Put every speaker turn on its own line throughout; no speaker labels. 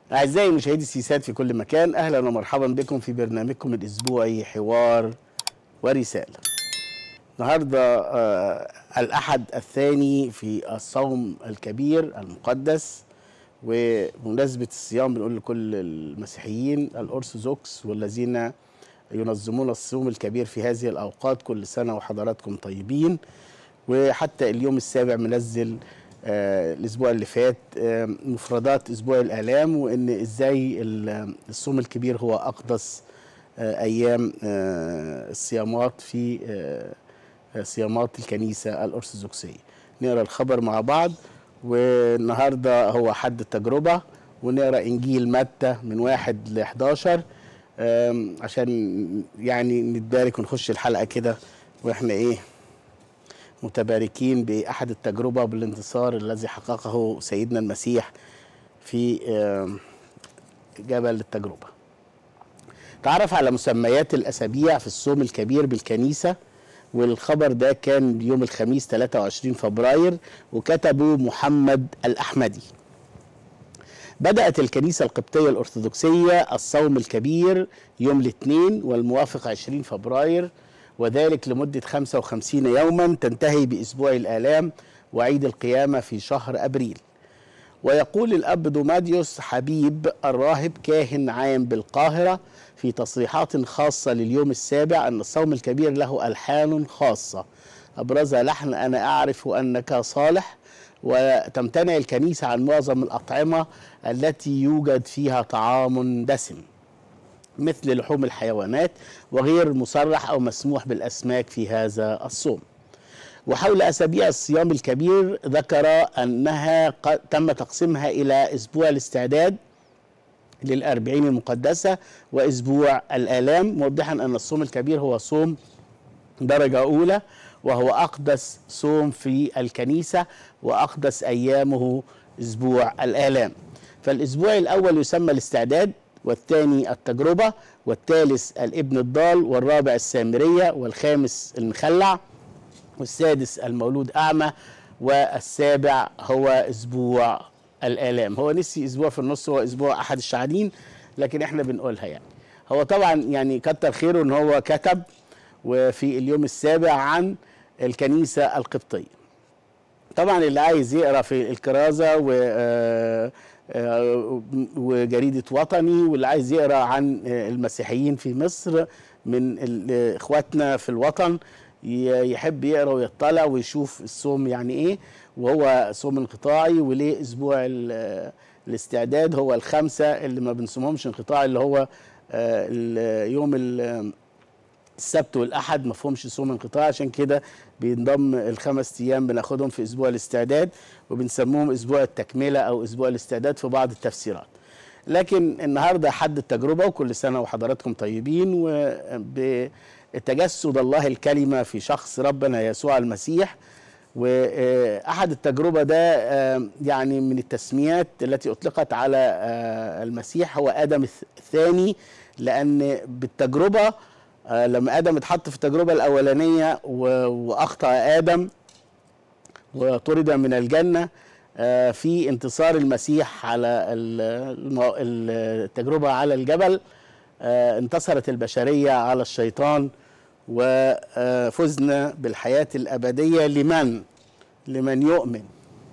أعزائي مشاهدي السيسات في كل مكان أهلا ومرحبا بكم في برنامجكم الأسبوعي حوار ورسالة النهاردة آه الأحد الثاني في الصوم الكبير المقدس وبمناسبة الصيام بنقول لكل المسيحيين الأرثوذكس والذين ينظمون الصوم الكبير في هذه الأوقات كل سنة وحضراتكم طيبين وحتى اليوم السابع منزل آه الاسبوع اللي فات آه مفردات اسبوع الالام وان ازاي الصوم الكبير هو اقدس آه ايام آه الصيامات في آه صيامات الكنيسه الارثوذكسيه نقرا الخبر مع بعض والنهارده هو حد التجربه ونقرا انجيل متى من واحد ل 11 عشان يعني نتبارك ونخش الحلقه كده واحنا ايه متباركين بأحد التجربة بالانتصار الذي حققه سيدنا المسيح في جبل التجربة تعرف على مسميات الأسابيع في الصوم الكبير بالكنيسة والخبر ده كان يوم الخميس 23 فبراير وكتبه محمد الأحمدي بدأت الكنيسة القبطية الأرثوذكسية الصوم الكبير يوم الاثنين والموافق 20 فبراير وذلك لمدة 55 يوما تنتهي بأسبوع الآلام وعيد القيامة في شهر أبريل ويقول الأب دوماديوس حبيب الراهب كاهن عام بالقاهرة في تصريحات خاصة لليوم السابع أن الصوم الكبير له ألحان خاصة أبرزها لحن أنا أعرف أنك صالح وتمتنع الكنيسة عن معظم الأطعمة التي يوجد فيها طعام دسم مثل لحوم الحيوانات وغير مصرح او مسموح بالاسماك في هذا الصوم. وحول اسابيع الصيام الكبير ذكر انها تم تقسيمها الى اسبوع الاستعداد للأربعين المقدسة وأسبوع الآلام موضحا أن الصوم الكبير هو صوم درجة أولى وهو أقدس صوم في الكنيسة وأقدس أيامه أسبوع الآلام فالأسبوع الأول يسمى الاستعداد والثاني التجربة والثالث الابن الضال والرابع السامرية والخامس المخلع والسادس المولود أعمى والسابع هو أسبوع الآلام هو نسي أسبوع في النص هو أسبوع أحد الشعانين لكن إحنا بنقولها يعني هو طبعا يعني كتر خيره إن هو كتب وفي اليوم السابع عن الكنيسة القبطية طبعا اللي عايز يقرا في الكرازة و وجريدة وطني واللي عايز يقرا عن المسيحيين في مصر من اخواتنا في الوطن يحب يقرا ويطلع ويشوف الصوم يعني ايه وهو صوم انقطاعي وليه اسبوع الاستعداد هو الخمسه اللي ما بنصومهمش انقطاعي اللي هو يوم السبت والاحد ما فيهمش صوم انقطاعي عشان كده بينضم الخمس ايام بناخدهم في اسبوع الاستعداد وبنسموهم اسبوع التكمله او اسبوع الاستعداد في بعض التفسيرات لكن النهارده حد التجربه وكل سنه وحضراتكم طيبين وبتجسد الله الكلمه في شخص ربنا يسوع المسيح واحد التجربه ده يعني من التسميات التي اطلقت على المسيح هو ادم الثاني لان بالتجربه لما ادم اتحط في التجربه الاولانيه واخطا ادم وطرد من الجنه في انتصار المسيح على التجربه على الجبل انتصرت البشريه على الشيطان وفزنا بالحياه الابديه لمن لمن يؤمن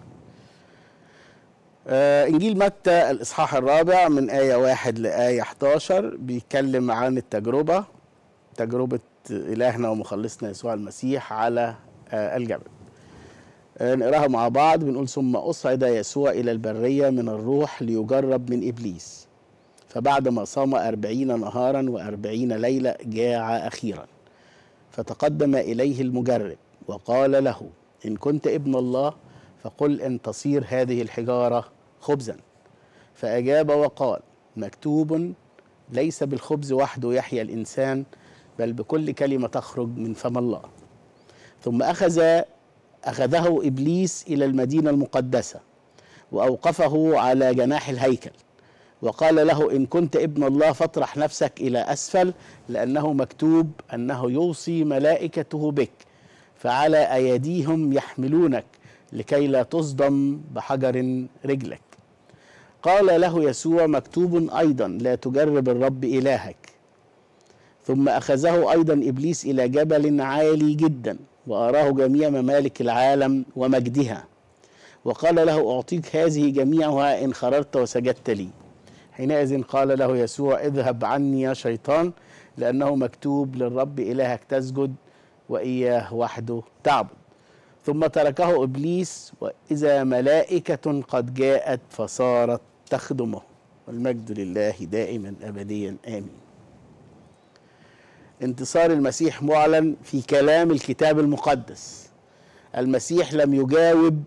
انجيل متى الاصحاح الرابع من ايه واحد لايه 11 بيتكلم عن التجربه تجربة إلهنا ومخلصنا يسوع المسيح على الجبل نقراها مع بعض بنقول ثم أصعد يسوع إلى البرية من الروح ليجرب من إبليس فبعدما صام أربعين نهارا وأربعين ليلة جاع أخيرا فتقدم إليه المجرب وقال له إن كنت ابن الله فقل أن تصير هذه الحجارة خبزا فأجاب وقال مكتوب ليس بالخبز وحده يحيا الإنسان بل بكل كلمة تخرج من فم الله ثم أخذ أخذه إبليس إلى المدينة المقدسة وأوقفه على جناح الهيكل وقال له إن كنت ابن الله فاطرح نفسك إلى أسفل لأنه مكتوب أنه يوصي ملائكته بك فعلى أيديهم يحملونك لكي لا تصدم بحجر رجلك قال له يسوع مكتوب أيضا لا تجرب الرب إلهك ثم أخذه أيضا إبليس إلى جبل عالي جدا وأراه جميع ممالك العالم ومجدها وقال له أعطيك هذه جميعها إن خررت وسجدت لي حينئذ قال له يسوع اذهب عني يا شيطان لأنه مكتوب للرب إلهك تسجد وإياه وحده تعبد ثم تركه إبليس وإذا ملائكة قد جاءت فصارت تخدمه والمجد لله دائما أبديا آمين انتصار المسيح معلن في كلام الكتاب المقدس المسيح لم يجاوب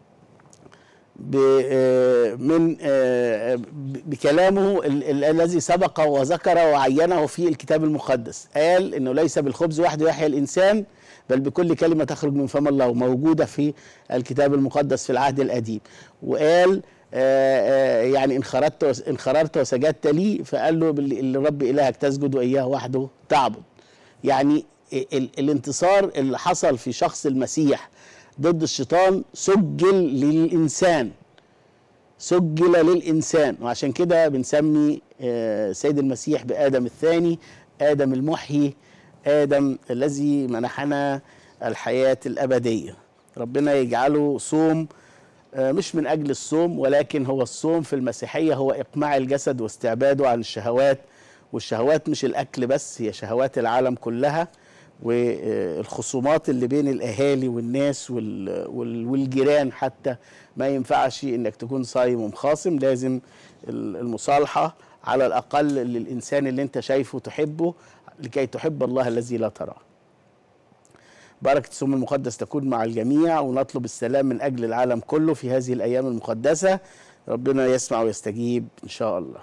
من بكلامه الذي سبق وذكر وعينه في الكتاب المقدس قال انه ليس بالخبز وحده يحيى الانسان بل بكل كلمه تخرج من فم الله موجوده في الكتاب المقدس في العهد القديم وقال يعني ان خرجت ان خررت وسجدت لي فقال له للرب الهك تسجد واياه وحده تعبد يعني الانتصار اللي حصل في شخص المسيح ضد الشيطان سجل للإنسان سجل للإنسان وعشان كده بنسمي سيد المسيح بآدم الثاني آدم المحيي آدم الذي منحنا الحياة الأبدية ربنا يجعله صوم مش من أجل الصوم ولكن هو الصوم في المسيحية هو إقماع الجسد واستعباده عن الشهوات والشهوات مش الأكل بس هي شهوات العالم كلها والخصومات اللي بين الاهالي والناس والجيران حتى ما ينفعش انك تكون صايم ومخاصم لازم المصالحه على الاقل للانسان اللي انت شايفه تحبه لكي تحب الله الذي لا تراه. بركه الصوم المقدس تكون مع الجميع ونطلب السلام من اجل العالم كله في هذه الايام المقدسه ربنا يسمع ويستجيب ان شاء الله.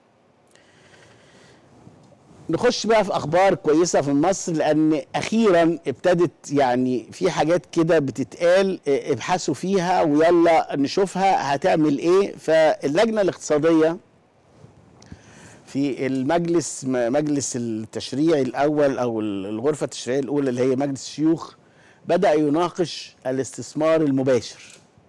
نخش بقى في اخبار كويسه في مصر لان اخيرا ابتدت يعني في حاجات كده بتتقال ابحثوا فيها ويلا نشوفها هتعمل ايه فاللجنه الاقتصاديه في المجلس مجلس التشريع الاول او الغرفه التشريعيه الاولى اللي هي مجلس الشيوخ بدا يناقش الاستثمار المباشر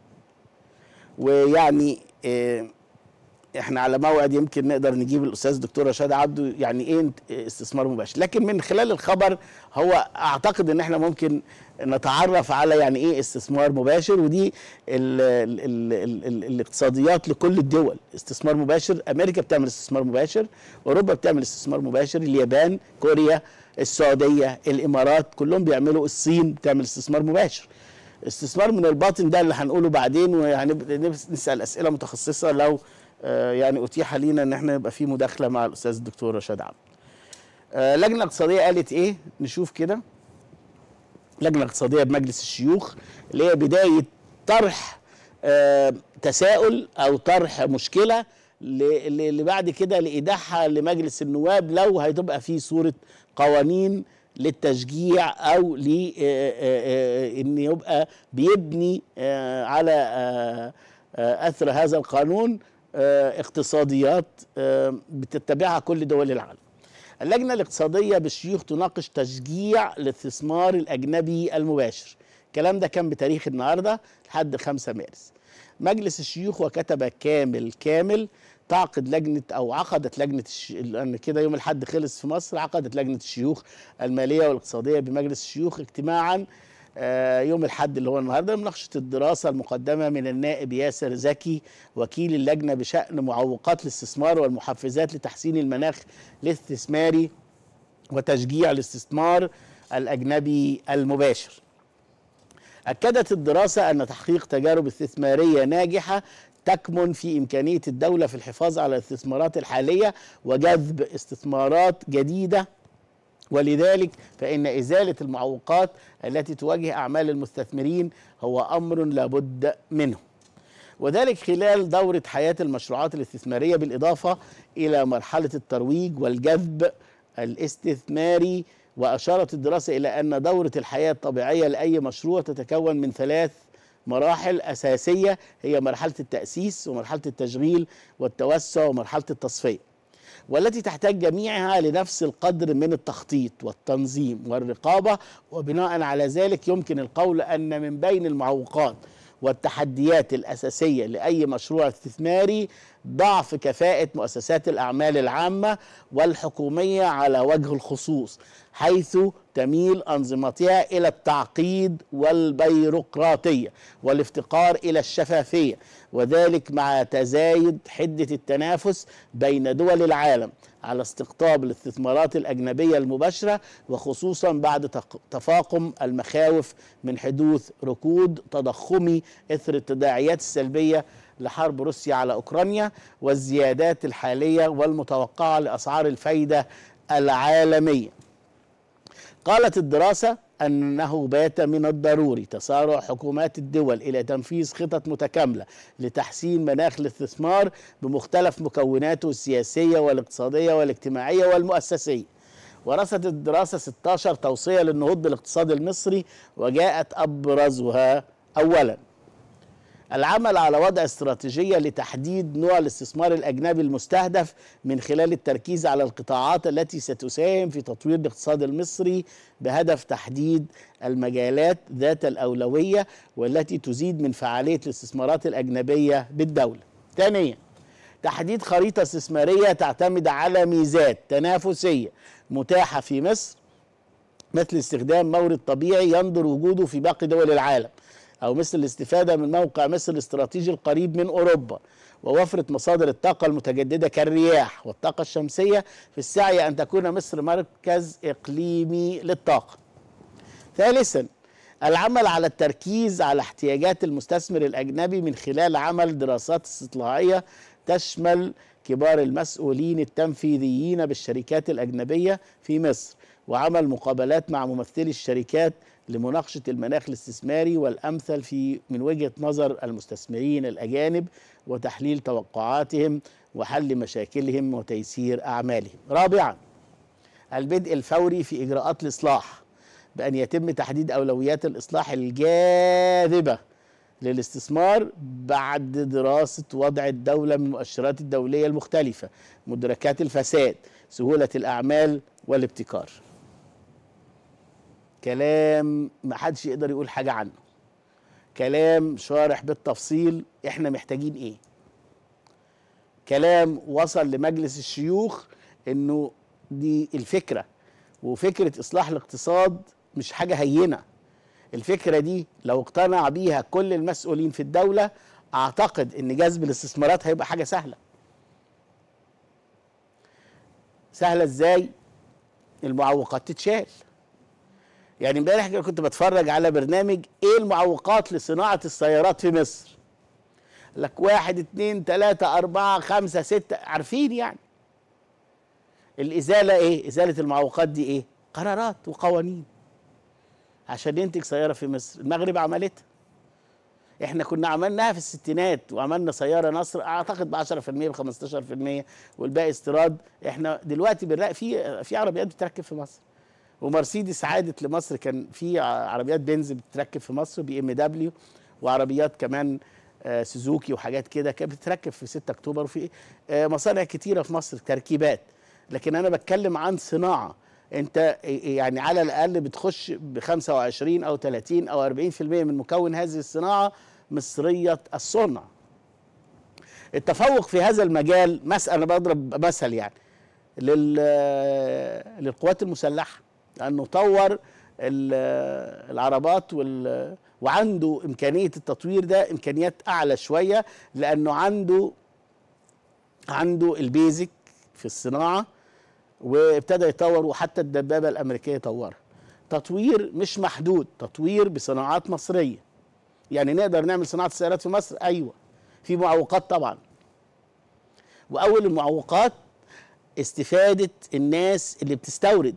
ويعني إيه احنا على موعد يمكن نقدر نجيب الاستاذ دكتور رشاد عبده يعني ايه استثمار مباشر لكن من خلال الخبر هو اعتقد ان احنا ممكن نتعرف على يعني ايه استثمار مباشر ودي ال ال ال ال الاقتصاديات لكل الدول استثمار مباشر امريكا بتعمل استثمار مباشر اوروبا بتعمل استثمار مباشر اليابان كوريا السعوديه الامارات كلهم بيعملوا الصين بتعمل استثمار مباشر استثمار من الباطن ده اللي هنقوله بعدين وهنسال اسئله متخصصه لو آه يعني اتيح لينا ان احنا يبقى في مداخله مع الاستاذ الدكتور رشاد عبد. آه لجنه اقتصاديه قالت ايه؟ نشوف كده. لجنه اقتصاديه بمجلس الشيوخ اللي هي بدايه طرح آه تساؤل او طرح مشكله اللي بعد كده لايداعها لمجلس النواب لو هتبقى في صوره قوانين للتشجيع او ل ان يبقى بيبني على اثر هذا القانون اقتصاديات بتتبعها كل دول العالم. اللجنه الاقتصاديه بالشيوخ تناقش تشجيع الاستثمار الاجنبي المباشر. الكلام ده كان بتاريخ النهارده لحد 5 مارس. مجلس الشيوخ وكتب كامل كامل تعقد لجنه او عقدت لجنه الش... لان كده يوم الاحد خلص في مصر عقدت لجنه الشيوخ الماليه والاقتصاديه بمجلس الشيوخ اجتماعا يوم الحد اللي هو النهارده لمناقشه الدراسه المقدمه من النائب ياسر زكي وكيل اللجنه بشان معوقات الاستثمار والمحفزات لتحسين المناخ الاستثماري وتشجيع الاستثمار الاجنبي المباشر. اكدت الدراسه ان تحقيق تجارب استثماريه ناجحه تكمن في إمكانية الدولة في الحفاظ على الاستثمارات الحالية وجذب استثمارات جديدة ولذلك فإن إزالة المعوقات التي تواجه أعمال المستثمرين هو أمر لابد منه وذلك خلال دورة حياة المشروعات الاستثمارية بالإضافة إلى مرحلة الترويج والجذب الاستثماري وأشارت الدراسة إلى أن دورة الحياة الطبيعية لأي مشروع تتكون من ثلاث مراحل أساسية هي مرحلة التأسيس ومرحلة التشغيل والتوسع ومرحلة التصفية والتي تحتاج جميعها لنفس القدر من التخطيط والتنظيم والرقابة وبناء على ذلك يمكن القول أن من بين المعوقات والتحديات الأساسية لأي مشروع استثماري ضعف كفاءة مؤسسات الأعمال العامة والحكومية على وجه الخصوص حيث تميل أنظمتها إلى التعقيد والبيروقراطية والافتقار إلى الشفافية وذلك مع تزايد حدة التنافس بين دول العالم على استقطاب الاستثمارات الأجنبية المباشرة وخصوصا بعد تق- تفاقم المخاوف من حدوث ركود تضخمي إثر التداعيات السلبية لحرب روسيا على أوكرانيا والزيادات الحالية والمتوقعة لأسعار الفايدة العالمية قالت الدراسة أنه بات من الضروري تسارع حكومات الدول إلى تنفيذ خطط متكاملة لتحسين مناخ الاستثمار بمختلف مكوناته السياسية والاقتصادية والاجتماعية والمؤسسية ورصدت الدراسة 16 توصية للنهوض بالاقتصاد المصري وجاءت أبرزها أولاً العمل على وضع استراتيجية لتحديد نوع الاستثمار الأجنبي المستهدف من خلال التركيز على القطاعات التي ستساهم في تطوير الاقتصاد المصري بهدف تحديد المجالات ذات الأولوية والتي تزيد من فعالية الاستثمارات الأجنبية بالدولة. ثانيا تحديد خريطة استثمارية تعتمد على ميزات تنافسية متاحة في مصر مثل استخدام مورد طبيعي يندر وجوده في باقي دول العالم أو مثل الاستفادة من موقع مصر الاستراتيجي القريب من أوروبا ووفرة مصادر الطاقة المتجددة كالرياح والطاقة الشمسية في السعي أن تكون مصر مركز إقليمي للطاقة ثالثا العمل على التركيز على احتياجات المستثمر الأجنبي من خلال عمل دراسات استطلاعية تشمل كبار المسؤولين التنفيذيين بالشركات الأجنبية في مصر وعمل مقابلات مع ممثلي الشركات لمناقشة المناخ الاستثماري والأمثل في من وجهة نظر المستثمرين الأجانب وتحليل توقعاتهم وحل مشاكلهم وتيسير أعمالهم رابعا البدء الفوري في إجراءات الإصلاح بأن يتم تحديد أولويات الإصلاح الجاذبة للاستثمار بعد دراسة وضع الدولة من المؤشرات الدولية المختلفة مدركات الفساد سهولة الأعمال والابتكار كلام ما حدش يقدر يقول حاجة عنه كلام شارح بالتفصيل احنا محتاجين ايه كلام وصل لمجلس الشيوخ انه دي الفكرة وفكرة اصلاح الاقتصاد مش حاجة هينة الفكرة دي لو اقتنع بيها كل المسؤولين في الدولة اعتقد ان جذب الاستثمارات هيبقى حاجة سهلة سهلة ازاي المعوقات تتشال يعني امبارح كده كنت بتفرج على برنامج ايه المعوقات لصناعة السيارات في مصر لك واحد اتنين تلاتة اربعة خمسة ستة عارفين يعني الازالة ايه ازالة المعوقات دي ايه قرارات وقوانين عشان ينتج سيارة في مصر المغرب عملتها احنا كنا عملناها في الستينات وعملنا سيارة نصر اعتقد ب 10% ب 15% والباقي استيراد احنا دلوقتي بنلاقي في في عربيات بتركب في مصر ومرسيدس عادت لمصر كان في عربيات بنز بتتركب في مصر بي ام دبليو وعربيات كمان آه سوزوكي وحاجات كده كانت بتتركب في 6 اكتوبر وفي آه مصانع كتيره في مصر تركيبات لكن انا بتكلم عن صناعه انت يعني على الاقل بتخش ب 25 او 30 او 40% من مكون هذه الصناعه مصريه الصنع التفوق في هذا المجال مسألة بضرب مثل يعني لل للقوات المسلحه لانه طور العربات وال وعنده امكانيه التطوير ده امكانيات اعلى شويه لانه عنده عنده البيزك في الصناعه وابتدى يطور وحتى الدبابه الامريكيه طورها تطوير مش محدود تطوير بصناعات مصريه يعني نقدر نعمل صناعه السيارات في مصر ايوه في معوقات طبعا واول المعوقات استفاده الناس اللي بتستورد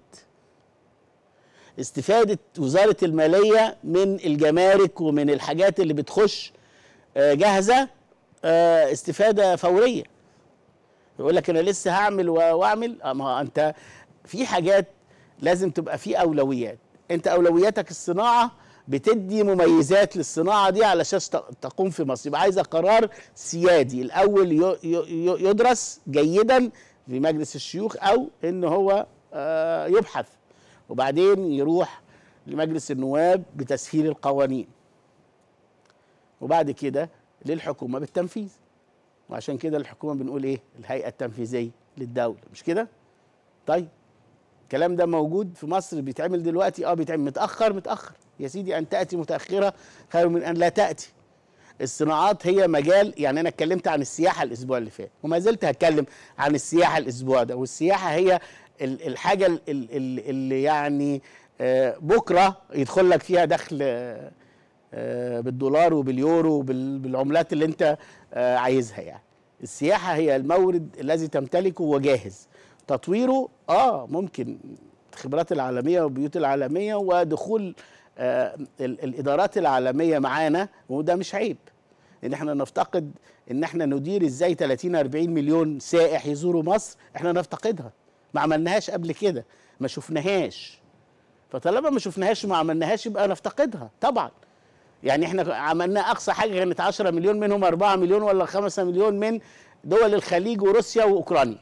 استفادة وزارة المالية من الجمارك ومن الحاجات اللي بتخش جاهزة استفادة فورية يقول لك أنا لسه هعمل وأعمل ما أنت في حاجات لازم تبقى في أولويات أنت أولوياتك الصناعة بتدي مميزات للصناعة دي علشان تقوم في مصر يبقى عايزة قرار سيادي الأول يدرس جيدا في مجلس الشيوخ أو إن هو يبحث وبعدين يروح لمجلس النواب بتسهيل القوانين وبعد كده للحكومه بالتنفيذ وعشان كده الحكومه بنقول ايه الهيئه التنفيذيه للدوله مش كده طيب الكلام ده موجود في مصر بيتعمل دلوقتي اه بيتعمل متاخر متاخر يا سيدي ان تاتي متاخره خير من ان لا تاتي الصناعات هي مجال يعني انا اتكلمت عن السياحه الاسبوع اللي فات وما زلت هتكلم عن السياحه الاسبوع ده والسياحه هي الحاجه اللي يعني آه، بكره يدخل لك فيها دخل آه، بالدولار وباليورو وبالعملات اللي انت آه، عايزها يعني السياحه هي المورد الذي تمتلكه وجاهز تطويره اه ممكن الخبرات العالميه والبيوت العالميه ودخول آه الادارات العالميه معانا وده مش عيب ان احنا نفتقد ان احنا ندير ازاي 30 40 مليون سائح يزوروا مصر احنا نفتقدها ما عملناهاش قبل كده ما شفناهاش فطالما ما شفناهاش وما عملناهاش يبقى نفتقدها طبعا يعني احنا عملنا اقصى حاجه كانت 10 مليون منهم 4 مليون ولا 5 مليون من دول الخليج وروسيا واوكرانيا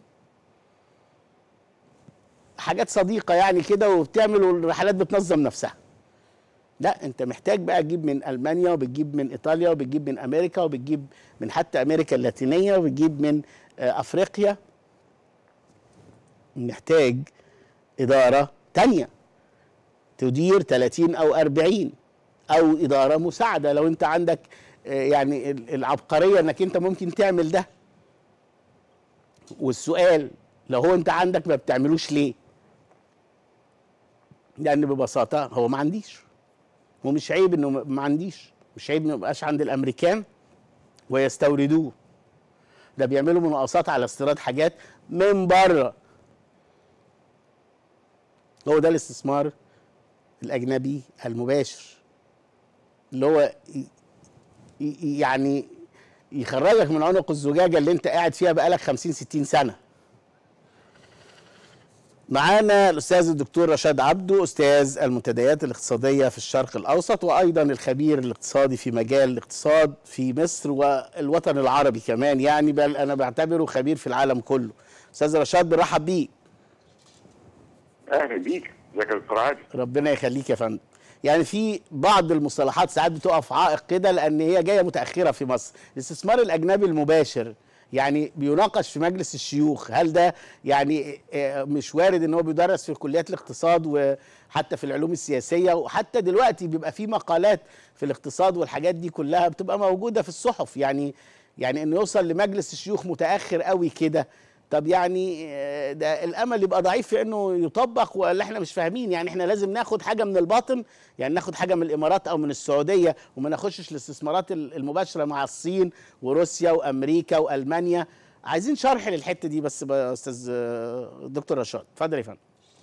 حاجات صديقه يعني كده وبتعمل والرحلات بتنظم نفسها لا انت محتاج بقى تجيب من المانيا وبتجيب من ايطاليا وبتجيب من امريكا وبتجيب من حتى امريكا اللاتينيه وبتجيب من آه، افريقيا محتاج اداره تانية تدير 30 او 40 او اداره مساعده لو انت عندك آه، يعني العبقريه انك انت ممكن تعمل ده والسؤال لو هو انت عندك ما بتعملوش ليه لان ببساطه هو ما عنديش ومش عيب انه ما عنديش مش عيب انه يبقاش عند الامريكان ويستوردوه ده بيعملوا مناقصات على استيراد حاجات من بره هو ده الاستثمار الاجنبي المباشر اللي هو يعني يخرجك من عنق الزجاجه اللي انت قاعد فيها بقالك 50 60 سنه معانا الاستاذ الدكتور رشاد عبده استاذ المنتديات الاقتصاديه في الشرق الاوسط وايضا الخبير الاقتصادي في مجال الاقتصاد في مصر والوطن العربي كمان يعني بل انا بعتبره خبير في العالم كله استاذ رشاد برحب بيك
اهلا بيك ازيك يا دكتور عادل
ربنا يخليك يا فندم يعني في بعض المصطلحات ساعات بتقف عائق كده لان هي جايه متاخره في مصر الاستثمار الاجنبي المباشر يعني بيناقش في مجلس الشيوخ هل ده يعني آه، مش وارد ان هو بيدرس في كليات الاقتصاد وحتى في العلوم السياسيه وحتى دلوقتي بيبقى في مقالات في الاقتصاد والحاجات دي كلها بتبقى موجوده في الصحف يعني يعني انه يوصل لمجلس الشيوخ متاخر قوي كده طب يعني آه، ده الامل يبقى ضعيف في انه يطبق ولا احنا مش فاهمين يعني احنا لازم ناخد حاجه من الباطن يعني ناخد حاجه من الامارات او من السعوديه وما ناخدش الاستثمارات المباشره مع الصين وروسيا وامريكا والمانيا عايزين شرح للحته دي بس استاذ آه، دكتور رشاد اتفضل يا فندم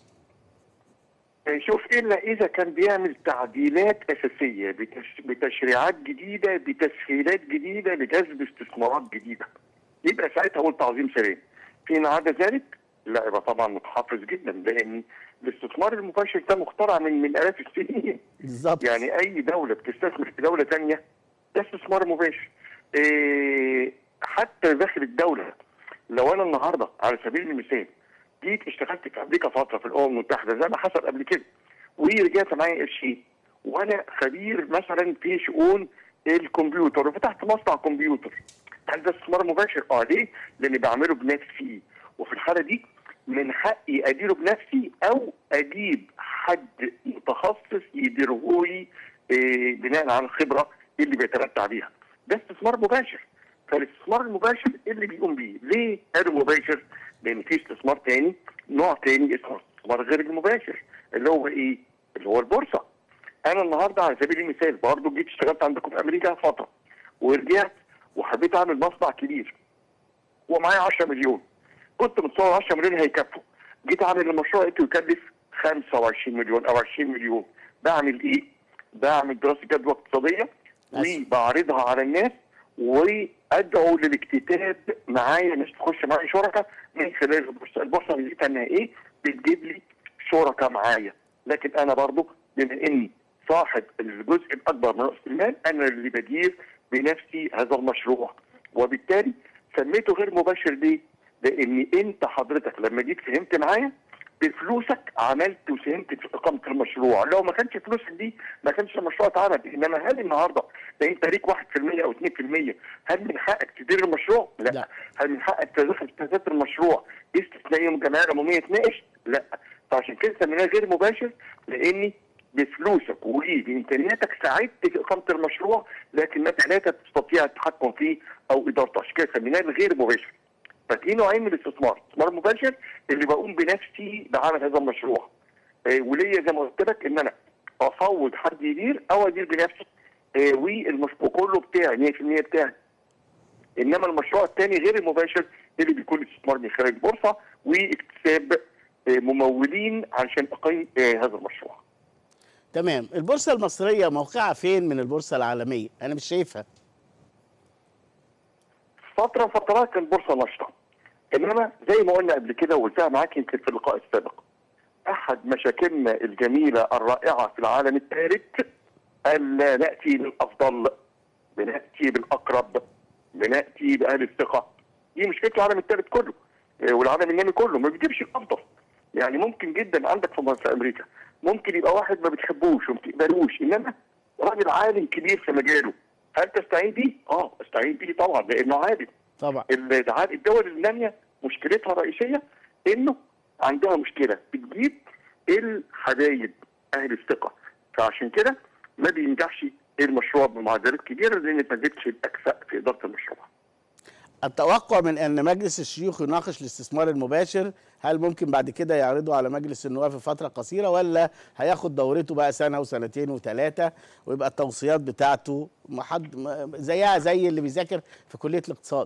شوف الا اذا كان بيعمل تعديلات اساسيه بتشريعات جديده بتسهيلات جديده لجذب استثمارات جديده يبقى ساعتها اقول تعظيم سلام فيما عدا ذلك لا يبقى طبعا متحفظ جدا لان الاستثمار المباشر ده مخترع من من الاف السنين
بالظبط
يعني اي دوله بتستثمر في دوله ثانيه ده استثمار مباشر إيه حتى داخل الدوله لو انا النهارده على سبيل المثال جيت اشتغلت في امريكا فتره في الامم المتحده زي ما حصل قبل كده ورجعت معايا قرشين وانا خبير مثلا في شؤون الكمبيوتر وفتحت مصنع كمبيوتر هل ده استثمار مباشر؟ اه ليه؟ لاني بعمله بنفسي وفي الحاله دي من حقي اديره بنفسي او اجيب حد متخصص يديره لي إيه بناء على الخبره اللي بيتمتع بيها. ده استثمار مباشر. فالاستثمار المباشر اللي بيقوم بيه، ليه قالوا مباشر؟ لان في استثمار تاني نوع تاني اسمه استثمار غير المباشر اللي هو ايه؟ اللي هو البورصه. انا النهارده على سبيل المثال برضه جيت اشتغلت عندكم في امريكا فتره ورجعت وحبيت اعمل مصنع كبير ومعايا 10 مليون كنت متصور 10 مليون هيكفوا جيت اعمل المشروع لقيته يكلف 25 مليون او 20 مليون بعمل ايه؟ بعمل دراسه جدوى اقتصاديه وبعرضها على الناس وادعو للاكتتاب معايا ناس تخش معايا شركاء من خلال البورصه، البورصه ميزتها انها ايه؟ بتجيب لي شركاء معايا، لكن انا برضو بما اني صاحب الجزء الاكبر من راس المال انا اللي بدير بنفسي هذا المشروع وبالتالي سميته غير مباشر ليه؟ لان انت حضرتك لما جيت فهمت معايا بفلوسك عملت وساهمت في اقامه المشروع لو ما كانش فلوسك دي ما كانش المشروع اتعمل انما هل النهارده ده انت ليك 1% او 2% هل من حقك تدير المشروع؟ لا,
لا.
لا. هل من حقك تدخل استاذات المشروع استثنائيه جمعيه عموميه تناقش؟ لا فعشان كده سميناه غير مباشر لاني بفلوسك وبامكانياتك ساعدت في اقامه المشروع لكنك لا تستطيع التحكم فيه او ادارته عشان كده سميناه غير مباشر ففي نوعين من الاستثمار، الاستثمار المباشر اللي بقوم بنفسي بعمل هذا المشروع. آه وليا زي ما قلت لك ان انا افوض حد يدير او ادير بنفسي. آه والمشروع كله بتاعي 100% بتاعي. انما المشروع الثاني غير المباشر اللي بيكون استثمار من خلال البورصه واكتساب آه ممولين علشان اقيم آه هذا المشروع.
تمام البورصه المصريه موقعها فين من البورصه العالميه انا مش شايفها
فتره فترات كان البورصه نشطه انما زي ما قلنا قبل كده وقلتها معاك يمكن في اللقاء السابق احد مشاكلنا الجميله الرائعه في العالم الثالث الا ناتي بالافضل بناتي بالاقرب بناتي باهل الثقه دي مشكله العالم الثالث كله إيه، والعالم النامي كله ما بيجيبش الافضل يعني ممكن جدا عندك في مصر- في امريكا ممكن يبقى واحد ما بتحبوش وما بتقبلوش انما راجل عالم كبير في مجاله هل تستعين بيه؟ اه استعين بيه طبعا لانه عالم
طبعا
الدعاء الدول الناميه مشكلتها الرئيسيه انه عندها مشكله بتجيب الحبايب اهل الثقه فعشان كده ما بينجحش المشروع بمعدلات كبيره لان ما جبتش الاكفأ في اداره المشروع.
التوقع من ان مجلس الشيوخ يناقش الاستثمار المباشر هل ممكن بعد كده يعرضه على مجلس النواب في فتره قصيره ولا هياخد دورته بقى سنه وسنتين وثلاثه ويبقى التوصيات بتاعته محد م- زيها زي اللي بيذاكر في كليه الاقتصاد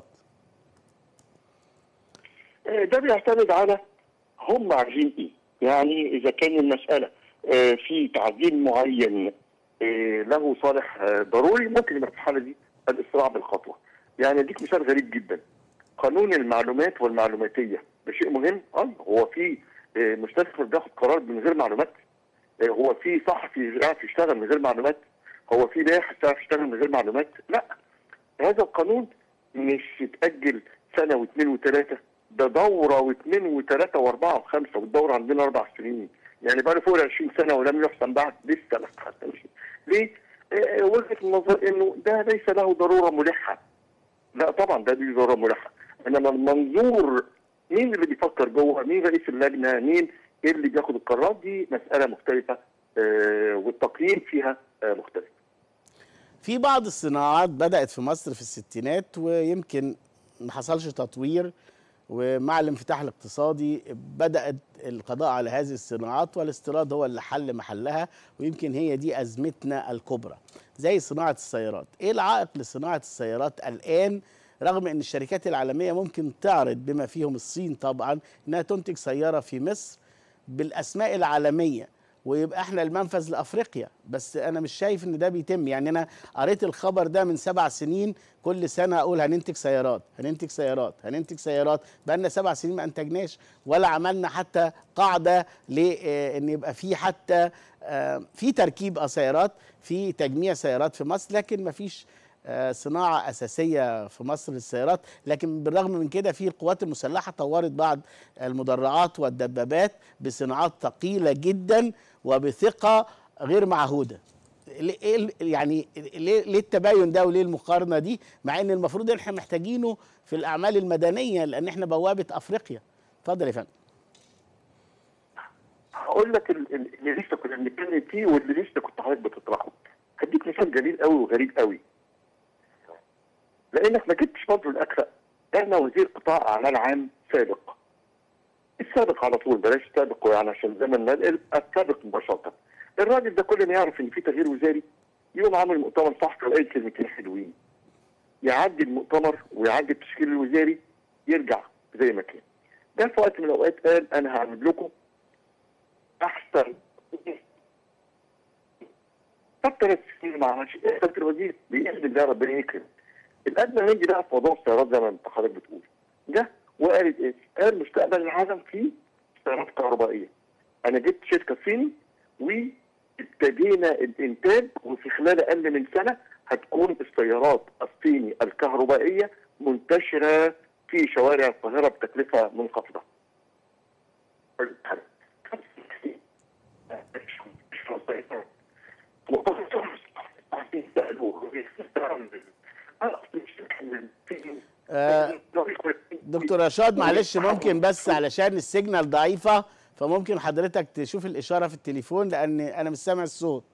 آه، ده بيعتمد على هم عايزين ايه يعني اذا كان المساله آه، في تعديل معين آه، له صالح آه، ضروري ممكن يبقى في الحاله دي الاسراع بالخطوه يعني اديك مثال غريب جدا قانون المعلومات والمعلوماتيه ده شيء مهم اه هو في آه، مستثمر بياخد قرار من غير معلومات آه، هو في صحفي يعرف يشتغل من غير معلومات هو في باحث يعرف يشتغل من غير معلومات لا هذا القانون مش يتأجل سنة واثنين وثلاثة ده دورة واثنين وثلاثة وأربعة وخمسة والدورة عندنا أربع سنين يعني بقى له فوق ال 20 سنة ولم يحسن بعد لسه لا حتى مش ليه؟ آه، آه، وجهة النظر إنه ده ليس له ضرورة ملحة لا طبعا ده ليه ضرورة ملحة إنما المنظور مين اللي بيفكر جوه؟ مين رئيس اللجنة؟ مين اللي بياخد القرارات دي مسألة مختلفة آه، والتقييم فيها آه، مختلف.
في بعض الصناعات بدأت في مصر في الستينات ويمكن ما حصلش تطوير ومع الانفتاح الاقتصادي بدأت القضاء على هذه الصناعات والاستيراد هو اللي حل محلها ويمكن هي دي أزمتنا الكبرى زي صناعة السيارات إيه العائق لصناعة السيارات الآن رغم أن الشركات العالمية ممكن تعرض بما فيهم الصين طبعا أنها تنتج سيارة في مصر بالأسماء العالمية ويبقى احنا المنفذ لافريقيا بس انا مش شايف ان ده بيتم يعني انا قريت الخبر ده من سبع سنين كل سنه اقول هننتج سيارات هننتج سيارات هننتج سيارات بقى لنا سبع سنين ما انتجناش ولا عملنا حتى قاعده لان يبقى في حتى آه، في تركيب آه سيارات في تجميع سيارات في مصر لكن ما فيش آه، صناعة أساسية في مصر للسيارات لكن بالرغم من كده في القوات المسلحة طورت بعض المدرعات والدبابات بصناعات ثقيلة جدا وبثقة غير معهودة ليه- إيه ال- يعني ليه ليه التباين ده وليه المقارنة دي مع ان المفروض ان احنا محتاجينه في الأعمال المدنية لأن احنا بوابة أفريقيا اتفضل يا فندم
هقول لك ال- ال- اللي لسه كنا بنتكلم فيه واللي لسه كنت حضرتك بتطرحه هديك مثال جميل قوي وغريب قوي لانك ما جبتش برضه الاكفأ انا وزير قطاع اعمال عام سابق السابق على طول بلاش السابق يعني عشان زمن ننقل السابق مباشره الراجل ده كل ما يعرف ان في تغيير وزاري يقوم عامل مؤتمر صحفي وقايل كلمتين حلوين يعدي المؤتمر ويعدي التشكيل الوزاري يرجع زي ما كان ده في وقت من الاوقات قال انا هعمل لكم احسن طب ثلاث سنين ما عملش ايه سياده الوزير باذن الله ربنا يكرم الادنى نيجي بقى في موضوع السيارات زي ما انت حضرتك بتقول ده وقالت ايه؟ قال مستقبل العالم فيه سيارات كهربائيه انا جبت شركه صيني وابتدينا الانتاج وفي خلال اقل من سنه هتكون السيارات الصيني الكهربائيه منتشره في شوارع القاهره بتكلفه منخفضه.
آه، دكتور رشاد معلش ممكن بس علشان السيجنال ضعيفه فممكن حضرتك تشوف الاشاره في التليفون لان انا مش سامع الصوت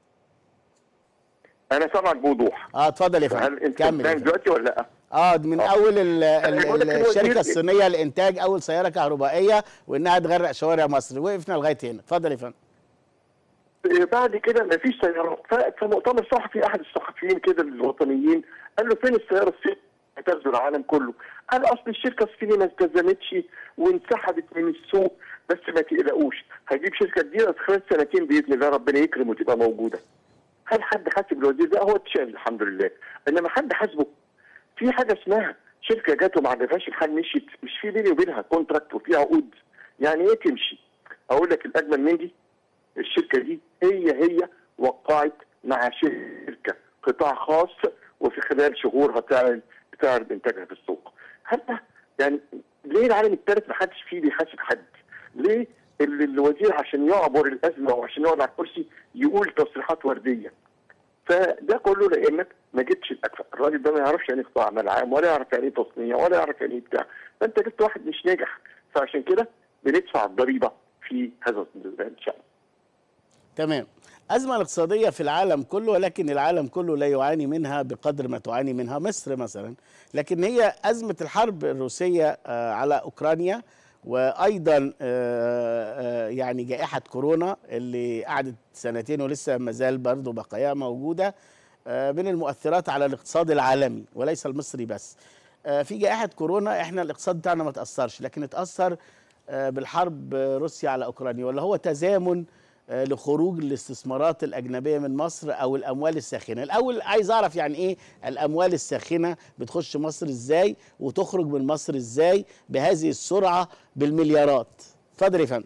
انا سامعك بوضوح
اه اتفضل يا
هل
فندم
انت
كمل يا
فاهم
فندم.
دلوقتي ولا لا؟
اه من
آه.
اول ال- ال-
بقول لك
ال-
الوزير-
الشركه الصينيه لانتاج اول سياره كهربائيه وانها تغرق شوارع مصر وقفنا لغايه هنا اتفضل يا فندم
بعد كده مفيش سيارات ف- فمؤتمر صحفي احد الصحفيين كده الوطنيين قال له فين السياره الصينيه هتغزو العالم كله؟ قال اصل الشركه الصينيه ما التزمتش وانسحبت من السوق بس ما تقلقوش هجيب شركه جديده في خلال سنتين باذن الله ربنا يكرم وتبقى موجوده. هل حد حاسب الوزير ده؟ هو اتشال الحمد لله انما حد حاسبه في حاجه اسمها شركه جت وما عجبهاش الحال مشيت مش في بيني وبينها كونتراكت وفي عقود يعني ايه تمشي؟ اقول لك الاجمل من دي الشركه دي هي هي وقعت مع شركه قطاع خاص وفي خلال شهور هتعمل بتعرض انتاجها في السوق. هل ده يعني ليه العالم الثالث ما حدش فيه بيحاسب حد؟ ليه ال- الوزير عشان يعبر الازمه وعشان يقعد على الكرسي يقول تصريحات ورديه؟ فده كله لانك ما جبتش الاكفأ، الراجل ده ما يعرفش يعني ايه قطاع عمل عام ولا يعرف يعني ايه تصنيع ولا يعرف يعني ايه بتاع، فانت جبت واحد مش ناجح، فعشان كده بندفع الضريبه في هذا الشأن.
تمام أزمة الاقتصادية في العالم كله ولكن العالم كله لا يعاني منها بقدر ما تعاني منها مصر مثلا لكن هي أزمة الحرب الروسية آه، على أوكرانيا وأيضا آه، آه، يعني جائحة كورونا اللي قعدت سنتين ولسه ما زال برضه بقاياها موجودة آه، من المؤثرات على الاقتصاد العالمي وليس المصري بس آه، في جائحة كورونا احنا الاقتصاد بتاعنا ما تأثرش لكن اتأثر آه، بالحرب آه، روسيا على أوكرانيا ولا هو تزامن آه، لخروج الاستثمارات الأجنبية من مصر أو الأموال الساخنة الأول عايز أعرف يعني إيه الأموال الساخنة بتخش مصر إزاي وتخرج من مصر إزاي بهذه السرعة بالمليارات اتفضل يا فندم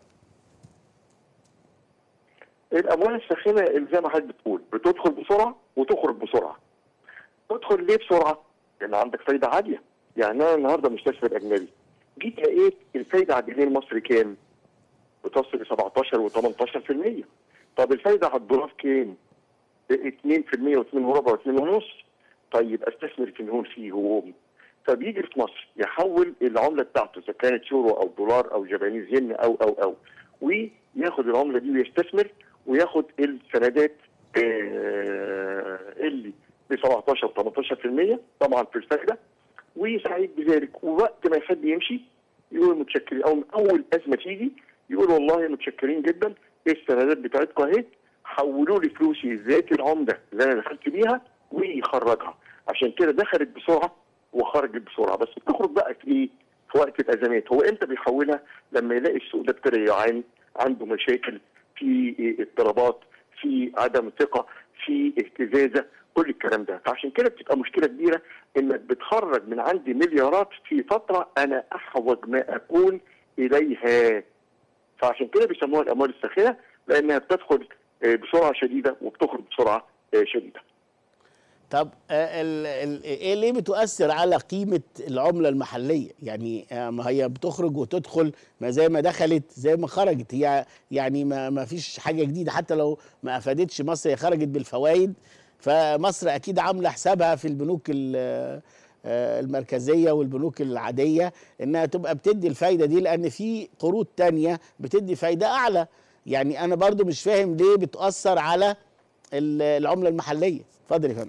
الاموال الساخنه اللي زي ما حضرتك بتقول بتدخل بسرعه وتخرج بسرعه. تدخل ليه بسرعه؟ لان عندك فايده عاليه. يعني انا النهارده مستثمر اجنبي جيت لقيت الفايده على الجنيه المصري كام؟ بتصل ل 17 و18%. طب الفايده على الدولار كام؟ 2% و2 وربع و2 ونص. طيب استثمر في هون فيه هو فبيجي في مصر يحول العمله بتاعته اذا كانت يورو او دولار او جابانيز ين او او او وياخد العمله دي ويستثمر وياخد السندات آه، اللي ب 17 18% طبعا في الفائده ويسعيد بذلك ووقت ما يحب يمشي يقول متشكرين او اول ازمه تيجي يقول والله متشكرين جدا السندات بتاعتكم اهي حولوا لي فلوسي ذات العمله اللي انا دخلت بيها ويخرجها عشان كده دخلت بسرعه وخرجت بسرعه بس بتخرج بقى في ايه؟ في وقت الازمات هو امتى بيحولها؟ لما يلاقي السوق ده ابتدى يعاني عنده مشاكل في اضطرابات في عدم ثقه في اهتزازه كل الكلام ده فعشان كده بتبقى مشكله كبيره انك بتخرج من عندي مليارات في فتره انا احوج ما اكون اليها فعشان كده بيسموها الاموال الساخنه لانها بتدخل آه، بسرعه شديده وبتخرج بسرعه آه، شديده
طب آه، ال ال ايه ليه بتؤثر على قيمه العمله المحليه يعني آه، ما هي بتخرج وتدخل ما زي ما دخلت زي ما خرجت هي يعني ما, ما فيش حاجه جديده حتى لو ما افادتش مصر هي خرجت بالفوائد فمصر اكيد عامله حسابها في البنوك ال- آه، المركزيه والبنوك العاديه انها تبقى بتدي الفايده دي لان في قروض تانية بتدي فايده اعلى يعني انا برضو مش فاهم ليه بتاثر على ال- العمله المحليه اتفضل يا فندم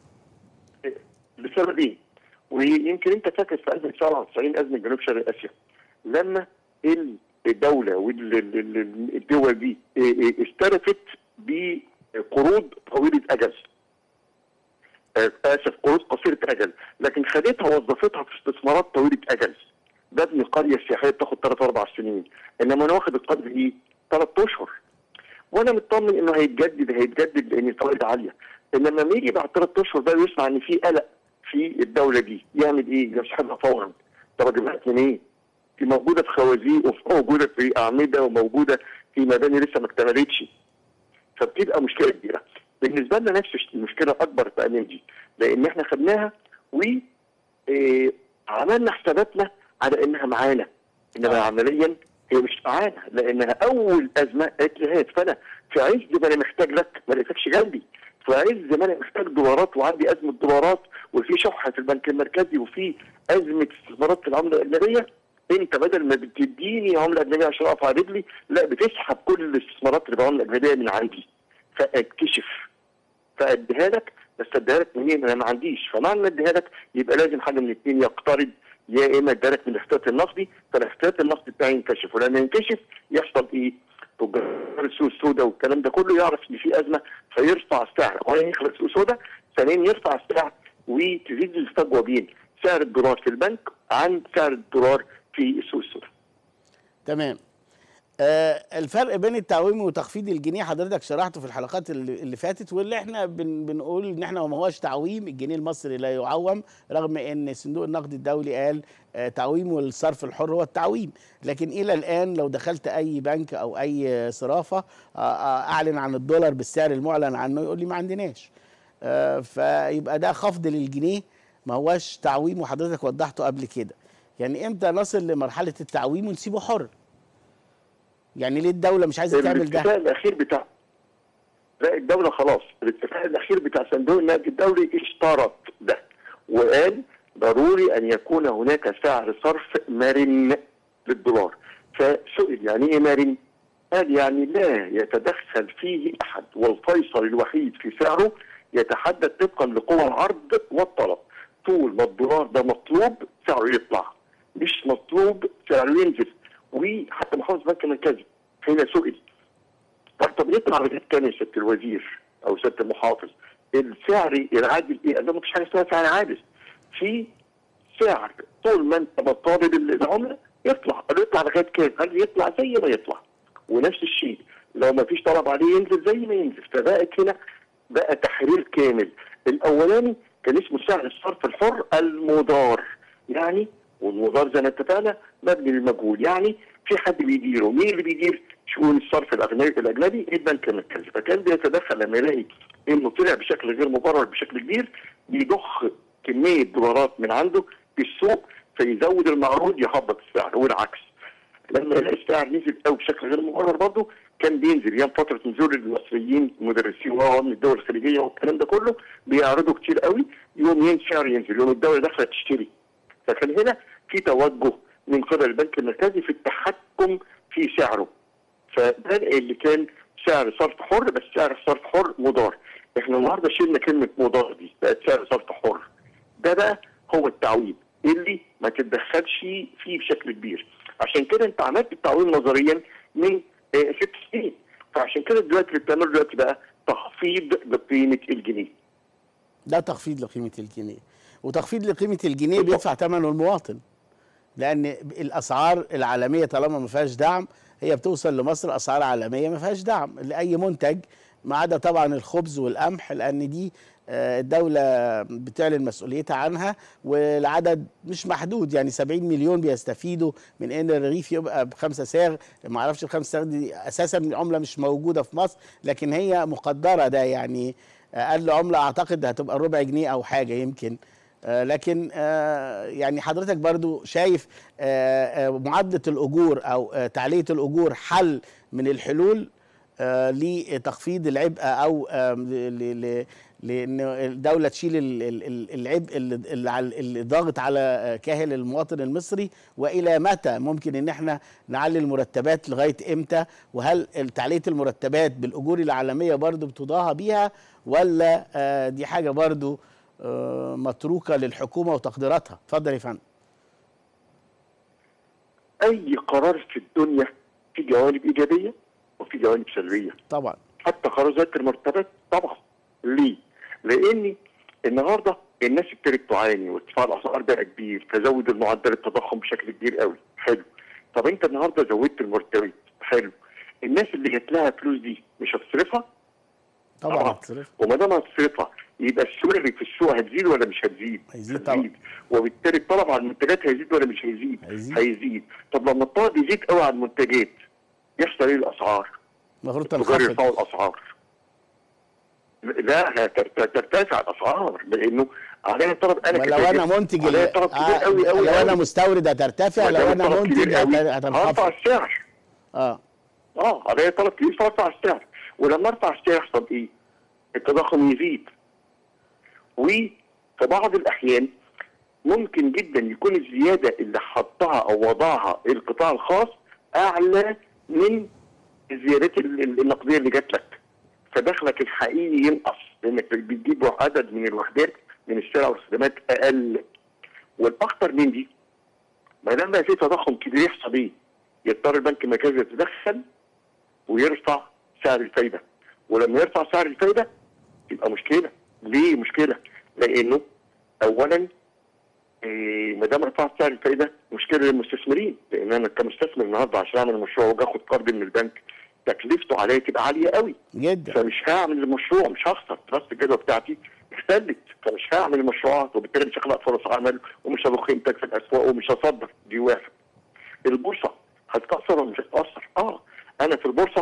لسببين ويمكن انت فاكر في ازمه 97 ازمه جنوب شرق اسيا لما الدوله والدول دي استلفت بقروض طويله اجل آه، اسف قروض قصيره اجل لكن خدتها وظفتها في استثمارات طويله اجل ببني قريه سياحيه بتاخد ثلاث اربع سنين انما انا واخد القرض ايه؟ ثلاث اشهر وانا مطمن انه هيتجدد هيتجدد لان الفوائد عاليه انما لما يجي بعد ثلاث اشهر بقى يسمع ان في قلق في الدوله دي يعمل ايه؟ يسحبها فورا طب اجيبها لك منين؟ دي موجوده في خوازيق وموجوده في اعمده وموجوده في مباني لسه ما اكتملتش فبتبقى مشكله كبيره بالنسبه لنا نفس المشكله اكبر في امين دي لان احنا خدناها و آه، عملنا حساباتنا على انها معانا انما
آه.
عمليا هي مش معانا لانها اول ازمه قالت لي هات فانا في عز ما انا محتاج لك ما لقيتكش جنبي في عز ما انا محتاج دولارات وعندي ازمه دولارات وفي شحه في البنك المركزي وفي ازمه استثمارات في العمله الاجنبيه انت بدل ما بتديني عمله اجنبيه عشان اقف على رجلي لا بتسحب كل الاستثمارات اللي بعمله اجنبيه من عندي فاكتشف فاديها لك بس اديها لك منين انا ما عنديش فمعنى اديها لك يبقى لازم حاجه من الاثنين يقترب يا اما اديها لك من الاحتياط النقدي فالاحتياط النقدي بتاعي ينكشف ولما ينكشف يحصل ايه؟ تجار السوق السوداء والكلام ده كله يعرف ان في ازمه فيرفع السعر اولا يخلق سوق سوداء ثانيا يرفع السعر وتزيد الفجوه بين سعر الدولار في البنك عن سعر الدولار في السوق السوداء
تمام آه الفرق بين التعويم وتخفيض الجنيه حضرتك شرحته في الحلقات اللي, اللي فاتت واللي احنا بن بنقول ان احنا ما هوش تعويم الجنيه المصري لا يعوم رغم ان صندوق النقد الدولي قال آه تعويم والصرف الحر هو التعويم لكن الى الان لو دخلت اي بنك او اي صرافه آه آه اعلن عن الدولار بالسعر المعلن عنه يقول لي ما عندناش آه فيبقى ده خفض للجنيه ما هوش تعويم وحضرتك وضحته قبل كده يعني امتى نصل لمرحله التعويم ونسيبه حر يعني ليه الدوله مش عايزه تعمل
الاتفاق
ده
الاخير بتاع لا الدوله خلاص الاتفاق الاخير بتاع صندوق النقد الدولي اشترط ده وقال ضروري ان يكون هناك سعر صرف مرن للدولار فسئل يعني ايه مرن؟ قال يعني لا يتدخل فيه احد والفيصل الوحيد في سعره يتحدد طبقا لقوى العرض والطلب طول ما الدولار ده مطلوب سعره يطلع مش مطلوب سعره ينزل وحتى محافظ البنك المركزي حين سئل طب طب يطلع لغايه كام يا سياده الوزير او سياده المحافظ السعر العادل ايه؟ قال له مفيش حاجه اسمها سعر عادل في سعر طول ما انت بطالب العمله يطلع قال له يطلع لغايه كام؟ قال يطلع زي ما يطلع ونفس الشيء لو ما فيش طلب عليه ينزل زي ما ينزل فبقت هنا بقى تحرير كامل الاولاني كان اسمه سعر الصرف الحر المدار يعني والمدار زي ما اتفقنا مبني للمجهول يعني في حد بيديره مين اللي بيدير شؤون الصرف الاجنبي الاجنبي البنك المركزي فكان بيتدخل لما يلاقي انه طلع بشكل غير مبرر بشكل كبير بيضخ كميه دولارات من عنده في السوق فيزود المعروض يهبط السعر والعكس لما يلاقي السعر نزل قوي بشكل غير مبرر برضه كان بينزل ايام فتره نزول المصريين المدرسين وهو من الدول الخليجيه والكلام ده كله بيعرضوا كتير قوي يوم ين سعر ينزل يوم الدوله داخله تشتري فكان هنا في توجه من قبل البنك المركزي في التحكم في سعره فده اللي كان سعر صرف حر بس سعر صرف حر مدار احنا النهارده شلنا كلمه مدار دي بقت سعر صرف حر ده بقى هو التعويم اللي ما تتدخلش فيه بشكل كبير عشان كده انت عملت التعويم نظريا من آه ست سنين فعشان كده دلوقتي اللي بتعمله دلوقتي بقى تخفيض لقيمه الجنيه
ده تخفيض لقيمه الجنيه وتخفيض لقيمه الجنيه بيدفع ثمنه المواطن لان الاسعار العالميه طالما ما فيهاش دعم هي بتوصل لمصر اسعار عالميه ما فيهاش دعم لاي منتج ما عدا طبعا الخبز والقمح لان دي الدولة بتعلن مسؤوليتها عنها والعدد مش محدود يعني 70 مليون بيستفيدوا من ان الرغيف يبقى بخمسة ساغ ما اعرفش الخمسة ساغ دي اساسا عملة مش موجودة في مصر لكن هي مقدرة ده يعني اقل عملة اعتقد هتبقى ربع جنيه او حاجة يمكن آه لكن آه يعني حضرتك برضو شايف آه معادلة الأجور أو تعلية الأجور حل من الحلول لتخفيض العبء أو لأن الدولة تشيل العبء اللي ضاغط على كاهل المواطن المصري وإلى متى ممكن إن احنا نعلي المرتبات لغاية إمتى وهل تعلية المرتبات بالأجور العالمية برضو بتضاهى بيها ولا دي حاجة برضو متروكه للحكومه وتقديراتها اتفضل يا فندم
اي قرار في الدنيا في جوانب ايجابيه وفي جوانب سلبيه
طبعا
حتى قرار زياده المرتبات طبعا ليه؟ لان النهارده الناس ابتدت تعاني وارتفاع الاسعار بقى كبير فزود المعدل التضخم بشكل كبير قوي حلو طب انت النهارده زودت المرتبات حلو الناس اللي جات لها فلوس دي مش هتصرفها؟
طبعا هتصرفها
وما دام هتصرفها يبقى السوق اللي في السوق هتزيد ولا مش هتزيد؟
هيزيد طبعا
وبالتالي الطلب على المنتجات هيزيد ولا مش هيزيد؟
هيزيد,
هيزيد. طب لما الطلب يزيد قوي على المنتجات يحصل ايه الاسعار؟
المفروض
التجار
تنخفض
يرفعوا الاسعار لا ترتفع الاسعار لانه عليها طلب انا
لو انا منتج
عليها طلب كبير قوي قوي
لو انا
قوي.
مستورد هترتفع لو انا منتج
هرفع
هتنخفض
السعر
اه
اه عليها طلب كبير فرفع السعر ولما ارفع السعر يحصل ايه؟ التضخم يزيد وفي بعض الاحيان ممكن جدا يكون الزياده اللي حطها او وضعها القطاع الخاص اعلى من الزيادات ال- ال- النقديه اللي جات لك فدخلك الحقيقي ينقص لانك بتجيب عدد من الوحدات من السلع والخدمات اقل والاخطر من دي ما دام بقى في تضخم كبير يحصل ايه؟ يضطر البنك المركزي يتدخل ويرفع سعر الفايده ولما يرفع سعر الفايده يبقى مشكله ليه مشكله؟ لانه اولا إيه ما دام رفعت سعر الفايده مشكله للمستثمرين لان انا كمستثمر النهارده عشان اعمل مشروع واجي اخد قرض من البنك تكلفته عليا تبقى عاليه قوي
جدا
فمش هعمل المشروع مش هخسر دراسه الجدوى بتاعتي اختلت فمش هعمل المشروعات وبالتالي مش هخلق فرص عمل ومش هضخ انتاج في الاسواق ومش هصدر دي واحد البورصه هتكسر ولا مش هتكسر؟ اه انا في البورصه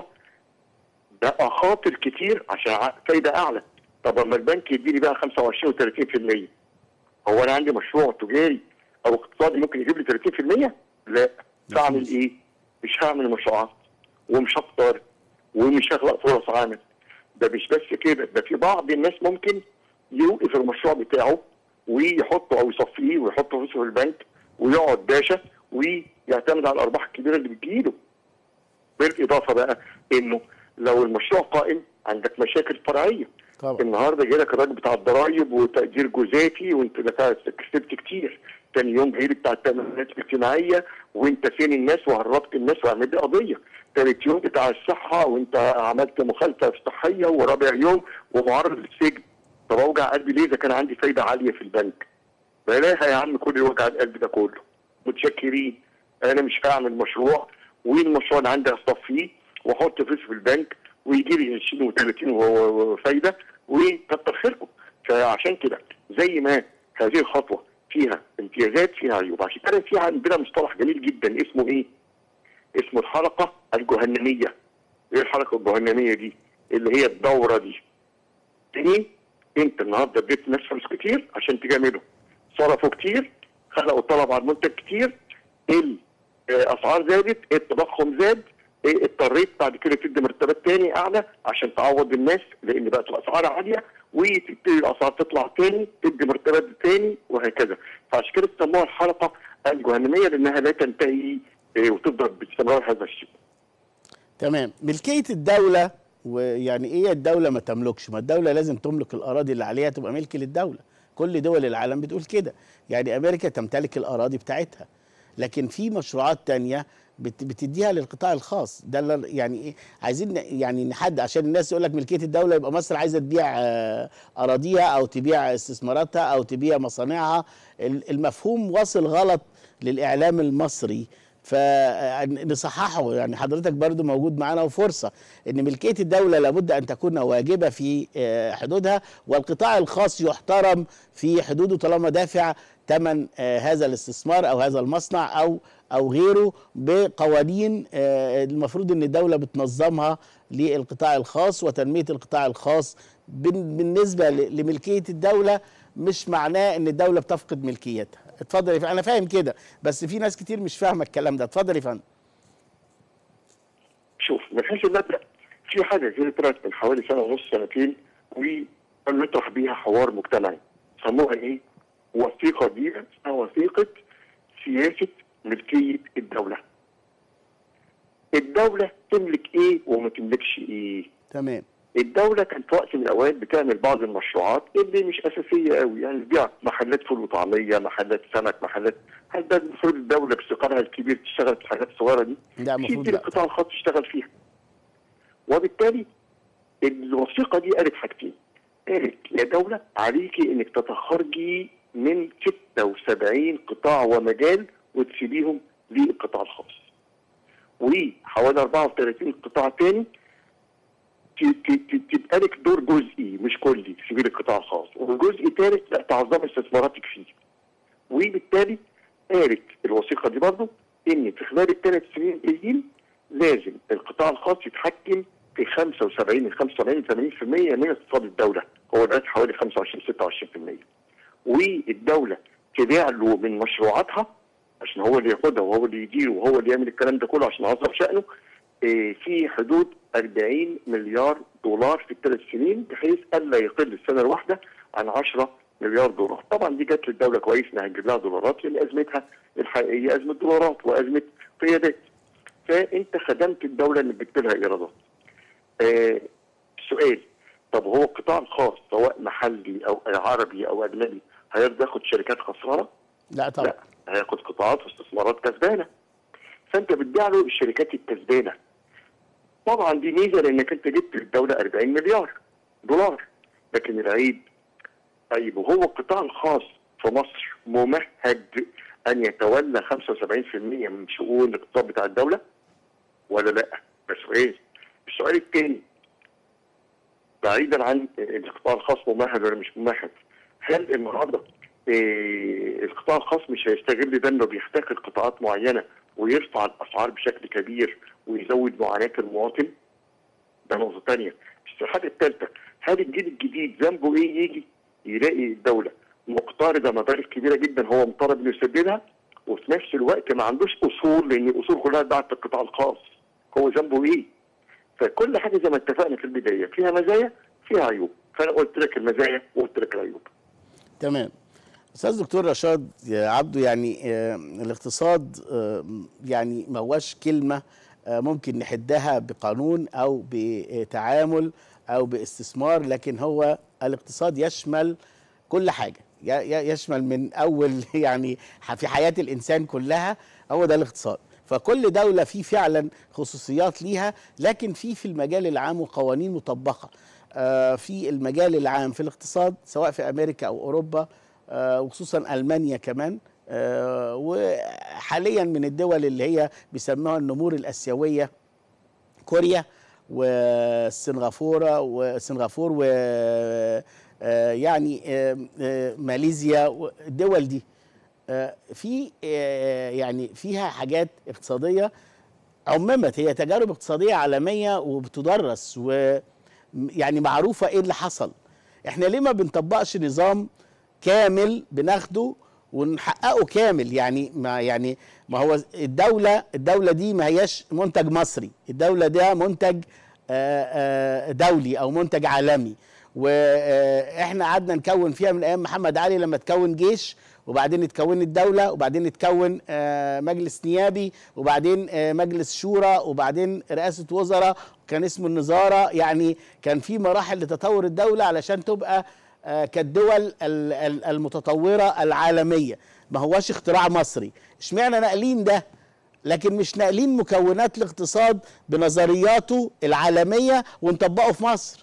بقى خاطر كتير عشان ع- فايده اعلى طب لما البنك يديني بقى 25 و30% هو انا عندي مشروع تجاري او اقتصادي ممكن يجيب لي 30% لا فاعمل ايه؟ مش هعمل مشروعات ومش هفطر ومش هخلق فرص عمل ده مش بس كده ده في بعض الناس ممكن يوقف المشروع بتاعه ويحطه او يصفيه ويحط فلوسه في البنك ويقعد باشا ويعتمد على الارباح الكبيره اللي بتجيله بالاضافه بقى انه لو المشروع قائم عندك مشاكل فرعيه
طبعا
النهارده جالك الراجل بتاع الضرايب وتقدير جزافي وانت دفعت كسبت كتير تاني يوم جاي لي بتاع التامينات الاجتماعيه وانت فين الناس وهربت الناس وعملت لي قضيه تالت يوم بتاع الصحه وانت عملت مخالفه صحيه ورابع يوم ومعرض للسجن طب اوجع قلبي ليه اذا كان عندي فايده عاليه في البنك بلاها يا عم كل وجع القلب ده كله متشكرين انا مش هعمل مشروع والمشروع اللي عندي هصفيه واحط فلوس في البنك ويجي لي 20 و30 وفايده وكتر خيركم فعشان كده زي ما هذه الخطوه فيها امتيازات فيها عيوب عشان كده في عندنا مصطلح جميل جدا اسمه ايه؟ اسمه الحلقه الجهنميه ايه الحلقه الجهنميه دي؟ اللي هي الدوره دي ايه؟ انت النهارده اديت ناس فلوس كتير عشان تجامله صرفوا كتير خلقوا طلب على المنتج كتير الاسعار زادت التضخم زاد إيه، اضطريت بعد كده تدي مرتبات تاني اعلى عشان تعوض الناس لان بقت الاسعار عاليه وتبتدي الاسعار تطلع تاني تدي مرتبات تاني وهكذا فعشان كده سموها الحلقه الجهنميه لانها لا تنتهي إيه، وتفضل باستمرار هذا الشيء
تمام ملكية الدولة ويعني ايه الدولة ما تملكش ما الدولة لازم تملك الأراضي اللي عليها تبقى ملك للدولة كل دول العالم بتقول كده يعني أمريكا تمتلك الأراضي بتاعتها لكن في مشروعات تانية بت- بتديها للقطاع الخاص ده اللي- يعني ايه عايزين ن- يعني نحد عشان الناس يقول لك ملكيه الدوله يبقى مصر عايزه تبيع آه، اراضيها او تبيع استثماراتها او تبيع مصانعها ال- المفهوم واصل غلط للاعلام المصري فنصححه يعني حضرتك برضو موجود معانا وفرصة ان ملكية الدولة لابد ان تكون واجبة في آه، حدودها والقطاع الخاص يحترم في حدوده طالما دافع ثمن آه، هذا الاستثمار او هذا المصنع او او غيره بقوانين آه، المفروض ان الدولة بتنظمها للقطاع الخاص وتنمية القطاع الخاص بن- بالنسبة ل- لملكية الدولة مش معناه ان الدولة بتفقد ملكيتها اتفضل يا فندم انا فاهم كده بس في ناس كتير مش فاهمه الكلام ده اتفضل يا فندم
شوف من حيث المبدا في حاجه كده طلعت من حوالي سنه ونص سنتين ونطرح بيها حوار مجتمعي سموها ايه؟ وثيقه جديده اسمها وثيقه سياسه ملكيه الدوله. الدوله تملك ايه وما تملكش ايه؟
تمام
الدولة كانت في وقت من الأوقات بتعمل بعض المشروعات اللي مش أساسية قوي يعني بتبيع محلات فول وطعمية محلات سمك محلات هل ده المفروض الدولة باستقرارها الكبير تشتغل في الحاجات الصغيرة دي؟
لا المفروض
في
لا
القطاع الخاص يشتغل فيها وبالتالي الوثيقة دي قالت حاجتين قالت يا دولة عليكي انك تتخرجي من 76 قطاع ومجال وتسيبيهم للقطاع الخاص وحوالي 34 قطاع تاني ت- ت- ت- تبقى لك دور جزئي مش كلي في سبيل القطاع الخاص وجزء ثالث لا تعظم استثماراتك فيه وبالتالي قالت الوثيقه دي برضه ان في خلال الثلاث سنين الجايين لازم القطاع الخاص يتحكم في 75 من 75 ل 80% من اقتصاد الدوله هو دلوقتي حوالي 25 26% والدوله تبيع له من مشروعاتها عشان هو اللي ياخدها وهو اللي يدير وهو اللي يعمل الكلام ده كله عشان يعظم شأنه آه، في حدود 40 مليار دولار في الثلاث سنين بحيث الا يقل السنه الواحده عن 10 مليار دولار طبعا دي جت للدوله كويس انها تجيب لها دولارات لان ازمتها الحقيقيه ازمه دولارات وازمه قيادات فانت خدمت الدوله انك جبت لها ايرادات آه السؤال طب هو القطاع الخاص سواء محلي او عربي او اجنبي هيرضى ياخد شركات خسرانه؟
لا طبعا
لا هياخد قطاعات واستثمارات كسبانه فانت بتبيع له الشركات الكسبانه طبعا دي ميزه لانك انت جبت للدوله 40 مليار دولار لكن العيب طيب وهو القطاع الخاص في مصر ممهد ان يتولى 75% من شؤون الاقتصاد بتاع الدوله ولا لا؟ ده سؤال. السؤال الثاني بعيدا عن القطاع الخاص ممهد ولا مش ممهد هل النهارده إيه القطاع الخاص مش هيستغل ده انه بيحتكر قطاعات معينه ويرفع الاسعار بشكل كبير ويزود معاناه المواطن؟ ده نقطه ثانيه. الحاجه الثالثه هل الجيل الجديد ذنبه ايه يجي يلاقي الدوله مقترضه مبالغ كبيره جدا هو مطالب انه يسددها وفي نفس الوقت ما عندوش اصول لان الاصول كلها اتباعت القطاع الخاص هو ذنبه ايه؟ فكل حاجه زي ما اتفقنا في البدايه فيها مزايا فيها عيوب فانا قلت لك المزايا وقلت لك العيوب
تمام استاذ دكتور رشاد عبده يعني آه الاقتصاد آه يعني ما هوش كلمه آه ممكن نحدها بقانون او بتعامل او باستثمار لكن هو الاقتصاد يشمل كل حاجه يشمل من اول يعني في حياه الانسان كلها هو ده الاقتصاد فكل دوله في فعلا خصوصيات ليها لكن في في المجال العام وقوانين مطبقه في المجال العام في الاقتصاد سواء في امريكا او اوروبا وخصوصا المانيا كمان وحاليا من الدول اللي هي بيسموها النمور الاسيويه كوريا وسنغافوره وسنغافور و يعني ماليزيا الدول دي في يعني فيها حاجات اقتصاديه عممت هي تجارب اقتصاديه عالميه وبتدرس ويعني معروفه ايه اللي حصل احنا ليه ما بنطبقش نظام كامل بناخده ونحققه كامل يعني ما يعني ما هو الدوله الدوله دي ما هياش منتج مصري الدوله ده منتج دولي او منتج عالمي واحنا قعدنا نكون فيها من ايام محمد علي لما تكون جيش وبعدين اتكون الدوله وبعدين اتكون مجلس نيابي وبعدين مجلس شورى وبعدين رئاسه وزراء كان اسمه النظاره يعني كان في مراحل لتطور الدوله علشان تبقى كالدول المتطوره العالميه ما هواش اختراع مصري اشمعنى ناقلين ده لكن مش ناقلين مكونات الاقتصاد بنظرياته العالميه ونطبقه في مصر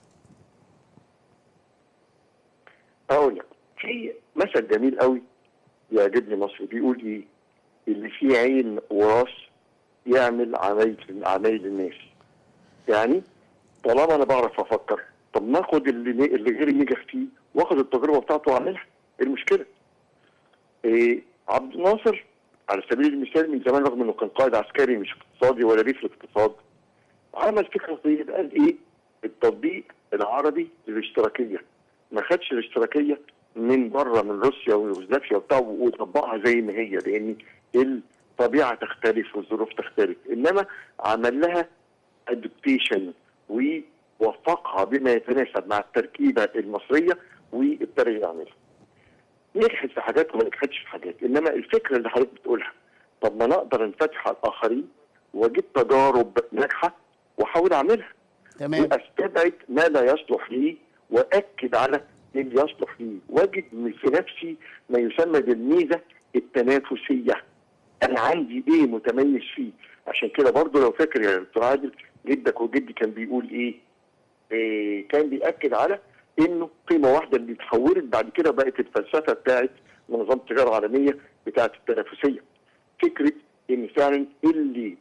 اقول لك في مثل جميل قوي يعجبني مصر بيقول ايه اللي فيه عين وراس يعمل عمايل عمايل الناس يعني طالما انا بعرف افكر طب ناخد اللي اللي غيري نجح فيه واخد التجربه بتاعته واعملها ايه المشكله؟ إيه عبد الناصر على سبيل المثال من زمان رغم انه كان قائد عسكري مش اقتصادي ولا ليه في الاقتصاد عمل فكره طيبه قال ايه؟ التطبيق العربي للاشتراكيه ما خدش الاشتراكيه من بره من روسيا ويوغوسلافيا وبتاع وطبقها زي ما هي لان الطبيعه تختلف والظروف تختلف انما عمل لها ادابتيشن ووفقها بما يتناسب مع التركيبه المصريه وابتدى يعملها. نجحت في حاجات وما نجحتش في حاجات انما الفكره اللي حضرتك بتقولها طب ما انا اقدر انفتح على الاخرين واجيب تجارب ناجحه واحاول اعملها
تمام
واستبعد ما لا يصلح لي واكد على اللي يصلح لي واجد في نفسي ما يسمى بالميزه التنافسيه انا عندي ايه متميز فيه عشان كده برضه لو فاكر يا دكتور عادل جدك وجدي كان بيقول ايه, إيه كان بياكد على انه قيمه واحده اللي اتحولت بعد كده بقت الفلسفه بتاعت منظمه التجاره العالميه بتاعت التنافسيه فكره ان فعلا اللي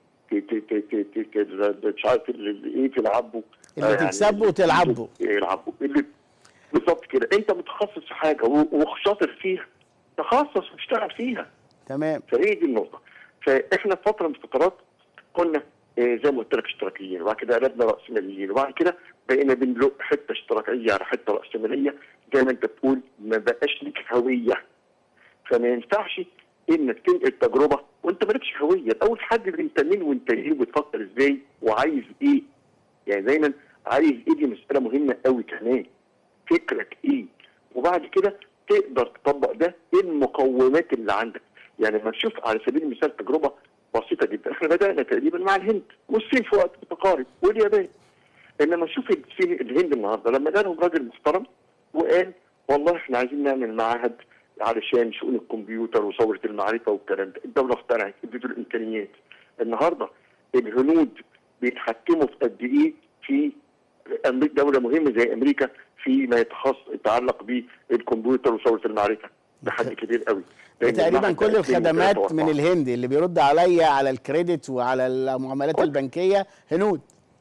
مش عارف ايه تلعبه
اللي تكسبه وتلعبه
يلعبه اللي بالظبط كده انت متخصص في حاجه وشاطر فيها تخصص واشتغل فيها
تمام
فهي دي النقطه فاحنا في فتره من الفترات كنا آه زي ما قلت لك اشتراكيين وبعد كده قلبنا راسماليين وبعد كده بقينا بنلق حته اشتراكيه على حته راسماليه زي ما انت بتقول ما بقاش ليك هويه فما ينفعش انك تنقل تجربه وانت مالكش هويه الاول حدد انت مين وانت ايه وبتفكر ازاي وعايز ايه يعني دايما عايز ايه دي مساله مهمه قوي كمان فكرك ايه وبعد كده تقدر تطبق ده ايه المقومات اللي عندك يعني لما تشوف على سبيل المثال تجربه بسيطه جدا احنا بدانا تقريبا مع الهند والصين في وقت متقارب واليابان انما شوف الصين الهند النهارده لما جالهم راجل محترم وقال والله احنا عايزين نعمل معهد علشان شؤون الكمبيوتر وثوره المعرفه والكلام ده الدوله اقتنعت اديته الامكانيات النهارده الهنود بيتحكموا في قد ايه في أمريكا دوله مهمه زي امريكا فيما يتخص يتعلق بالكمبيوتر وثوره المعرفه ده حد كبير قوي لأن
تقريبا
المعهد
كل
ده
الخدمات
2003
من الهند اللي بيرد عليا على الكريدت وعلى المعاملات
كل-
البنكيه هنود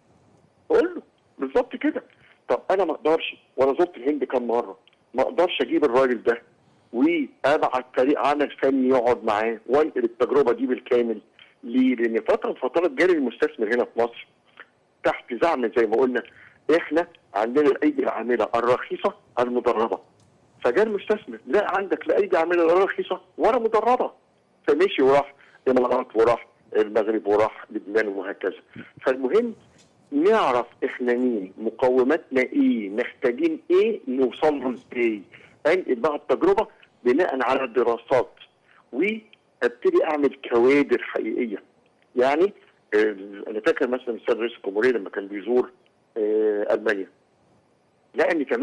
قول له بالظبط كده طب انا ما اقدرش وانا زرت الهند كام مره ما اقدرش اجيب الراجل ده وابعت فريق عمل فني يقعد معاه وانقل التجربه دي بالكامل ليه؟ لان فتره من فترات جالي المستثمر هنا في مصر تحت زعم زي ما قلنا احنا عندنا الايدي العامله الرخيصه المدربه فجاء المستثمر لا عندك لا ايدي عامله لا رخيصه ولا مدربه فمشي وراح الامارات وراح المغرب وراح لبنان وهكذا فالمهم نعرف احنا مين مقوماتنا ايه محتاجين ايه نوصل له ازاي انقل بقى التجربه بناء على الدراسات وابتدي اعمل كوادر حقيقيه يعني آه، انا فاكر مثلا السيد رئيس الجمهوريه لما كان بيزور آه، المانيا لقى ان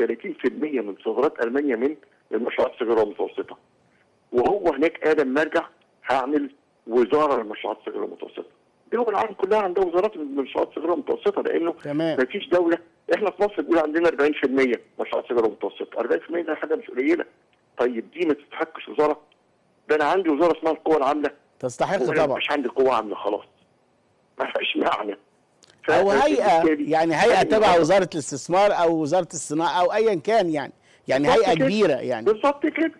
38% من صادرات المانيا من المشروعات الصغيره والمتوسطه وهو هناك ادم مرجع هعمل وزاره للمشروعات الصغيره والمتوسطه دول العالم كلها عندها وزارات للمشروعات الصغيره والمتوسطه لانه
تمام
ما فيش دوله احنا في مصر بنقول عندنا 40% مشروعات صغيره ومتوسطه 40% ده حاجه مش قليله طيب دي ما تستحقش وزاره ده انا عندي وزاره اسمها القوى العامله
تستحق
وانا
طبعا
مش عندي قوه عامله خلاص ما فيش معنى ف-
او هيئه
فبالتالي
يعني هيئه
هيئة
تبع وزاره الاستثمار او وزاره الصناعه او ايا كان يعني يعني
بالظبط
هيئه
كده.
كبيره يعني
بالظبط كده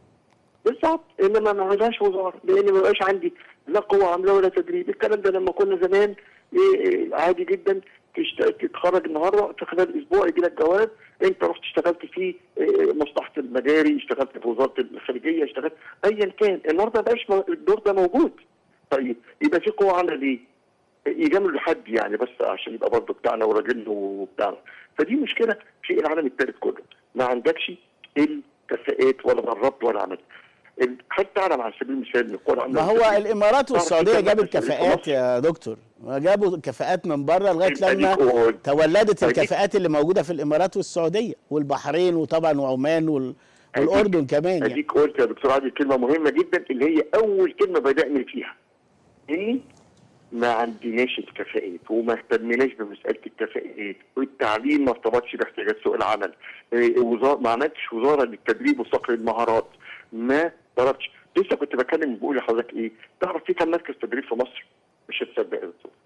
بالظبط انما ما عندهاش وزاره لان ما بقاش عندي لا قوه عامله ولا تدريب الكلام ده لما كنا زمان إيه إيه عادي جدا تشت- تتخرج النهارده في خلال اسبوع يجي لك جواب انت رحت اشتغلت في إيه، مصلحه المجاري اشتغلت في وزاره الخارجيه اشتغلت ايا كان النهارده ما بقاش م- الدور ده موجود طيب يبقى في قوه عامله ليه؟ يجاملوا لحد يعني بس عشان يبقى برضه بتاعنا وراجلنا وبتاعنا فدي مشكله في العالم الثالث كله ما عندكش الكفاءات ولا دربت ولا عملت ال- حتى اعلم على سبيل المثال ان القوى العامله
ما هو
للتدريب
الامارات
تعرف
والسعوديه
في كام
جابت
مركز تدريب في
كفاءات
مصر؟
يا دكتور جابوا كفاءات من بره لغايه
أديك
لما
قول.
تولدت
أديك-
الكفاءات اللي موجوده في الامارات والسعوديه والبحرين وطبعا وعمان وال...
أديك-
والاردن كمان يعني
اديك قلت يا دكتور عادل كلمه مهمه جدا اللي هي اول كلمه بدانا فيها ان ما عندناش الكفاءات وما اهتمناش بمساله الكفاءات والتعليم ما ارتبطش باحتياجات سوق العمل إيه، وزاره ما عملتش وزاره للتدريب وصقل المهارات ما ضربتش لسه كنت بكلم بقول لحضرتك ايه تعرف في كم مركز تدريب في مصر مش هتصدق يا دكتور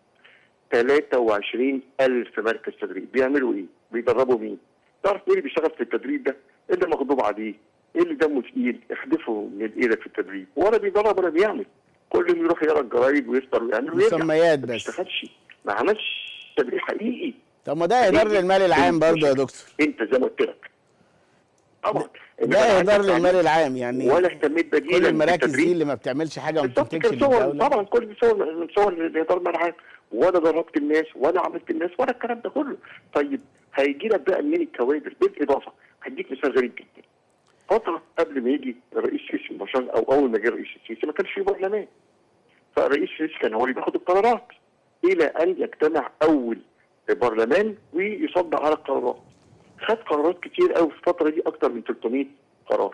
23 ألف مركز تدريب بيعملوا ايه؟ بيدربوا مين؟ تعرف مين اللي بيشتغل في التدريب ده؟ إيه اللي مغضوب عليه؟ ايه اللي دمه تقيل؟ احذفه من ايدك في التدريب ولا بيدرب ولا بيعمل كل يوم يروح يقرا الجرايد ويفطر ويعمل ويرجع
مسميات
ما
بس
بيشتغلش ما عملش تدريب حقيقي
طب ما ده اهدار للمال العام برضه يا دكتور
انت زي ما قلت لك طبعا إنما
ده
لا
اهدار
عندك
للمال
تعليم
العام يعني
ولا اهتميت بديلا
كل المراكز
للتدريب.
دي اللي ما بتعملش حاجه وما
بالظبط
بتنتجش
كان صور
للدوله
طبعا كل دي صور من صور الاداره المال ولا دربت الناس ولا عملت الناس ولا الكلام ده كله طيب هيجي لك بقى منين الكوادر بالاضافه هديك مثال غريب جدا فتره قبل ما يجي الرئيس السيسي مباشره او اول ما جه الرئيس السيسي ما كانش في برلمان فالرئيس السيسي كان هو اللي بياخد القرارات الى ان يجتمع اول برلمان ويصدق على القرارات خد قرارات كتير قوي في الفتره دي اكتر من 300 قرار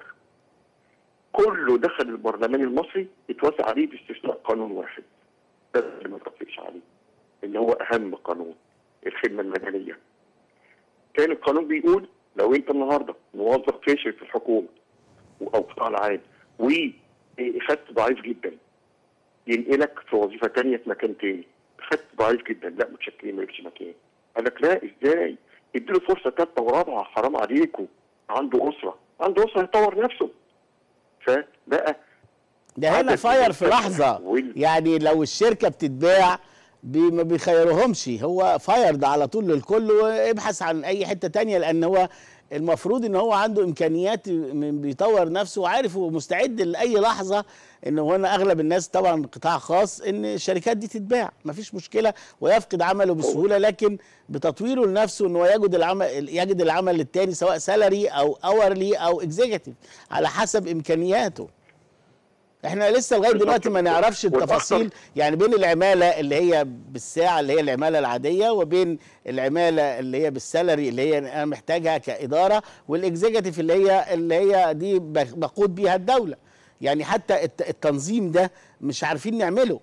كله دخل البرلمان المصري اتوسع عليه باستثناء قانون واحد ده اللي ما اتوافقش عليه اللي هو اهم قانون الخدمه المدنيه كان القانون بيقول لو انت النهارده موظف فاشل في الحكومه او قطاع العام وخدت ضعيف جدا ينقلك في وظيفه ثانيه في مكان تاني خدت ضعيف جدا لا متشكرين مالكش مكان قال لك لا ازاي اديله فرصه ثالثه ورابعه حرام عليكم عنده اسره عنده اسره يطور نفسه فبقى
ده هنا
عدد
فاير في
المستشفى
لحظه
وال-
يعني لو الشركه بتتباع بي ما بيخيرهمش هو فايرد على طول للكل وابحث عن اي حته تانية لان هو المفروض ان هو عنده امكانيات من- بيطور نفسه وعارف ومستعد لاي لحظه ان هو انا اغلب الناس طبعا قطاع خاص ان الشركات دي تتباع مفيش مشكله ويفقد عمله بسهوله لكن بتطويره لنفسه ان هو يجد العمل يجد العمل التاني سواء سالري او اورلي او اكزيكتيف على حسب امكانياته احنا لسه لغايه دلوقتي ما نعرفش التفاصيل يعني بين العماله اللي هي بالساعه اللي هي العماله العاديه وبين العماله اللي هي بالسالري اللي هي انا محتاجها كاداره والاكزيكتيف اللي هي اللي هي دي بق- بقود بيها الدوله يعني حتى الت- التنظيم ده مش عارفين نعمله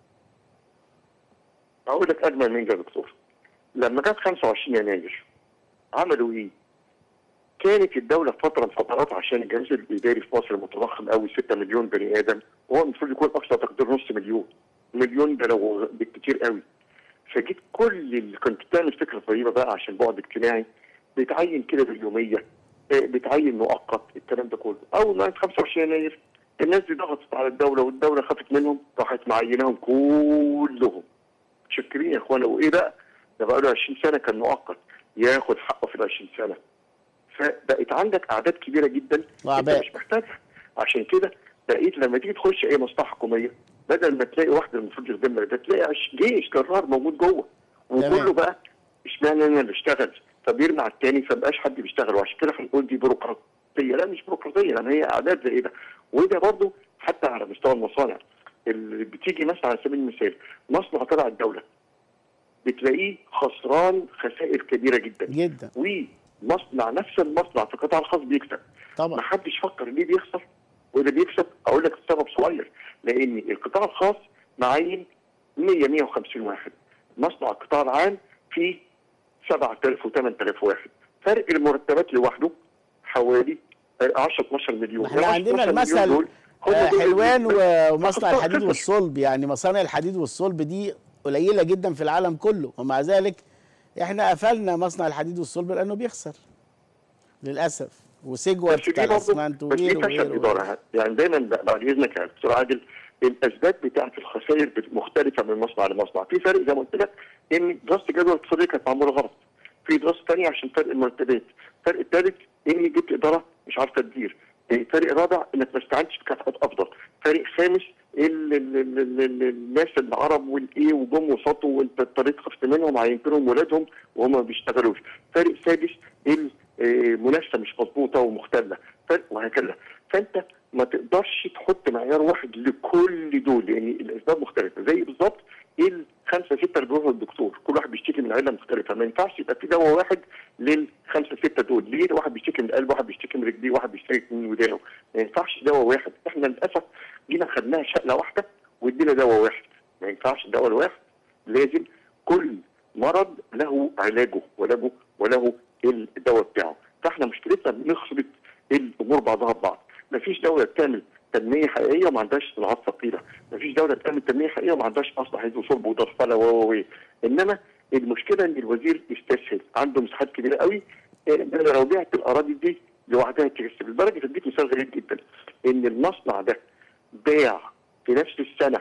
هقول لك اجمل من ده يا دكتور لما جت 25 يناير عملوا ايه؟ كانت الدوله في فتره من فترات عشان الجهاز الاداري في مصر متضخم قوي 6 مليون بني ادم وهو المفروض يكون اقصى تقدير نص مليون مليون ده لو بالكتير قوي فجيت كل اللي كنت بتعمل فكره طيبه بقى عشان بعد اجتماعي بتعين كده باليوميه آه، بتعين مؤقت الكلام ده كله اول ما جت 25 يناير الناس دي ضغطت على الدوله والدوله خافت منهم راحت معيناهم كلهم متشكرين يا اخوانا وايه بقى؟ ده بقى له 20 سنه كان مؤقت ياخد حقه في ال 20 سنه فبقت عندك اعداد كبيره جدا انت
وأعباء.
مش محتاجها عشان كده بقيت لما تيجي تخش اي مصلحه حكوميه بدل ما تلاقي واحد المفروض يخدم لك ده تلاقي عش- جيش جرار موجود جوه
تمام.
وكله بقى اشمعنى انا اللي اشتغل فبيرمي على التاني فمبقاش حد بيشتغل وعشان كده هنقول دي بيروقراطيه لا مش بيروقراطيه لان هي اعداد زي ده وده برضه حتى على مستوى المصانع اللي بتيجي مثلا على سبيل المثال مصنع تبع الدوله بتلاقيه خسران خسائر كبيره جدا
جدا
ومصنع نفس المصنع في القطاع الخاص بيكسب
طبعا
ما حدش فكر ليه بيخسر وده بيكسب اقول لك السبب صغير لان القطاع الخاص معين 100 150 واحد مصنع القطاع العام فيه 7000 و8000 واحد فرق المرتبات لوحده حوالي آه، 10 12 مليون
احنا
ال 10
عندنا
12 مليون
المثل
دول هم
آه،
دول
حلوان
اللي-
و- ومصنع
خسر-
الحديد
خسر.
والصلب يعني مصانع الحديد والصلب دي قليله جدا في العالم كله ومع ذلك احنا قفلنا مصنع الحديد والصلب لانه بيخسر للاسف وسيجوار
بس دي
بتاع
برضه
الاسمنت
بس دي
وغيره
فشل
وغيره
اداره يعني دايما بعد اذنك يا دكتور عادل الاسباب بتاعت الخسائر بت- مختلفه من مصنع لمصنع في فرق زي ما قلت لك ان دراسه الجدوى الاقتصاديه كانت معموله غلط في دراسه ثانيه عشان فرق المرتبات الفرق الثالث ان جبت اداره مش عارفه تدير الفرق الرابع انك ما استعنتش بكفاءات افضل فرق خامس ال- ال- ال- ال- ال- الناس العرب والايه وجم وسطوا وانت اضطريت خفت منهم عينت لهم ولادهم وهم ما بيشتغلوش فرق سادس المنافسه مش مظبوطه ومختله فرق وهكذا فانت ما تقدرش تحط معيار واحد لكل دول لان الاسباب مختلفه زي بالظبط الخمسه سته اللي بيروحوا للدكتور كل واحد بيشتكي من عله مختلفه ما ينفعش يبقى في دواء واحد للخمسه سته دول ليه واحد بيشتكي من القلب واحد بيشتكي من رجليه واحد بيشتكي من ودانه ما ينفعش دواء واحد احنا للاسف جينا خدناها شقله واحده وادينا دواء واحد ما ينفعش الدواء الواحد لازم كل مرض له علاجه وله وله الدواء بتاعه فاحنا مشكلتنا بنخلط الامور بعضها ببعض مفيش دوله بتعمل تنميه حقيقيه وما عندهاش صناعات ثقيله مفيش دوله بتعمل تنميه حقيقيه وما عندهاش مصنع حديد وصلب وضرفله و و و انما المشكله ان الوزير يستسهل عنده مساحات كبيره قوي إيه، انا لو بعت الاراضي دي لوحدها تكسب لدرجه اديك مثال غريب جدا ان المصنع ده باع في نفس السنه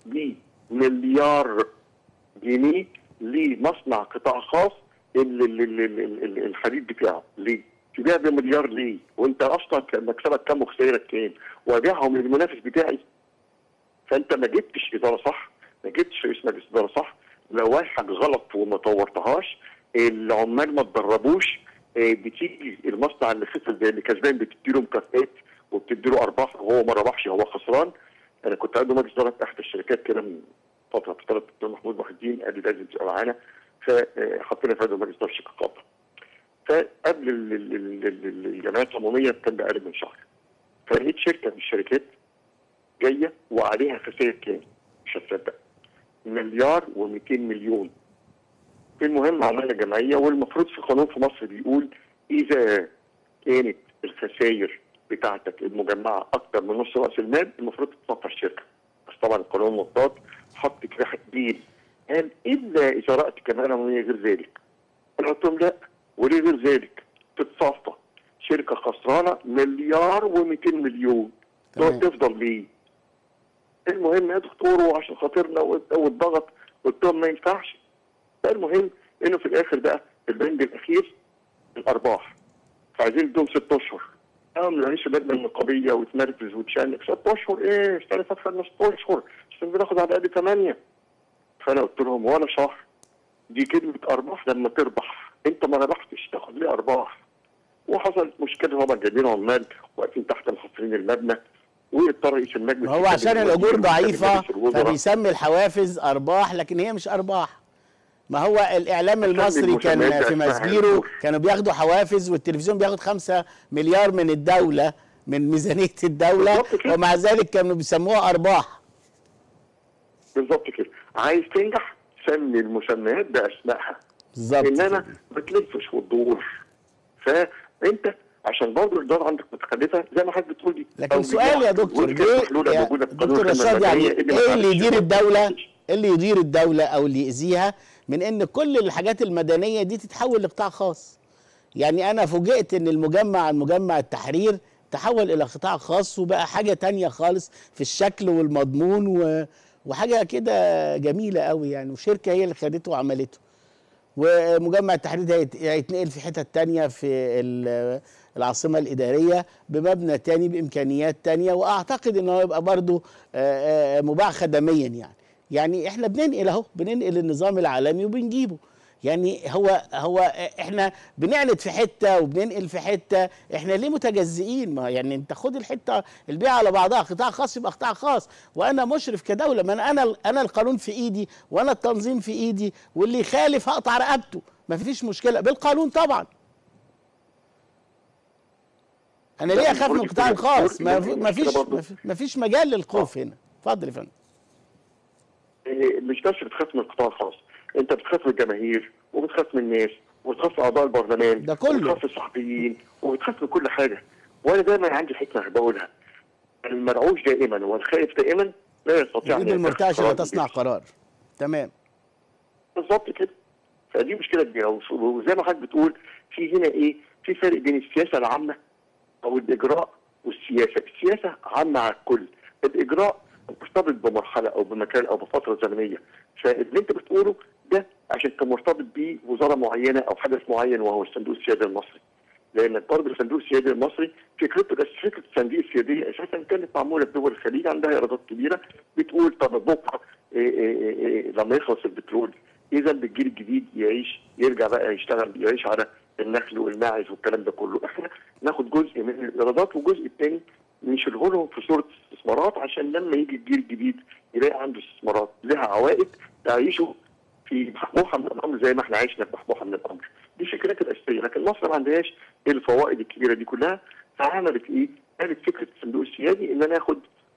بمليار جنيه لمصنع قطاع خاص ال- ال- ال- ال- ال- الحديد بتاعه ليه؟ تبيع بمليار ليه؟ وانت اصلا كان مكسبك كام وخسائرك كام؟ وابيعهم للمنافس بتاعي فانت ما جبتش اداره صح ما جبتش رئيس مجلس اداره صح لوائحك غلط وما طورتهاش العمال ما اتدربوش آه، بتيجي المصنع اللي خسر زي اللي كسبان بتديله مكافئات وبتديله ارباح وهو ما ربحش هو خسران انا كنت عنده مجلس اداره احد الشركات كده من فتره فتره الدكتور محمود محي الدين قال لي لازم تبقى معانا فحطينا في هذا المجلس اداره شركه قابله فقبل ال- ال- ال- ال- الجمعيات العموميه كان بأقل من شهر فلقيت شركه من الشركات جايه وعليها خسائر كام؟ مش هتصدق مليار و200 مليون المهم عملنا جمعيه والمفروض في قانون في مصر بيقول اذا كانت الخسائر بتاعتك المجمعه اكثر من نص راس المال المفروض تتصفى الشركه بس طبعا القانون مطاط حط كده دين قال الا اذا رات كمان عموميه غير ذلك انا قلت لهم لا وليه غير ذلك تتصفى شركه خسرانه مليار و200 مليون
تمام.
تقعد تفضل ليه؟ المهم يا دكتور وعشان خاطرنا والضغط قلت لهم ما ينفعش فالمهم انه في الاخر بقى البند الاخير الارباح فعايزين ادهم ست اشهر قام رئيس اللجنه النقابيه وتنرفز وتشنك ست اشهر ايه السنه اللي خدنا ست اشهر عشان بناخد على الاقل ثمانيه فانا قلت لهم ولا شهر دي كلمه ارباح لما تربح انت ما ربحتش تاخد ليه ارباح وحصلت مشكله هما جايبين عمال واقفين تحت محصرين المبنى واضطر رئيس المجلس
هو عشان الاجور ضعيفه
فبيسمي
فبيسمي الحوافز ارباح لكن هي مش ارباح ما هو الاعلام
عشان
المصري كان
المسميات
في
اسمها
مسبيرو
أجور.
كانوا بياخدوا حوافز والتلفزيون بياخد خمسة مليار من الدوله من ميزانيه الدوله
بالظبط كده.
ومع ذلك كانوا بيسموها ارباح
بالظبط كده عايز تنجح سمي المسميات باسمائها
بالظبط
انما
كده.
ما تلفش وتدور فانت عشان برضه الاداره عندك متخلفه زي ما حضرتك بتقول دي
لكن
أو
سؤال يا
بيحصل
دكتور
وكانت
ليه
محلولة
يا
موجودة في قانون
دكتور
الخدمة
رشاد يعني
المدنية اللي ما
ايه اللي
اتعملش.
يدير الدوله إيه اللي يدير الدوله او اللي يأذيها من ان كل الحاجات المدنيه دي تتحول لقطاع خاص يعني انا فوجئت ان المجمع المجمع التحرير تحول الى قطاع خاص وبقى حاجه تانية خالص في الشكل والمضمون و... وحاجه كده جميله قوي يعني وشركه هي اللي خدته وعملته ومجمع التحرير ده هيت- هيتنقل في حتت تانية في ال- العاصمة الإدارية بمبنى تاني بإمكانيات تانية وأعتقد إنه هيبقى برضو آه، آه، مباع خدميا يعني يعني إحنا بننقل أهو بننقل النظام العالمي وبنجيبه يعني هو هو احنا بنعند في حته وبننقل في حته احنا ليه متجزئين ما يعني انت خد الحته البيع على بعضها قطاع خاص يبقى قطاع خاص وانا مشرف كدوله ما انا انا انا القانون في ايدي وانا التنظيم في ايدي واللي يخالف هقطع رقبته ما فيش مشكله بالقانون طبعا انا ليه
ده
اخاف من
المفروض
القطاع
يكون
الخاص ما
المفروض
في- ما
يكون
فيش
كده برضه.
ما في- ما فيش مجال للخوف هنا اتفضل يا فندم
إيه، مش بس بتخاف من القطاع الخاص انت بتخاف من الجماهير وبتخاف من الناس وبتخاف من اعضاء البرلمان
ده كله.
وبتخاف من الصحفيين وبتخاف من كل حاجه وانا دايما عندي حكمه بقولها المرعوش دائما والخائف دائما لا يستطيع
يريد
ان يتخذ
المرتعش لا
قرار
تصنع
بنفسه.
قرار تمام
بالظبط كده فدي مشكله كبيره وزي ما حضرتك بتقول في هنا ايه في فرق بين السياسه العامه او الاجراء والسياسه السياسه عامه على الكل الاجراء مرتبط بمرحله او بمكان او بفتره زمنيه فاللي انت بتقوله ده عشان كان مرتبط بوزاره معينه او حدث معين وهو الصندوق السيادي المصري لان برضه الصندوق السيادي المصري فكرته بس فكره الصناديق السياديه اساسا كانت معموله في دول الخليج عندها ايرادات كبيره بتقول طب بكره إيه إيه إيه لما يخلص البترول اذا الجيل الجديد يعيش يرجع بقى يشتغل يعيش على النخل والماعز والكلام ده كله احنا ناخد جزء من الايرادات والجزء الثاني نشيله لهم في صوره استثمارات عشان لما يجي الجيل الجديد يلاقي عنده استثمارات لها عوائد تعيشه في بحبوحه من الامر زي ما احنا عشنا في بحبوحه من الامر دي فكرتها الاساسيه لكن مصر ما عندهاش الفوائد الكبيره دي كلها فعملت ايه؟ قالت فكره الصندوق السيادي ان انا اخد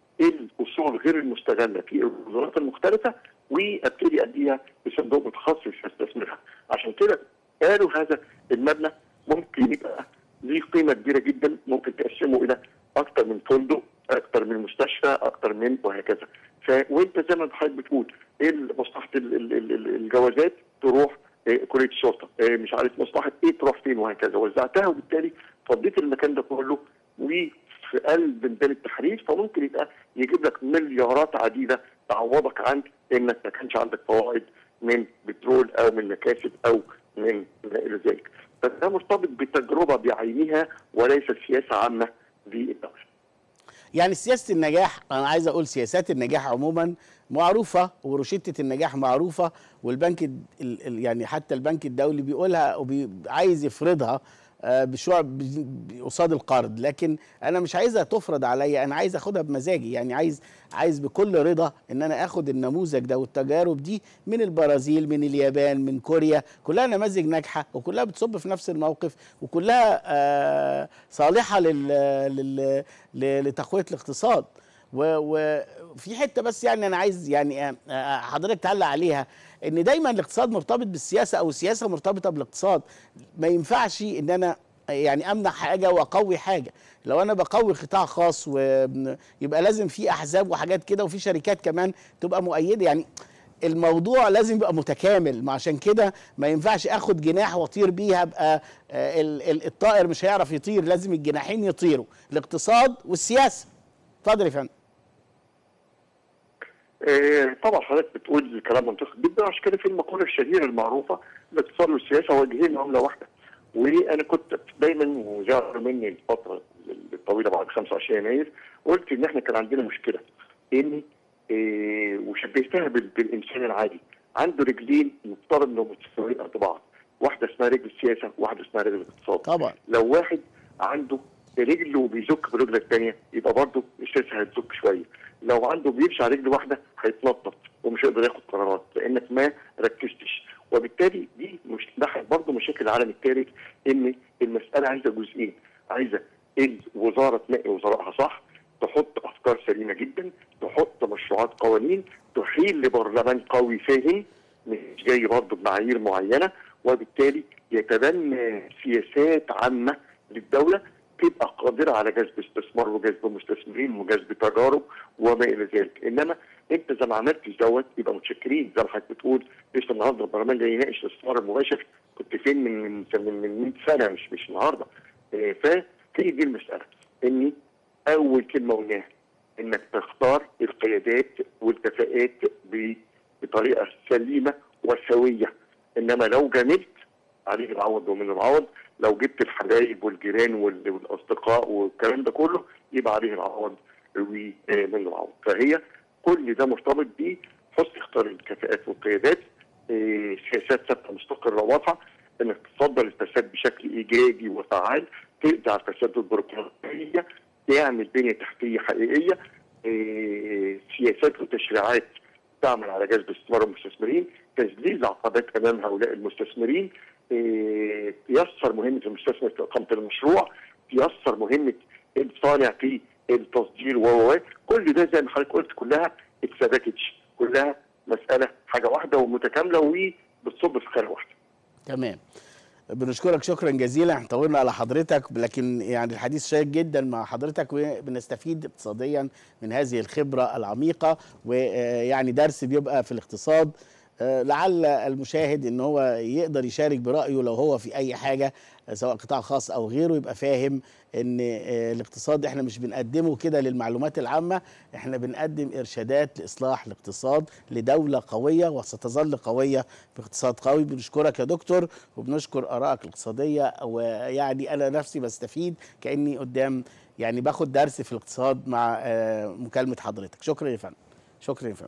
الاصول غير المستغله في الوزارات المختلفه وابتدي اديها لصندوق متخصص يستثمرها عشان كده قالوا هذا المبنى ممكن يبقى ليه قيمه كبيره جدا ممكن تقسمه الى اكثر من فندق اكثر من مستشفى اكثر من وهكذا ف وانت زي ما حضرتك بتقول ايه مصلحه ال- ال- ال- ال- الجوازات تروح إيه كليه الشرطه إيه مش عارف مصلحه ايه تروح فين وهكذا وزعتها وبالتالي فضيت المكان ده كله وفي قلب ميدان التحرير فممكن يبقى يجيب لك مليارات عديده تعوضك عن انك ما كانش عندك فوائد من بترول او من مكاسب او من ما الى ذلك فده مرتبط بتجربه بعينها وليس سياسه عامه للدوله
يعني سياسه النجاح انا عايز اقول سياسات النجاح عموما معروفه وروشته النجاح معروفه والبنك ال- ال- يعني حتى البنك الدولي بيقولها وعايز يفرضها آه، بشوع ب- ب- قصاد القرض لكن انا مش عايزها تفرض عليا انا عايز اخدها بمزاجي يعني عايز عايز بكل رضا ان انا اخد النموذج ده والتجارب دي من البرازيل من اليابان من كوريا كلها نماذج ناجحه وكلها بتصب في نفس الموقف وكلها آه، صالحه لل لل ل- لتقويه الاقتصاد و- وفي حته بس يعني انا عايز يعني آه، آه، حضرتك تعلق عليها ان دايما الاقتصاد مرتبط بالسياسه او السياسه مرتبطه بالاقتصاد ما ينفعش ان انا يعني امنع حاجه واقوي حاجه لو انا بقوي قطاع خاص ويبقى لازم في احزاب وحاجات كده وفي شركات كمان تبقى مؤيده يعني الموضوع لازم يبقى متكامل ما عشان كده ما ينفعش اخد جناح واطير بيه هبقى آه، ال- ال- الطائر مش هيعرف يطير لازم الجناحين يطيروا الاقتصاد والسياسه اتفضل يا فندم
آه، طبعا حضرتك بتقول كلام منطقي جدا عشان كده في المقوله الشهيره المعروفه الاقتصاد والسياسه وجهين عمله واحده وانا كنت دايما وزعل مني الفتره الطويله بعد 25 يناير قلت ان احنا كان عندنا مشكله ان آه، وشبهتها بال- بالانسان العادي عنده رجلين مفترض انهم متساويين قد بعض واحده اسمها رجل السياسه وواحده اسمها رجل الاقتصاد
طبعا
لو واحد عنده رجل وبيزك برجله الثانيه يبقى برضه السياسه هتزك شويه لو عنده بيمشي على رجل واحده هيتنطط ومش هيقدر ياخد قرارات لانك ما ركزتش وبالتالي دي مش ده برضه مشاكل العالم الثالث ان المساله عايزه جزئين عايزه الوزاره تنقي وزرائها صح تحط افكار سليمه جدا تحط مشروعات قوانين تحيل لبرلمان قوي فاهم مش جاي برضه بمعايير معينه وبالتالي يتبنى سياسات عامه للدوله تبقى قادره على جذب استثمار وجذب مستثمرين وجذب تجارب وما الى ذلك انما انت زي ما عملتش دوت يبقى متشكرين زي ما حضرتك بتقول لسه النهارده البرلمان جاي يناقش الاستثمار المباشر كنت فين من من من, من 100 سنه مش مش النهارده آه، فهي دي المساله اني اول كلمه قلناها انك تختار القيادات والكفاءات ب- بطريقه سليمه وسويه انما لو جاملت عليه العوض ومن العوض لو جبت الحبايب والجيران وال- والاصدقاء والكلام ده كله يبقى عليه العوض ومن العوض فهي كل ده مرتبط ب حسن اختيار الكفاءات والقيادات إيه، سياسات ثابته مستقره واضحه انك تصدر الفساد بشكل ايجابي وفعال تقضي على الفساد البيروقراطيه تعمل بنيه تحتيه حقيقيه إيه، سياسات وتشريعات تعمل على جذب استثمار المستثمرين تذليل عقبات امام هؤلاء المستثمرين إيه، تيسر مهمه المستثمر في اقامه المشروع تيسر مهمه الصانع في التصدير و و- كل ده زي ما حضرتك قلت كلها اتثبتتش كلها مساله حاجه واحده ومتكامله وبتصب في خانه واحده
تمام بنشكرك شكرا جزيلا احنا طولنا على حضرتك لكن يعني الحديث شيق جدا مع حضرتك وبنستفيد اقتصاديا من هذه الخبرة العميقة ويعني درس بيبقى في الاقتصاد آه، لعل المشاهد ان هو يقدر يشارك برأيه لو هو في اي حاجة آه، سواء قطاع خاص او غيره يبقى فاهم ان آه، الاقتصاد احنا مش بنقدمه كده للمعلومات العامة احنا بنقدم ارشادات لاصلاح الاقتصاد لدولة قوية وستظل قوية باقتصاد قوي بنشكرك يا دكتور وبنشكر ارائك الاقتصادية ويعني انا نفسي بستفيد كاني قدام يعني باخد درس في الاقتصاد مع آه، مكالمة حضرتك شكرا يا فندم شكرا يا فندم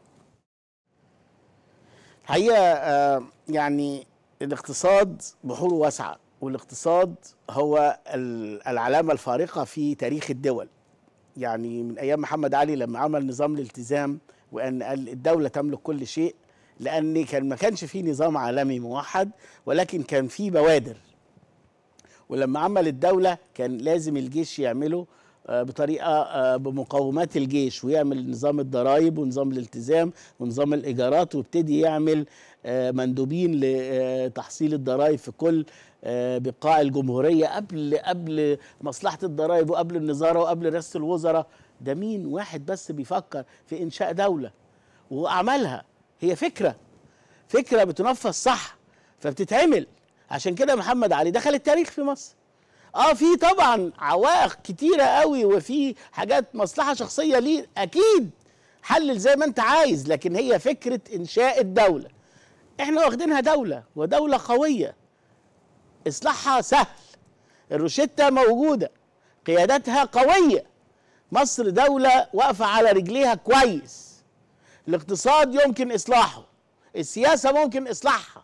الحقيقة آه، يعني الاقتصاد بحوره واسعة والاقتصاد هو ال- العلامة الفارقة في تاريخ الدول يعني من أيام محمد علي لما عمل نظام الالتزام وأن قال الدولة تملك كل شيء لأن كان ما كانش في نظام عالمي موحد ولكن كان في بوادر ولما عمل الدولة كان لازم الجيش يعمله آه، بطريقة آه، بمقومات الجيش ويعمل نظام الضرائب ونظام الالتزام ونظام الإيجارات وابتدي يعمل آه، مندوبين لتحصيل الضرائب في كل آه، بقاع الجمهورية قبل قبل مصلحة الضرائب وقبل النظارة وقبل رئاسة الوزراء ده مين واحد بس بيفكر في إنشاء دولة وعملها هي فكرة فكرة بتنفذ صح فبتتعمل عشان كده محمد علي دخل التاريخ في مصر اه في طبعا عوائق كتيره قوي وفي حاجات مصلحه شخصيه ليه اكيد حلل زي ما انت عايز لكن هي فكره انشاء الدوله احنا واخدينها دوله ودوله قويه اصلاحها سهل الروشته موجوده قيادتها قويه مصر دوله واقفه على رجليها كويس الاقتصاد يمكن اصلاحه السياسه ممكن اصلاحها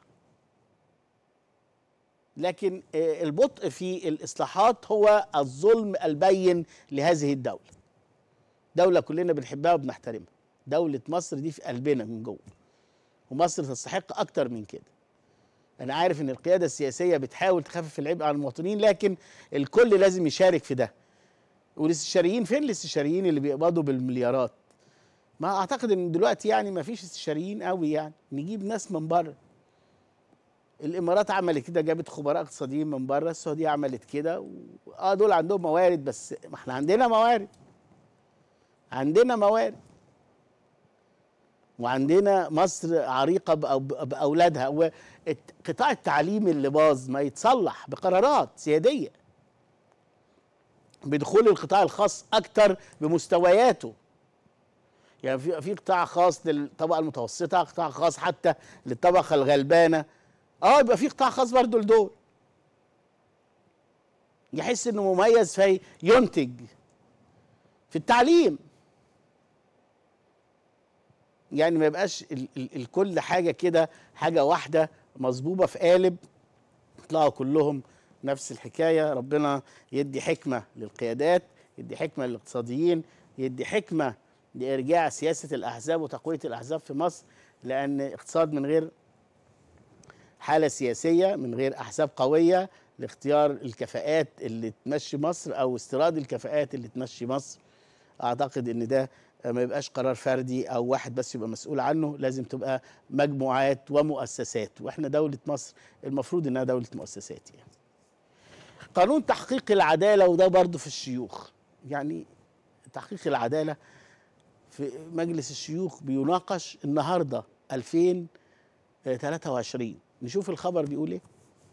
لكن آه، البطء في الاصلاحات هو الظلم البين لهذه الدوله دوله كلنا بنحبها وبنحترمها دوله مصر دي في قلبنا من جوه ومصر تستحق اكتر من كده انا عارف ان القياده السياسيه بتحاول تخفف العبء عن المواطنين لكن الكل لازم يشارك في ده والاستشاريين فين الاستشاريين اللي بيقبضوا بالمليارات ما اعتقد ان دلوقتي يعني ما فيش استشاريين قوي يعني نجيب ناس من بره الامارات عملت كده جابت خبراء اقتصاديين من بره السعوديه عملت كده و... اه دول عندهم موارد بس ما احنا عندنا موارد عندنا موارد وعندنا مصر عريقه بأو- باولادها وقطاع التعليم اللي باظ ما يتصلح بقرارات سياديه بدخول القطاع الخاص اكتر بمستوياته يعني في في قطاع خاص للطبقه المتوسطه قطاع خاص حتى للطبقه الغلبانه اه يبقى في قطاع خاص برضه لدول يحس انه مميز فينتج في التعليم يعني ما يبقاش ال- ال- الكل حاجه كده حاجه واحده مصبوبه في قالب يطلعوا كلهم نفس الحكايه ربنا يدي حكمه للقيادات يدي حكمه للاقتصاديين يدي حكمه لارجاع سياسه الاحزاب وتقويه الاحزاب في مصر لان اقتصاد من غير حاله سياسيه من غير احزاب قويه لاختيار الكفاءات اللي تمشي مصر او استيراد الكفاءات اللي تمشي مصر اعتقد ان ده ما يبقاش قرار فردي او واحد بس يبقى مسؤول عنه لازم تبقى مجموعات ومؤسسات واحنا دولة مصر المفروض انها دولة مؤسسات يعني قانون تحقيق العدالة وده برضه في الشيوخ يعني تحقيق العدالة في مجلس الشيوخ بيناقش النهارده 2023 نشوف الخبر بيقول ايه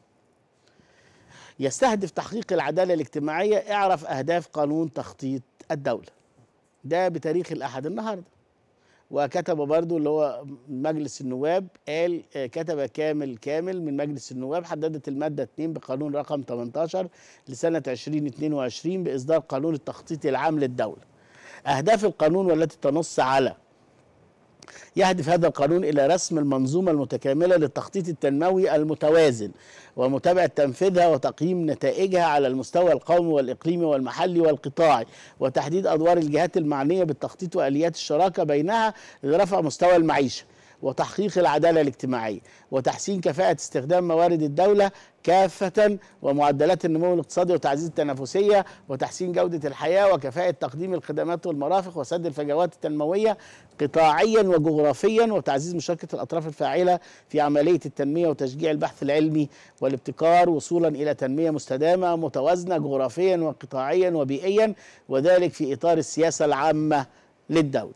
يستهدف تحقيق العدالة الاجتماعية اعرف أهداف قانون تخطيط الدولة ده بتاريخ الأحد النهاردة وكتب برضو اللي هو مجلس النواب قال آه، كتب كامل كامل من مجلس النواب حددت المادة 2 بقانون رقم 18 لسنة 2022 بإصدار قانون التخطيط العام للدولة أهداف القانون والتي تنص على يهدف هذا القانون إلى رسم المنظومة المتكاملة للتخطيط التنموي المتوازن ومتابعة تنفيذها وتقييم نتائجها على المستوى القومي والإقليمي والمحلي والقطاعي وتحديد أدوار الجهات المعنية بالتخطيط وآليات الشراكة بينها لرفع مستوى المعيشة وتحقيق العدالة الاجتماعية وتحسين كفاءة استخدام موارد الدولة كافة ومعدلات النمو الاقتصادي وتعزيز التنافسية وتحسين جودة الحياة وكفاءة تقديم الخدمات والمرافق وسد الفجوات التنموية قطاعيا وجغرافيا وتعزيز مشاركة الأطراف الفاعلة في عملية التنمية وتشجيع البحث العلمي والابتكار وصولا إلى تنمية مستدامة متوازنة جغرافيا وقطاعيا وبيئيا وذلك في إطار السياسة العامة للدولة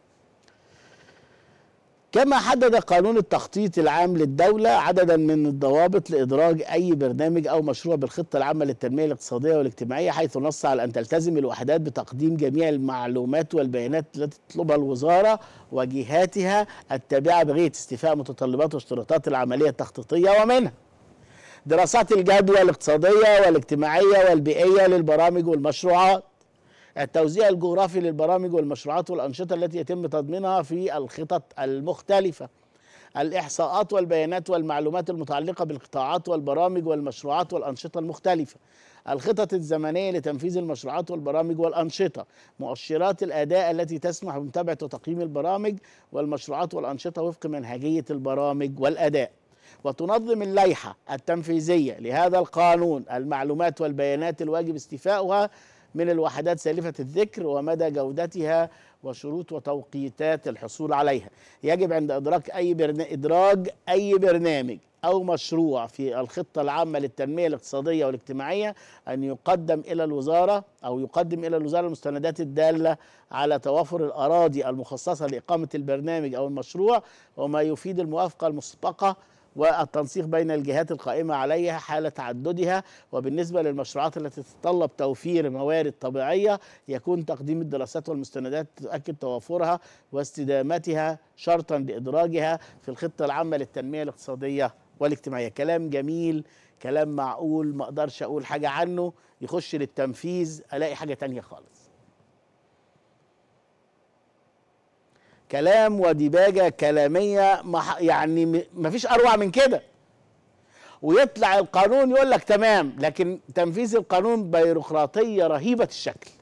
كما حدد قانون التخطيط العام للدولة عددا من الضوابط لإدراج أي برنامج أو مشروع بالخطة العامة للتنمية الاقتصادية والاجتماعية حيث نص على أن تلتزم الوحدات بتقديم جميع المعلومات والبيانات التي تطلبها الوزارة وجهاتها التابعة بغية استيفاء متطلبات واشتراطات العملية التخطيطية ومنها دراسات الجدوى الاقتصادية والاجتماعية والبيئية للبرامج والمشروعات التوزيع الجغرافي للبرامج والمشروعات والأنشطة التي يتم تضمينها في الخطط المختلفة الإحصاءات والبيانات والمعلومات المتعلقة بالقطاعات والبرامج والمشروعات والأنشطة المختلفة الخطط الزمنية لتنفيذ المشروعات والبرامج والأنشطة مؤشرات الأداء التي تسمح بمتابعة وتقييم البرامج والمشروعات والأنشطة وفق منهجية البرامج والأداء وتنظم اللائحة التنفيذية لهذا القانون المعلومات والبيانات الواجب استيفاؤها من الوحدات سالفة الذكر ومدى جودتها وشروط وتوقيتات الحصول عليها يجب عند إدراك أي برنا... إدراج أي برنامج أو مشروع في الخطة العامة للتنمية الاقتصادية والاجتماعية أن يقدم إلى الوزارة أو يقدم إلى الوزارة المستندات الدالة على توافر الأراضي المخصصة لإقامة البرنامج أو المشروع وما يفيد الموافقة المسبقة والتنسيق بين الجهات القائمة عليها حال تعددها وبالنسبة للمشروعات التي تتطلب توفير موارد طبيعية يكون تقديم الدراسات والمستندات تؤكد توافرها واستدامتها شرطا لإدراجها في الخطة العامة للتنمية الاقتصادية والاجتماعية كلام جميل كلام معقول ما اقدرش اقول حاجة عنه يخش للتنفيذ الاقي حاجة تانية خالص كلام وديباجة كلامية مح- يعني م- مفيش أروع من كده ويطلع القانون يقول لك تمام لكن تنفيذ القانون بيروقراطية رهيبة الشكل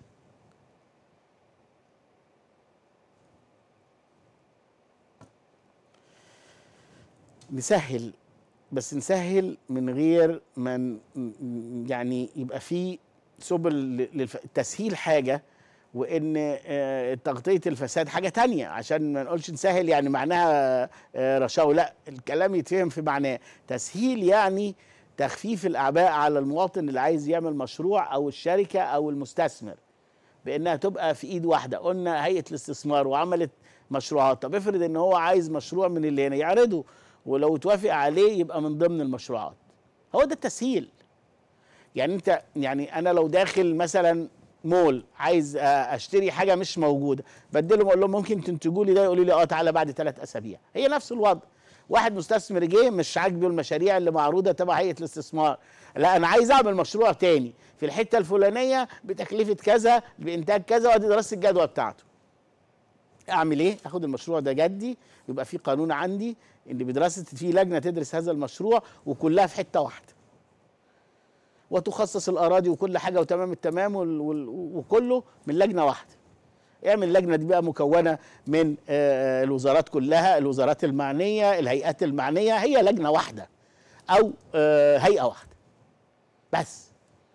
نسهل بس نسهل من غير ما ن- ن- يعني يبقى في سبل للتسهيل حاجه وان آه، تغطيه الفساد حاجه تانية عشان ما نقولش نسهل يعني معناها آه، رشاوى لا الكلام يتفهم في معناه تسهيل يعني تخفيف الاعباء على المواطن اللي عايز يعمل مشروع او الشركه او المستثمر بانها تبقى في ايد واحده قلنا هيئه الاستثمار وعملت مشروعات طب افرض ان هو عايز مشروع من اللي هنا يعرضه ولو توافق عليه يبقى من ضمن المشروعات هو ده التسهيل يعني انت يعني انا لو داخل مثلا مول عايز آه، اشتري حاجه مش موجوده بدلهم اقول لهم ممكن تنتجوا لي ده يقولوا لي اه تعالى بعد ثلاث اسابيع هي نفس الوضع واحد مستثمر جه مش عاجبه المشاريع اللي معروضه تبع هيئه الاستثمار لا انا عايز اعمل مشروع تاني في الحته الفلانيه بتكلفه كذا بانتاج كذا وادي دراسه الجدوى بتاعته اعمل ايه اخد المشروع ده جدي يبقى في قانون عندي ان بدراسه في لجنه تدرس هذا المشروع وكلها في حته واحده وتخصص الاراضي وكل حاجه وتمام التمام وال- وال- وكله من لجنه واحده اعمل اللجنه دي بقى مكونه من آه، الوزارات كلها الوزارات المعنيه الهيئات المعنيه هي لجنه واحده او آه، هيئه واحده بس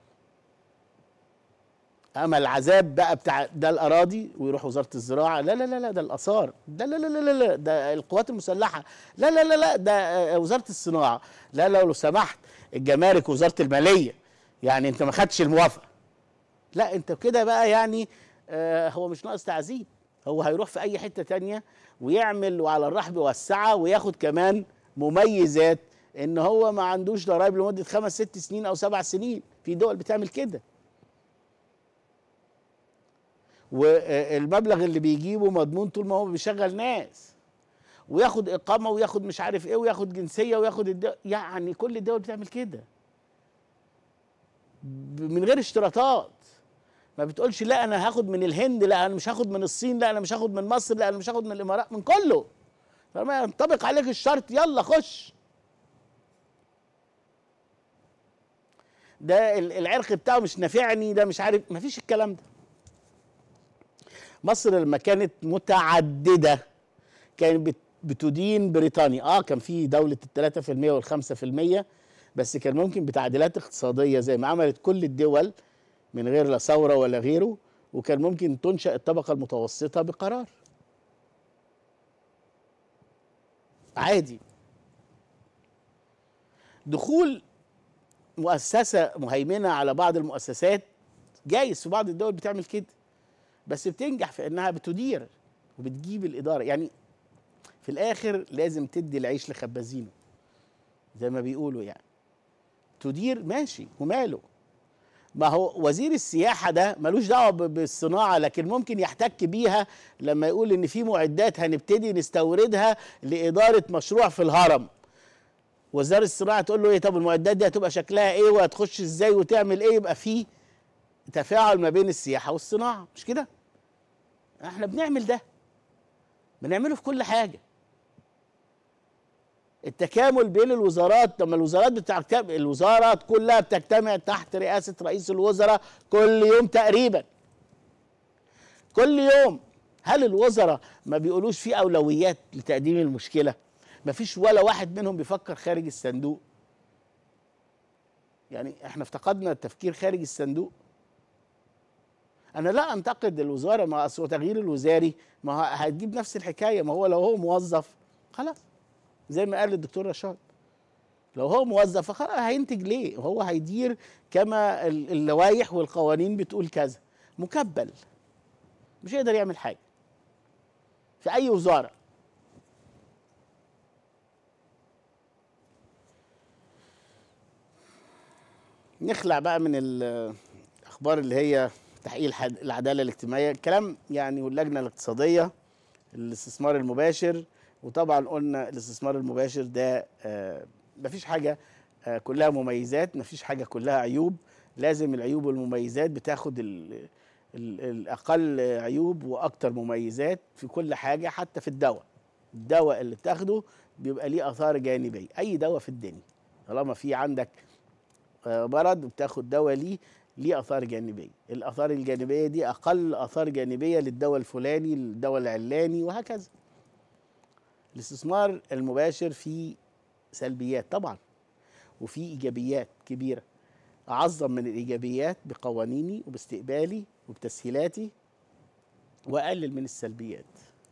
اما العذاب بقى بتاع ده الاراضي ويروح وزاره الزراعه لا لا لا لا ده الاثار ده لا لا لا لا لا ده القوات المسلحه لا لا لا لا ده آه، وزاره الصناعه لا لا لو سمحت الجمارك وزاره الماليه يعني انت ما خدتش الموافقه لا انت كده بقى يعني آه هو مش ناقص تعذيب هو هيروح في اي حته تانية ويعمل وعلى الرحب والسعه وياخد كمان مميزات ان هو ما عندوش ضرائب لمده خمس ست سنين او سبع سنين في دول بتعمل كده والمبلغ اللي بيجيبه مضمون طول ما هو بيشغل ناس وياخد اقامه وياخد مش عارف ايه وياخد جنسيه وياخد الدول يعني كل الدول بتعمل كده ب- من غير اشتراطات ما بتقولش لا انا هاخد من الهند لا انا مش هاخد من الصين لا انا مش هاخد من مصر لا انا مش هاخد من الامارات من كله فما ينطبق عليك الشرط يلا خش ده ال- العرق بتاعه مش نافعني ده مش عارف ما فيش الكلام ده مصر لما كانت متعدده كانت بت- بتدين بريطانيا اه كان في دوله الثلاثة في المية والخمسة في المية بس كان ممكن بتعديلات اقتصاديه زي ما عملت كل الدول من غير لا ثوره ولا غيره وكان ممكن تنشا الطبقه المتوسطه بقرار عادي دخول مؤسسه مهيمنه على بعض المؤسسات جايز في بعض الدول بتعمل كده بس بتنجح في انها بتدير وبتجيب الاداره يعني في الاخر لازم تدي العيش لخبازينه زي ما بيقولوا يعني تدير ماشي وماله ما هو وزير السياحة ده ملوش دعوة ب- بالصناعة لكن ممكن يحتك بيها لما يقول إن في معدات هنبتدي نستوردها لإدارة مشروع في الهرم وزارة الصناعة تقول له إيه طب المعدات دي هتبقى شكلها إيه وهتخش إزاي وتعمل إيه يبقى في تفاعل ما بين السياحة والصناعة مش كده؟ إحنا بنعمل ده بنعمله في كل حاجة التكامل بين الوزارات لما الوزارات بتجتمع الوزارات كلها بتجتمع تحت رئاسة رئيس الوزراء كل يوم تقريبا كل يوم هل الوزراء ما بيقولوش في أولويات لتقديم المشكلة ما فيش ولا واحد منهم بيفكر خارج الصندوق يعني احنا افتقدنا التفكير خارج الصندوق انا لا انتقد الوزاره ما اصل تغيير الوزاري ما هو هتجيب نفس الحكايه ما هو لو هو موظف خلاص زي ما قال الدكتور رشاد لو هو موظف فخلاص هينتج ليه هو هيدير كما ال- اللوائح والقوانين بتقول كذا مكبل مش هيقدر يعمل حاجه في اي وزاره نخلع بقى من الاخبار اللي هي تحقيق الحد- العداله الاجتماعيه الكلام يعني واللجنه الاقتصاديه الاستثمار المباشر وطبعا قلنا الاستثمار المباشر ده آه مفيش حاجه آه كلها مميزات مفيش حاجه كلها عيوب لازم العيوب والمميزات بتاخد ال ال الاقل عيوب واكتر مميزات في كل حاجه حتى في الدواء الدواء اللي بتاخده بيبقى ليه اثار جانبيه اي دواء في الدنيا طالما في عندك آه، مرض وبتاخد دواء ليه ليه اثار جانبيه الاثار الجانبيه دي اقل اثار جانبيه للدواء الفلاني للدواء العلاني وهكذا الاستثمار المباشر فيه سلبيات طبعا وفي ايجابيات كبيره اعظم من الايجابيات بقوانيني وباستقبالي وبتسهيلاتي واقلل من السلبيات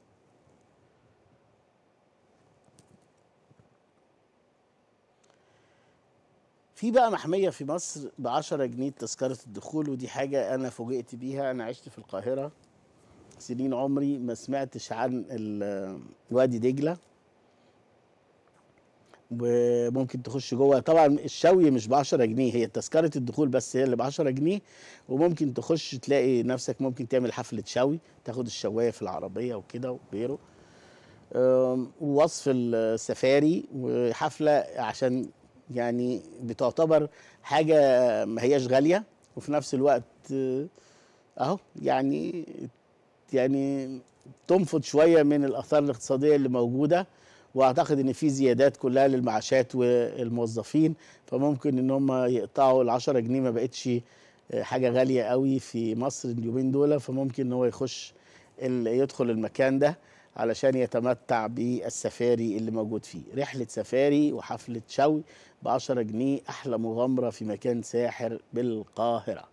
في بقى محمية في مصر ب 10 جنيه تذكرة الدخول ودي حاجة أنا فوجئت بيها أنا عشت في القاهرة سنين عمري ما سمعتش عن ال- وادي دجلة وممكن تخش جوه طبعا الشوي مش ب 10 جنيه هي تذكره الدخول بس هي اللي ب 10 جنيه وممكن تخش تلاقي نفسك ممكن تعمل حفله شوي تاخد الشوايه في العربيه وكده وغيره أم، ووصف السفاري وحفله عشان يعني بتعتبر حاجه ما هياش غاليه وفي نفس الوقت آه، اهو يعني يعني تنفض شويه من الاثار الاقتصاديه اللي موجوده واعتقد ان في زيادات كلها للمعاشات والموظفين فممكن ان هم يقطعوا ال 10 جنيه ما بقتش آه، حاجه غاليه قوي في مصر اليومين دول فممكن ان هو يخش ال- يدخل المكان ده علشان يتمتع بالسفاري اللي موجود فيه رحله سفاري وحفله شوي ب 10 جنيه احلى مغامره في مكان ساحر بالقاهره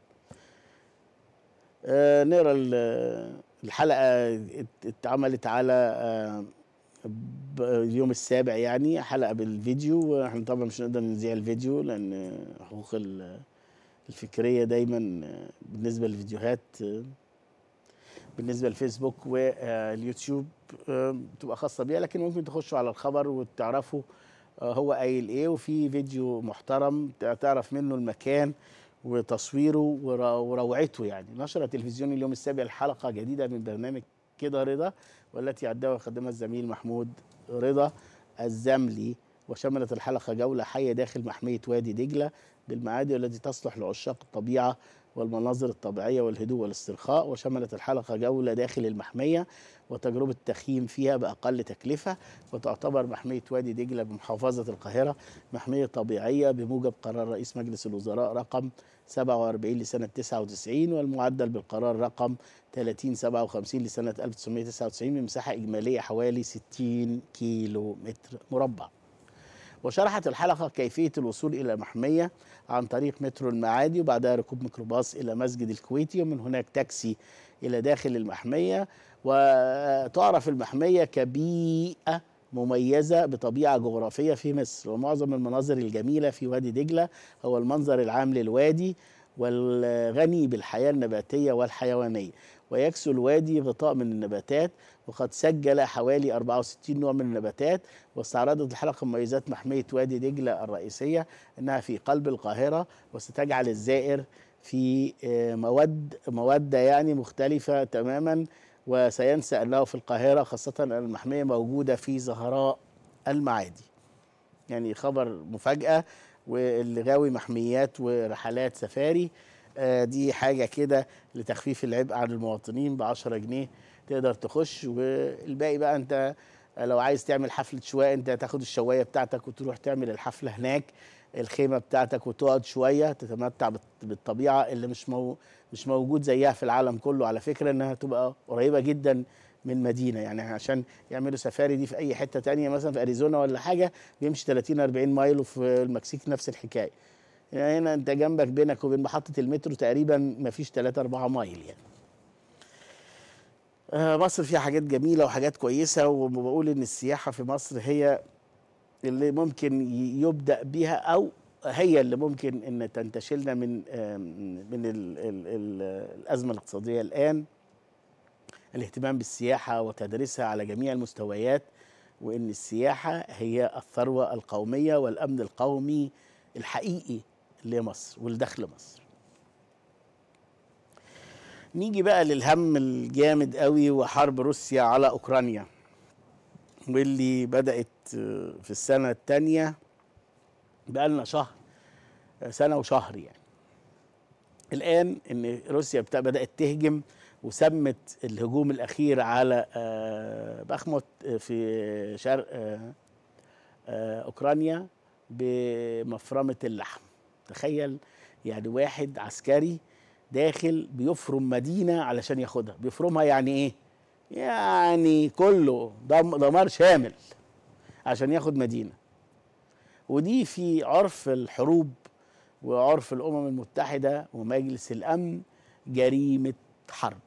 آه نقرا ال- الحلقه ات- اتعملت على آه ب- اليوم السابع يعني حلقه بالفيديو واحنا طبعا مش هنقدر نذيع الفيديو لان حقوق ال- الفكريه دايما آه، بالنسبه للفيديوهات آه، بالنسبه للفيسبوك واليوتيوب آه، بتبقى خاصه بيها لكن ممكن تخشوا على الخبر وتعرفوا آه، هو قايل ايه وفي فيديو محترم تعرف منه المكان وتصويره ورا- وروعته يعني نشر التلفزيون اليوم السابع الحلقه جديده من برنامج كده رضا والتي عدها ويقدمها الزميل محمود رضا الزملي وشملت الحلقه جوله حيه داخل محميه وادي دجله بالمعادي التي تصلح لعشاق الطبيعه والمناظر الطبيعيه والهدوء والاسترخاء وشملت الحلقه جوله داخل المحميه وتجربه التخييم فيها باقل تكلفه وتعتبر محميه وادي دجله بمحافظه القاهره محميه طبيعيه بموجب قرار رئيس مجلس الوزراء رقم 47 لسنه 99 والمعدل بالقرار رقم 3057 لسنه 1999 بمساحه اجماليه حوالي 60 كيلو متر مربع. وشرحت الحلقة كيفية الوصول إلى محمية عن طريق مترو المعادي وبعدها ركوب ميكروباص إلى مسجد الكويتي ومن هناك تاكسي إلى داخل المحمية وتعرف المحمية كبيئة مميزة بطبيعة جغرافية في مصر ومعظم المناظر الجميلة في وادي دجلة هو المنظر العام للوادي والغني بالحياة النباتية والحيوانية ويكسو الوادي غطاء من النباتات وقد سجل حوالي 64 نوع من النباتات واستعرضت الحلقة مميزات محمية وادي دجلة الرئيسية أنها في قلب القاهرة وستجعل الزائر في آه، مود مودة يعني مختلفة تماما وسينسى أنه في القاهرة خاصة أن المحمية موجودة في زهراء المعادي يعني خبر مفاجأة واللي غاوي محميات ورحلات سفاري آه، دي حاجة كده لتخفيف العبء عن المواطنين ب 10 جنيه تقدر تخش والباقي بقى انت لو عايز تعمل حفلة شواء انت تاخد الشواية بتاعتك وتروح تعمل الحفلة هناك الخيمة بتاعتك وتقعد شوية تتمتع بالط- بالطبيعة اللي مش مو مش موجود زيها في العالم كله على فكرة انها تبقى قريبة جدا من مدينة يعني عشان يعملوا سفاري دي في اي حتة تانية مثلا في اريزونا ولا حاجة بيمشي 30 40 مايل وفي المكسيك نفس الحكاية يعني هنا انت جنبك بينك وبين محطة المترو تقريبا ما فيش 3 4 مايل يعني آه، مصر فيها حاجات جميلة وحاجات كويسة وبقول ان السياحة في مصر هي اللي ممكن ي- يبدأ بيها او هي اللي ممكن ان تنتشلنا من آم، من ال ال ال الازمه الاقتصاديه الان الاهتمام بالسياحه وتدريسها على جميع المستويات وان السياحه هي الثروه القوميه والامن القومي الحقيقي لمصر ولدخل مصر نيجي بقى للهم الجامد قوي وحرب روسيا على اوكرانيا واللي بدات آه، في السنه الثانيه بقالنا شهر آه، سنه وشهر يعني الان ان روسيا بتا- بدات تهجم وسمت الهجوم الاخير على آه، بخموت آه، في شرق آه، آه، اوكرانيا بمفرمه اللحم تخيل يعني واحد عسكري داخل بيفرم مدينه علشان ياخدها بيفرمها يعني ايه يعني كله دم دمار شامل عشان ياخد مدينه ودي في عرف الحروب وعرف الامم المتحده ومجلس الامن جريمه حرب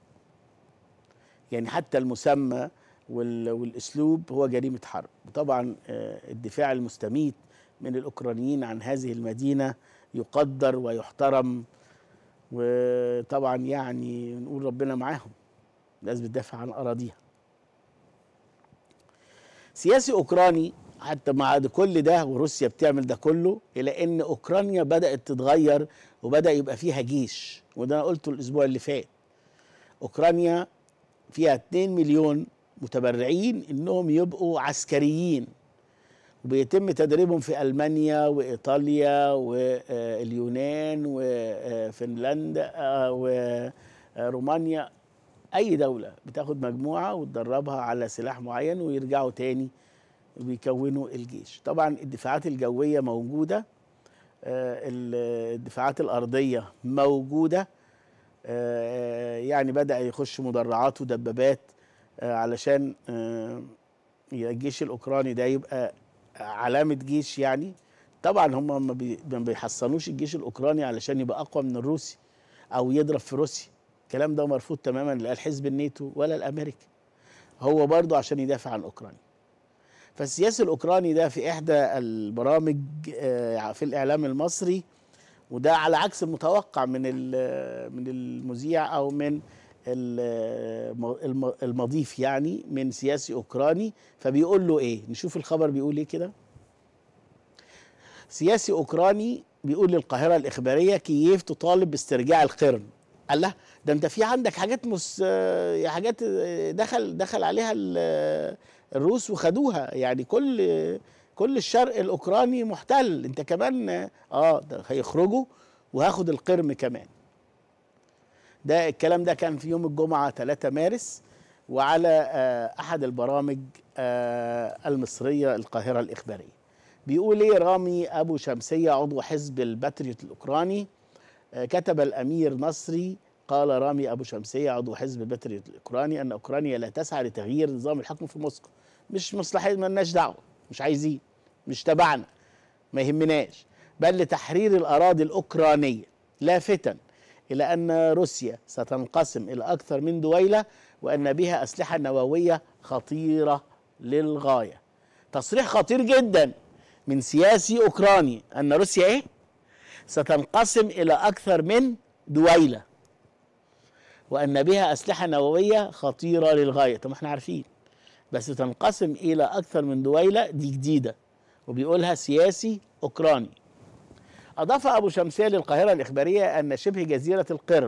يعني حتى المسمى وال- والاسلوب هو جريمه حرب وطبعا آه، الدفاع المستميت من الاوكرانيين عن هذه المدينه يقدر ويحترم وطبعا يعني نقول ربنا معاهم الناس بتدافع عن اراضيها سياسي اوكراني حتى مع ده- كل ده وروسيا بتعمل ده كله الى ان اوكرانيا بدات تتغير وبدا يبقى فيها جيش وده انا قلته الاسبوع اللي فات اوكرانيا فيها 2 مليون متبرعين انهم يبقوا عسكريين وبيتم تدريبهم في المانيا وايطاليا واليونان وفنلندا ورومانيا اي دوله بتاخد مجموعه وتدربها على سلاح معين ويرجعوا تاني بيكونوا الجيش طبعا الدفاعات الجويه موجوده آه، ال- الدفاعات الارضيه موجوده آه، يعني بدا يخش مدرعات ودبابات آه، علشان آه، الجيش الاوكراني ده يبقى علامه جيش يعني طبعا هم ما بي- ما بيحصنوش الجيش الاوكراني علشان يبقى اقوى من الروسي او يضرب في روسيا الكلام ده مرفوض تماما لا الحزب الناتو ولا الامريكا هو برضه عشان يدافع عن اوكرانيا فالسياسي الاوكراني ده في احدى البرامج آه، في الاعلام المصري وده على عكس المتوقع من ال- من المذيع او من ال- الم- المضيف يعني من سياسي اوكراني فبيقول له ايه نشوف الخبر بيقول ايه كده سياسي اوكراني بيقول للقاهره الاخباريه كييف تطالب باسترجاع القرم قال له ده انت في عندك حاجات مس آه، حاجات آه، دخل دخل عليها ال- الروس وخدوها يعني كل كل الشرق الاوكراني محتل انت كمان اه ده هيخرجوا وهاخد القرم كمان ده الكلام ده كان في يوم الجمعة 3 مارس وعلى آه، أحد البرامج آه، المصرية القاهرة الإخبارية بيقول إيه رامي أبو شمسية عضو حزب الباتريوت الأوكراني آه، كتب الأمير نصري قال رامي أبو شمسية عضو حزب الباتريوت الأوكراني أن أوكرانيا لا تسعى لتغيير نظام الحكم في موسكو مش مصلحة مالناش دعوة مش عايزين مش تبعنا ما يهمناش بل لتحرير الأراضي الأوكرانية لافتا إلى أن روسيا ستنقسم إلى أكثر من دويلة وأن بها أسلحة نووية خطيرة للغاية تصريح خطير جدا من سياسي أوكراني أن روسيا إيه؟ ستنقسم إلى أكثر من دويلة وأن بها أسلحة نووية خطيرة للغاية طب ما احنا عارفين بس تنقسم إلى أكثر من دويلة دي جديدة وبيقولها سياسي أوكراني أضاف أبو شمسية للقاهرة الإخبارية أن شبه جزيرة القرم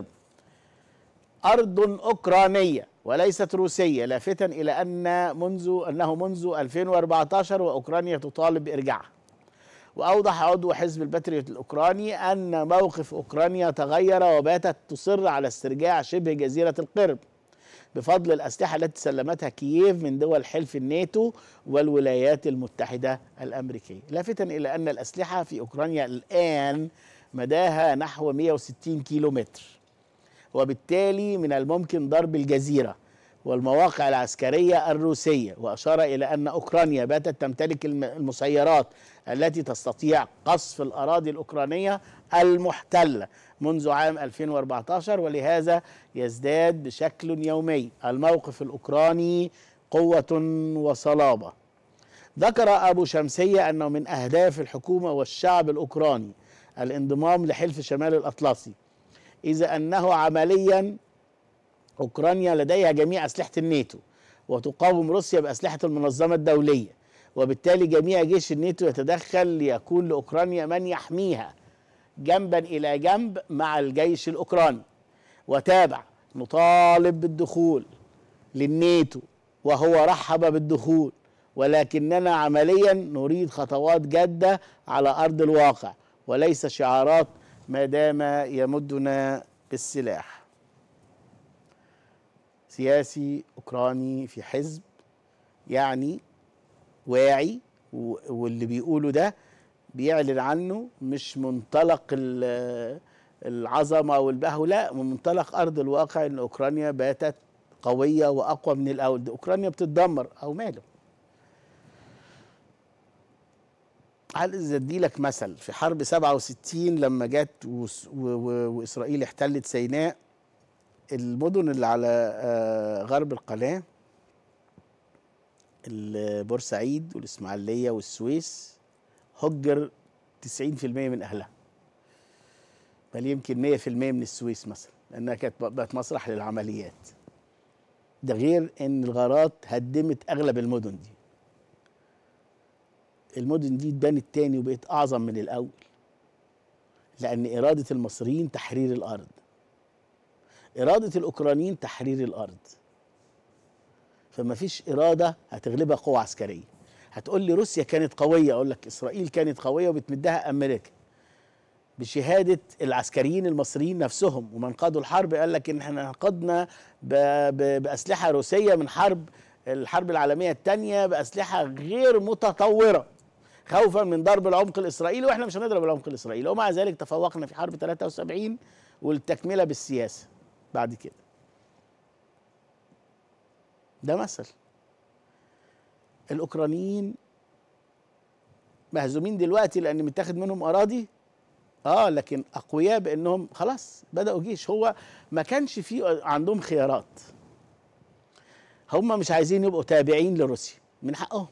أرض أوكرانية وليست روسية لافتا إلى أن منذ أنه منذ 2014 وأوكرانيا تطالب بإرجاعها وأوضح عضو حزب الباتريوت الأوكراني أن موقف أوكرانيا تغير وباتت تصر على استرجاع شبه جزيرة القرم بفضل الأسلحة التي سلمتها كييف من دول حلف الناتو والولايات المتحدة الأمريكية لافتا إلى أن الأسلحة في أوكرانيا الآن مداها نحو 160 كيلو متر وبالتالي من الممكن ضرب الجزيرة والمواقع العسكرية الروسية وأشار إلى أن أوكرانيا باتت تمتلك الم- المسيرات التي تستطيع قصف الأراضي الأوكرانية المحتلة منذ عام 2014 ولهذا يزداد بشكل يومي الموقف الأوكراني قوة وصلابة ذكر أبو شمسية أنه من أهداف الحكومة والشعب الأوكراني الانضمام لحلف شمال الأطلسي إذا أنه عمليا أوكرانيا لديها جميع أسلحة الناتو وتقاوم روسيا بأسلحة المنظمة الدولية وبالتالي جميع جيش الناتو يتدخل ليكون لأوكرانيا من يحميها جنبا إلى جنب مع الجيش الأوكراني وتابع نطالب بالدخول للناتو وهو رحب بالدخول ولكننا عمليا نريد خطوات جادة على أرض الواقع وليس شعارات ما دام يمدنا بالسلاح سياسي أوكراني في حزب يعني واعي و- واللي بيقوله ده بيعلن عنه مش منطلق ال- العظمة والبهو لا من منطلق أرض الواقع إن أوكرانيا باتت قوية وأقوى من الأول ده أوكرانيا بتتدمر أو ماله عايز ادي لك مثل في حرب 67 لما جت وس- و- و- واسرائيل احتلت سيناء المدن اللي على آه، غرب القناه ال- بورسعيد والاسماعيليه والسويس هجر 90% من اهلها بل يمكن 100% من السويس مثلا لانها كانت بقت مسرح للعمليات ده غير ان الغارات هدمت اغلب المدن دي المدن دي اتبنت تاني وبقت اعظم من الاول لان اراده المصريين تحرير الارض اراده الاوكرانيين تحرير الارض فما فيش اراده هتغلبها قوه عسكريه هتقول لي روسيا كانت قويه اقول لك اسرائيل كانت قويه وبتمدها امريكا بشهاده العسكريين المصريين نفسهم ومن قادوا الحرب قال لك ان احنا انقذنا ب- ب- باسلحه روسيه من حرب الحرب العالميه الثانيه باسلحه غير متطوره خوفا من ضرب العمق الاسرائيلي واحنا مش هنضرب العمق الاسرائيلي ومع ذلك تفوقنا في حرب 73 والتكمله بالسياسه بعد كده ده مثل الاوكرانيين مهزومين دلوقتي لان متاخد منهم اراضي اه لكن اقوياء بانهم خلاص بداوا جيش هو ما كانش في عندهم خيارات هم مش عايزين يبقوا تابعين لروسيا من حقهم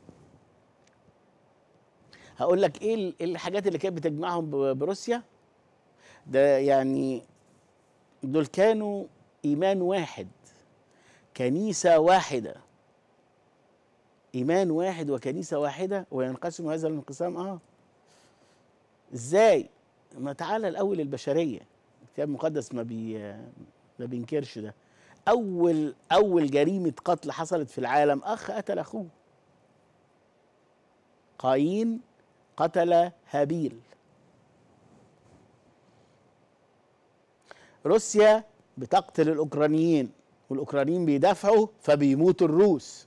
هقول لك ايه ال- إيه الحاجات اللي كانت بتجمعهم ب- بروسيا ده يعني دول كانوا ايمان واحد كنيسه واحده ايمان واحد وكنيسه واحده وينقسم هذا الانقسام اه ازاي ما تعالى الاول البشريه الكتاب المقدس ما بي ما بينكرش ده اول اول جريمه قتل حصلت في العالم اخ قتل اخوه قايين قتل هابيل روسيا بتقتل الاوكرانيين والاوكرانيين بيدافعوا فبيموتوا الروس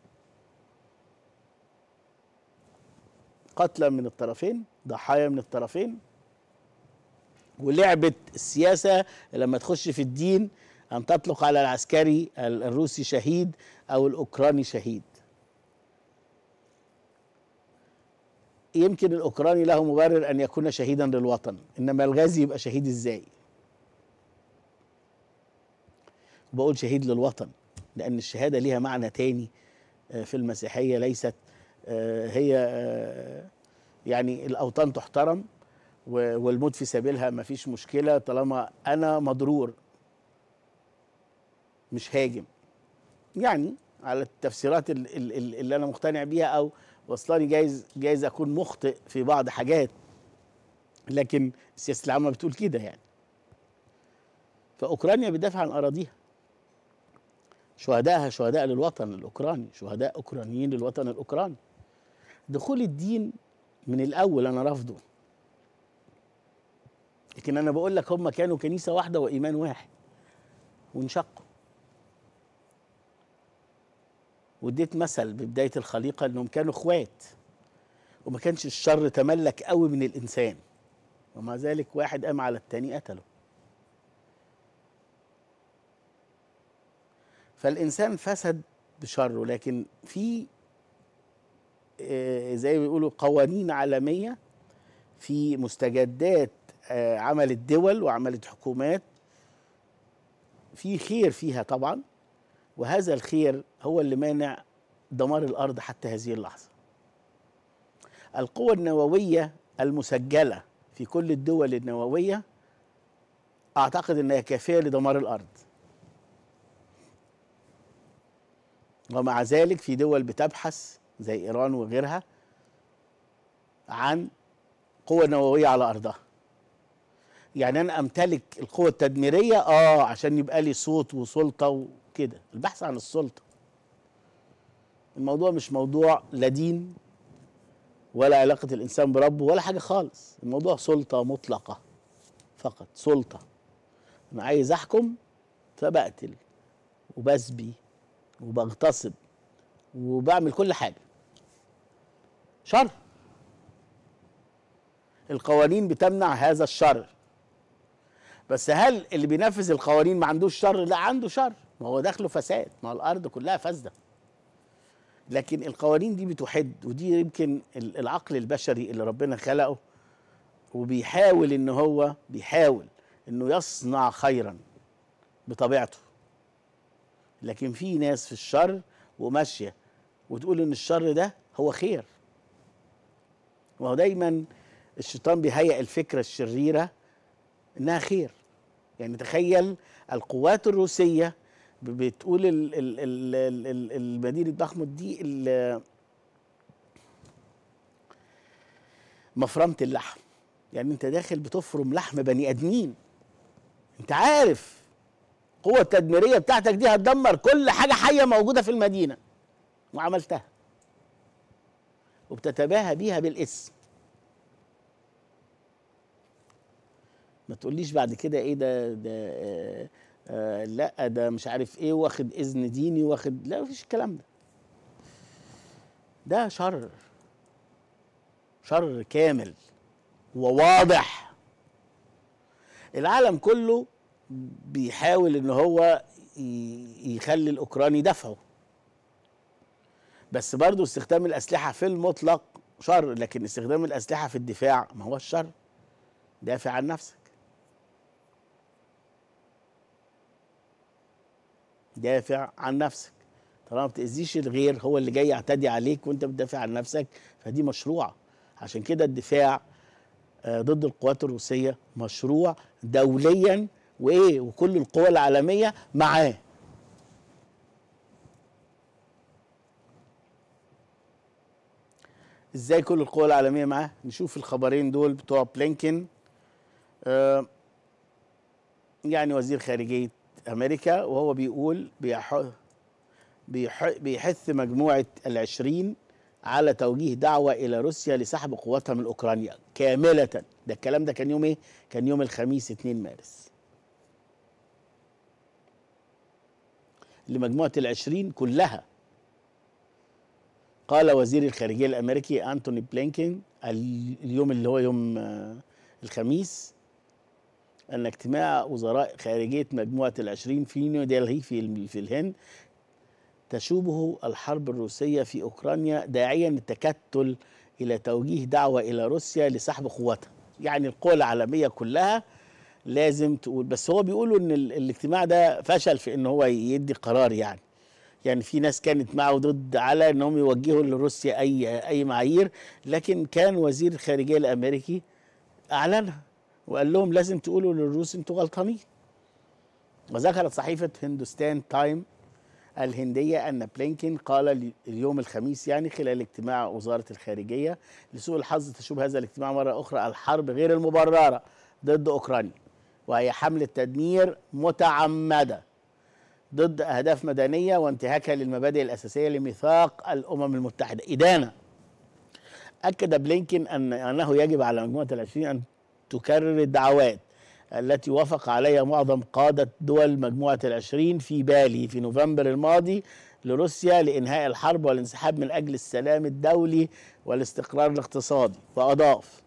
قتلى من الطرفين ضحايا من الطرفين ولعبة السياسة لما تخش في الدين أن تطلق على العسكري ال- الروسي شهيد أو الأوكراني شهيد يمكن الأوكراني له مبرر أن يكون شهيدا للوطن إنما الغازي يبقى شهيد إزاي بقول شهيد للوطن لأن الشهادة ليها معنى تاني آه، في المسيحية ليست آه، هي آه، يعني الأوطان تحترم و- والموت في سبيلها ما فيش مشكلة طالما أنا مضرور مش هاجم يعني على التفسيرات ال- ال- ال- اللي أنا مقتنع بيها أو وصلاني جايز جايز أكون مخطئ في بعض حاجات لكن السياسة العامة بتقول كده يعني فأوكرانيا بتدافع عن أراضيها شهدائها شهداء للوطن الأوكراني شهداء أوكرانيين للوطن الأوكراني دخول الدين من الأول أنا رافضه لكن أنا بقول لك هم كانوا كنيسة واحدة وإيمان واحد وانشقوا واديت مثل ببداية الخليقة إنهم كانوا إخوات وما كانش الشر تملك قوي من الإنسان ومع ذلك واحد قام على التاني قتله فالإنسان فسد بشره لكن في آه، زي ما بيقولوا قوانين عالمية في مستجدات آه، عملت دول وعملت حكومات في خير فيها طبعا وهذا الخير هو اللي مانع دمار الأرض حتى هذه اللحظة القوة النووية المسجلة في كل الدول النووية أعتقد أنها كافية لدمار الأرض ومع ذلك في دول بتبحث زي ايران وغيرها عن قوة نووية على ارضها يعني انا امتلك القوة التدميرية اه عشان يبقى لي صوت وسلطة وكده البحث عن السلطة الموضوع مش موضوع لا دين ولا علاقة الانسان بربه ولا حاجة خالص الموضوع سلطة مطلقة فقط سلطة انا عايز احكم فبقتل وبسبي وبغتصب وبعمل كل حاجه شر القوانين بتمنع هذا الشر بس هل اللي بينفذ القوانين ما عندوش شر لا عنده شر ما هو داخله فساد ما هو الارض كلها فاسده لكن القوانين دي بتحد ودي يمكن ال- العقل البشري اللي ربنا خلقه وبيحاول ان هو بيحاول انه يصنع خيرا بطبيعته لكن في ناس في الشر وماشيه وتقول ان الشر ده هو خير وهو دايما الشيطان بيهيئ الفكره الشريره انها خير يعني تخيل القوات الروسيه ب- بتقول ال- ال- ال- ال- ال- المدينه بخمود دي ال- مفرمه اللحم يعني انت داخل بتفرم لحم بني ادمين انت عارف القوه التدميريه بتاعتك دي هتدمر كل حاجه حيه موجوده في المدينه وعملتها وبتتباهى بيها بالاسم ما تقوليش بعد كده ايه ده ده آه آه لا ده مش عارف ايه واخد اذن ديني واخد لا مفيش الكلام ده ده شر شر كامل وواضح العالم كله بيحاول ان هو ي- يخلي الاوكران يدافعوا بس برضو استخدام الاسلحه في المطلق شر لكن استخدام الاسلحه في الدفاع ما هو الشر دافع عن نفسك دافع عن نفسك طالما ما بتاذيش الغير هو اللي جاي يعتدي عليك وانت بتدافع عن نفسك فدي مشروعه عشان كده الدفاع آه، ضد القوات الروسيه مشروع دوليا وايه وكل القوى العالميه معاه ازاي كل القوى العالميه معاه نشوف الخبرين دول بتوع بلينكن آه يعني وزير خارجيه امريكا وهو بيقول بيح بيح بيحث مجموعه العشرين على توجيه دعوه الى روسيا لسحب قواتها من اوكرانيا كامله ده الكلام ده كان يوم ايه كان يوم الخميس 2 مارس لمجموعه العشرين كلها قال وزير الخارجيه الامريكي انتوني بلينكين ال- اليوم اللي هو يوم آه، الخميس ان اجتماع وزراء خارجيه مجموعه العشرين في نيودلهي في الم- في الهند تشوبه الحرب الروسيه في اوكرانيا داعيا التكتل الى توجيه دعوه الى روسيا لسحب قواتها يعني القوى العالميه كلها لازم تقول بس هو بيقولوا ان ال- الاجتماع ده فشل في ان هو يدي قرار يعني يعني في ناس كانت معه ضد على انهم يوجهوا لروسيا اي اي معايير لكن كان وزير الخارجيه الامريكي اعلنها وقال لهم لازم تقولوا للروس انتوا غلطانين وذكرت صحيفه هندوستان تايم الهنديه ان بلينكين قال اليوم الخميس يعني خلال اجتماع وزاره الخارجيه لسوء الحظ تشوب هذا الاجتماع مره اخرى الحرب غير المبرره ضد اوكرانيا وهي حمله تدمير متعمده ضد اهداف مدنيه وانتهاكها للمبادئ الاساسيه لميثاق الامم المتحده ادانه اكد بلينكين ان انه يجب على مجموعه العشرين ان تكرر الدعوات التي وافق عليها معظم قادة دول مجموعة العشرين في بالي في نوفمبر الماضي لروسيا لإنهاء الحرب والانسحاب من أجل السلام الدولي والاستقرار الاقتصادي وأضاف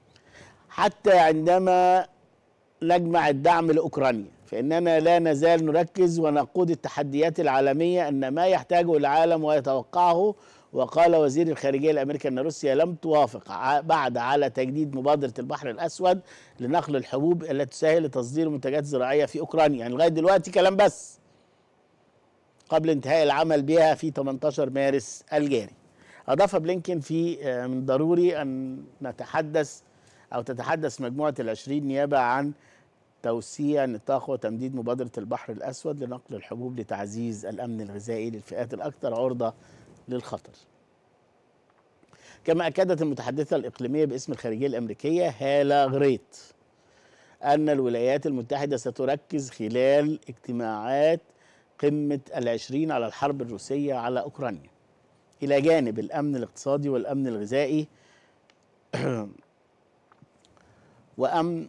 حتى عندما نجمع الدعم لأوكرانيا فإننا لا نزال نركز ونقود التحديات العالمية أن ما يحتاجه العالم ويتوقعه وقال وزير الخارجية الأمريكي أن روسيا لم توافق ع- بعد على تجديد مبادرة البحر الأسود لنقل الحبوب التي تسهل تصدير منتجات زراعية في أوكرانيا يعني لغاية دلوقتي كلام بس قبل انتهاء العمل بها في 18 مارس الجاري أضاف بلينكين في آه، من ضروري أن نتحدث أو تتحدث مجموعة العشرين نيابة عن توسيع نطاق وتمديد مبادرة البحر الأسود لنقل الحبوب لتعزيز الأمن الغذائي للفئات الأكثر عرضة للخطر كما أكدت المتحدثة الإقليمية باسم الخارجية الأمريكية هالة غريت أن الولايات المتحدة ستركز خلال اجتماعات قمة العشرين على الحرب الروسية على أوكرانيا إلى جانب الأمن الاقتصادي والأمن الغذائي وأمن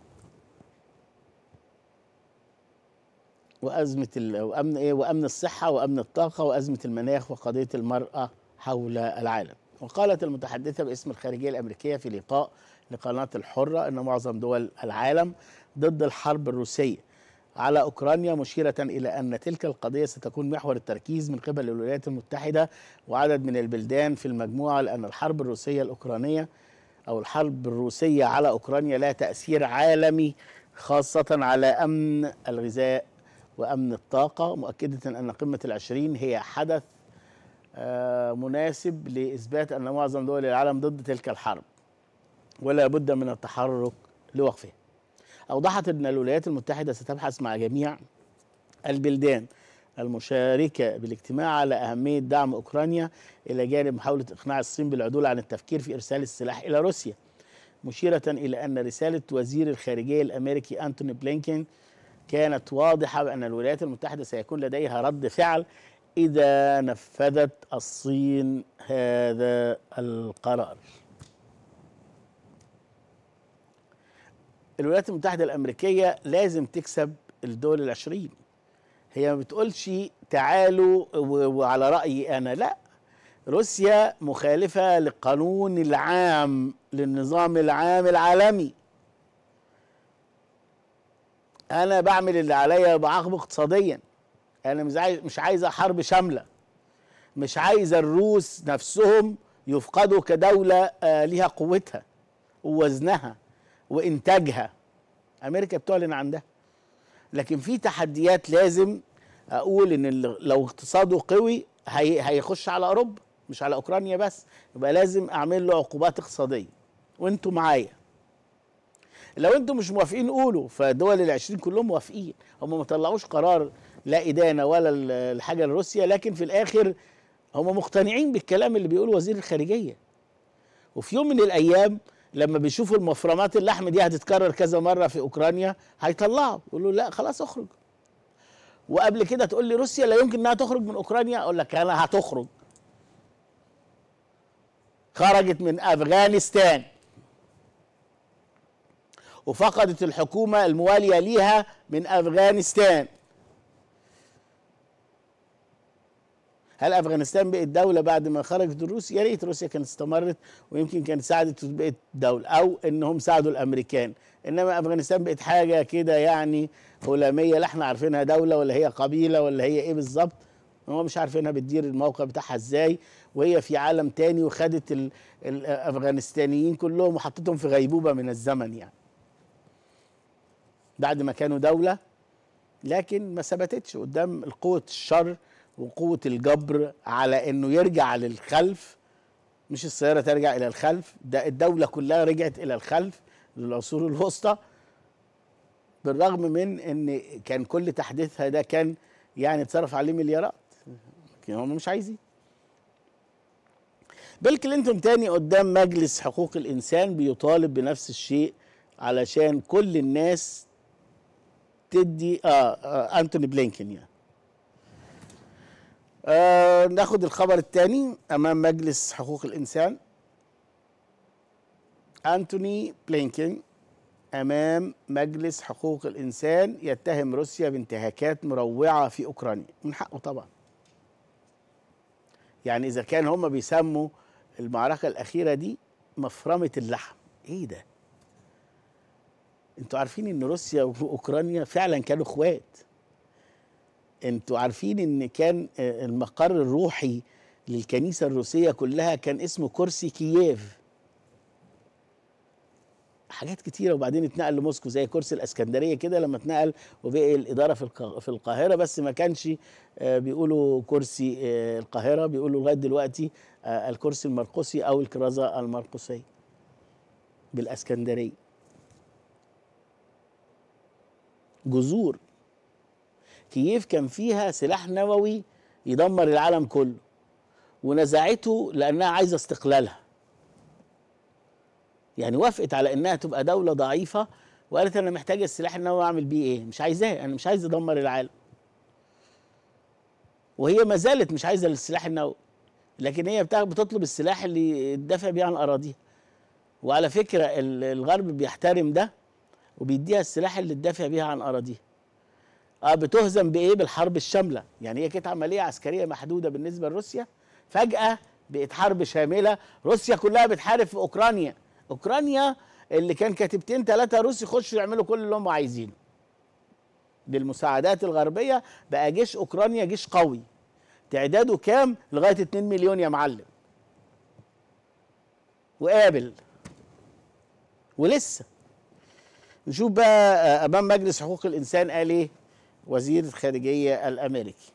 وأزمة ال... وأمن إيه وأمن الصحة وأمن الطاقة وأزمة المناخ وقضية المرأة حول العالم وقالت المتحدثة باسم الخارجية الأمريكية في لقاء لقناة الحرة أن معظم دول العالم ضد الحرب الروسية على أوكرانيا مشيرة إلى أن تلك القضية ستكون محور التركيز من قبل الولايات المتحدة وعدد من البلدان في المجموعة لأن الحرب الروسية الأوكرانية أو الحرب الروسية على أوكرانيا لها تأثير عالمي خاصة على أمن الغذاء وأمن الطاقة مؤكدة أن قمة العشرين هي حدث آه، مناسب لإثبات أن معظم دول العالم ضد تلك الحرب ولا بد من التحرك لوقفها أوضحت أن الولايات المتحدة ستبحث مع جميع البلدان المشاركة بالاجتماع على أهمية دعم أوكرانيا إلى جانب محاولة إقناع الصين بالعدول عن التفكير في إرسال السلاح إلى روسيا مشيرة إلى أن رسالة وزير الخارجية الأمريكي أنتوني بلينكين كانت واضحة بأن الولايات المتحدة سيكون لديها رد فعل إذا نفذت الصين هذا القرار الولايات المتحدة الأمريكية لازم تكسب الدول العشرين هي ما بتقولش تعالوا و- وعلى رأيي أنا لا روسيا مخالفة للقانون العام للنظام العام العالمي أنا بعمل اللي عليا بعاقبه اقتصاديا أنا مش عايز مش عايزة حرب شاملة مش عايزة الروس نفسهم يفقدوا كدولة آه، ليها قوتها ووزنها وإنتاجها أمريكا بتعلن عن ده لكن في تحديات لازم اقول ان ال- لو اقتصاده قوي هي هيخش على اوروبا مش على اوكرانيا بس يبقى لازم اعمل له عقوبات اقتصاديه وانتوا معايا لو انتوا مش موافقين قولوا فدول العشرين كلهم موافقين هم ما طلعوش قرار لا ادانه ولا ال- الحاجه لروسيا لكن في الاخر هم مقتنعين بالكلام اللي بيقوله وزير الخارجيه وفي يوم من الايام لما بيشوفوا المفرمات اللحم دي هتتكرر كذا مره في اوكرانيا هيطلعوا يقولوا لا خلاص اخرج وقبل كده تقول لي روسيا لا يمكن انها تخرج من اوكرانيا اقول لك انا هتخرج خرجت من افغانستان وفقدت الحكومه المواليه ليها من افغانستان هل افغانستان بقت دوله بعد ما خرجت الروس يا ريت روسيا كانت استمرت ويمكن كانت ساعدت وبقت دوله او انهم ساعدوا الامريكان انما افغانستان بقت حاجه كده يعني هلاميه لا احنا عارفينها دوله ولا هي قبيله ولا هي ايه بالظبط هم مش عارفينها بتدير الموقع بتاعها ازاي وهي في عالم تاني وخدت ال- الافغانستانيين كلهم وحطتهم في غيبوبه من الزمن يعني بعد ما كانوا دوله لكن ما ثبتتش قدام قوة الشر وقوة الجبر على انه يرجع للخلف مش السيارة ترجع الى الخلف ده الدولة كلها رجعت الى الخلف للعصور الوسطى بالرغم من ان كان كل تحديثها ده كان يعني اتصرف عليه مليارات لكن هم مش عايزين بيل كلينتون تاني قدام مجلس حقوق الانسان بيطالب بنفس الشيء علشان كل الناس تدي اه, آه انتوني بلينكن يعني آه ناخد الخبر الثاني امام مجلس حقوق الانسان انتوني بلينكن امام مجلس حقوق الانسان يتهم روسيا بانتهاكات مروعه في اوكرانيا من حقه طبعا يعني اذا كان هم بيسموا المعركه الاخيره دي مفرمه اللحم ايه ده انتوا عارفين ان روسيا واوكرانيا فعلا كانوا اخوات انتوا عارفين ان كان آه، المقر الروحي للكنيسه الروسيه كلها كان اسمه كرسي كييف حاجات كتيره وبعدين اتنقل لموسكو زي كرسي الاسكندريه كده لما اتنقل وبقي الاداره في الق- في القاهره بس ما كانش آه، بيقولوا كرسي آه، القاهره بيقولوا لغايه دلوقتي آه، الكرسي المرقسي او الكرازه المرقسيه بالاسكندريه جذور كييف كان فيها سلاح نووي يدمر العالم كله ونزعته لانها عايزه استقلالها يعني وافقت على انها تبقى دوله ضعيفه وقالت انا محتاجه السلاح النووي اعمل بيه ايه مش عايزاه انا مش عايز ادمر العالم وهي ما زالت مش عايزه السلاح النووي لكن هي بتاع- بتطلب السلاح اللي تدافع بيه عن اراضيها وعلى فكره ال- الغرب بيحترم ده وبيديها السلاح اللي تدافع بيها عن اراضيها اه بتهزم بايه بالحرب الشامله يعني هي كانت عمليه عسكريه محدوده بالنسبه لروسيا فجاه بقت حرب شامله روسيا كلها بتحارب في اوكرانيا اوكرانيا اللي كان كاتبتين ثلاثه روس يخشوا يعملوا كل اللي هم عايزينه بالمساعدات الغربيه بقى جيش اوكرانيا جيش قوي تعداده كام لغايه 2 مليون يا معلم وقابل ولسه نشوف بقى آه، امام مجلس حقوق الانسان قال ايه وزير الخارجيه الامريكي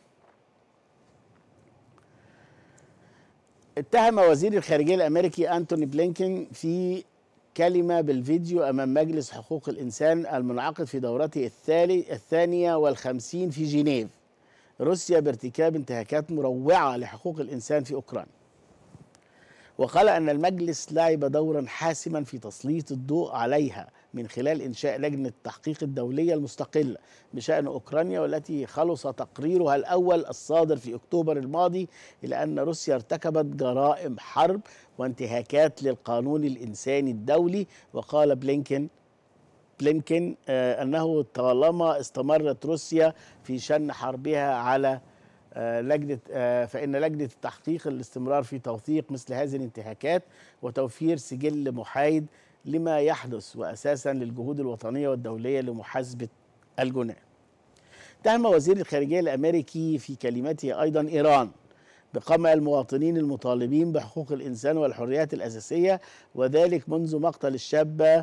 اتهم وزير الخارجيه الامريكي انتوني بلينكن في كلمه بالفيديو امام مجلس حقوق الانسان المنعقد في دورته الثالي الثانيه والخمسين في جنيف روسيا بارتكاب انتهاكات مروعه لحقوق الانسان في اوكرانيا وقال أن المجلس لعب دورا حاسما في تسليط الضوء عليها من خلال إنشاء لجنة التحقيق الدولية المستقلة بشأن أوكرانيا والتي خلص تقريرها الأول الصادر في أكتوبر الماضي إلى أن روسيا ارتكبت جرائم حرب وانتهاكات للقانون الإنساني الدولي وقال بلينكن بلينكن آه أنه طالما استمرت روسيا في شن حربها على آه لجنة آه فإن لجنة التحقيق الاستمرار في توثيق مثل هذه الانتهاكات وتوفير سجل محايد لما يحدث وأساسا للجهود الوطنية والدولية لمحاسبة الجناه اتهم وزير الخارجية الأمريكي في كلمته أيضا إيران بقمع المواطنين المطالبين بحقوق الإنسان والحريات الأساسية وذلك منذ مقتل الشابة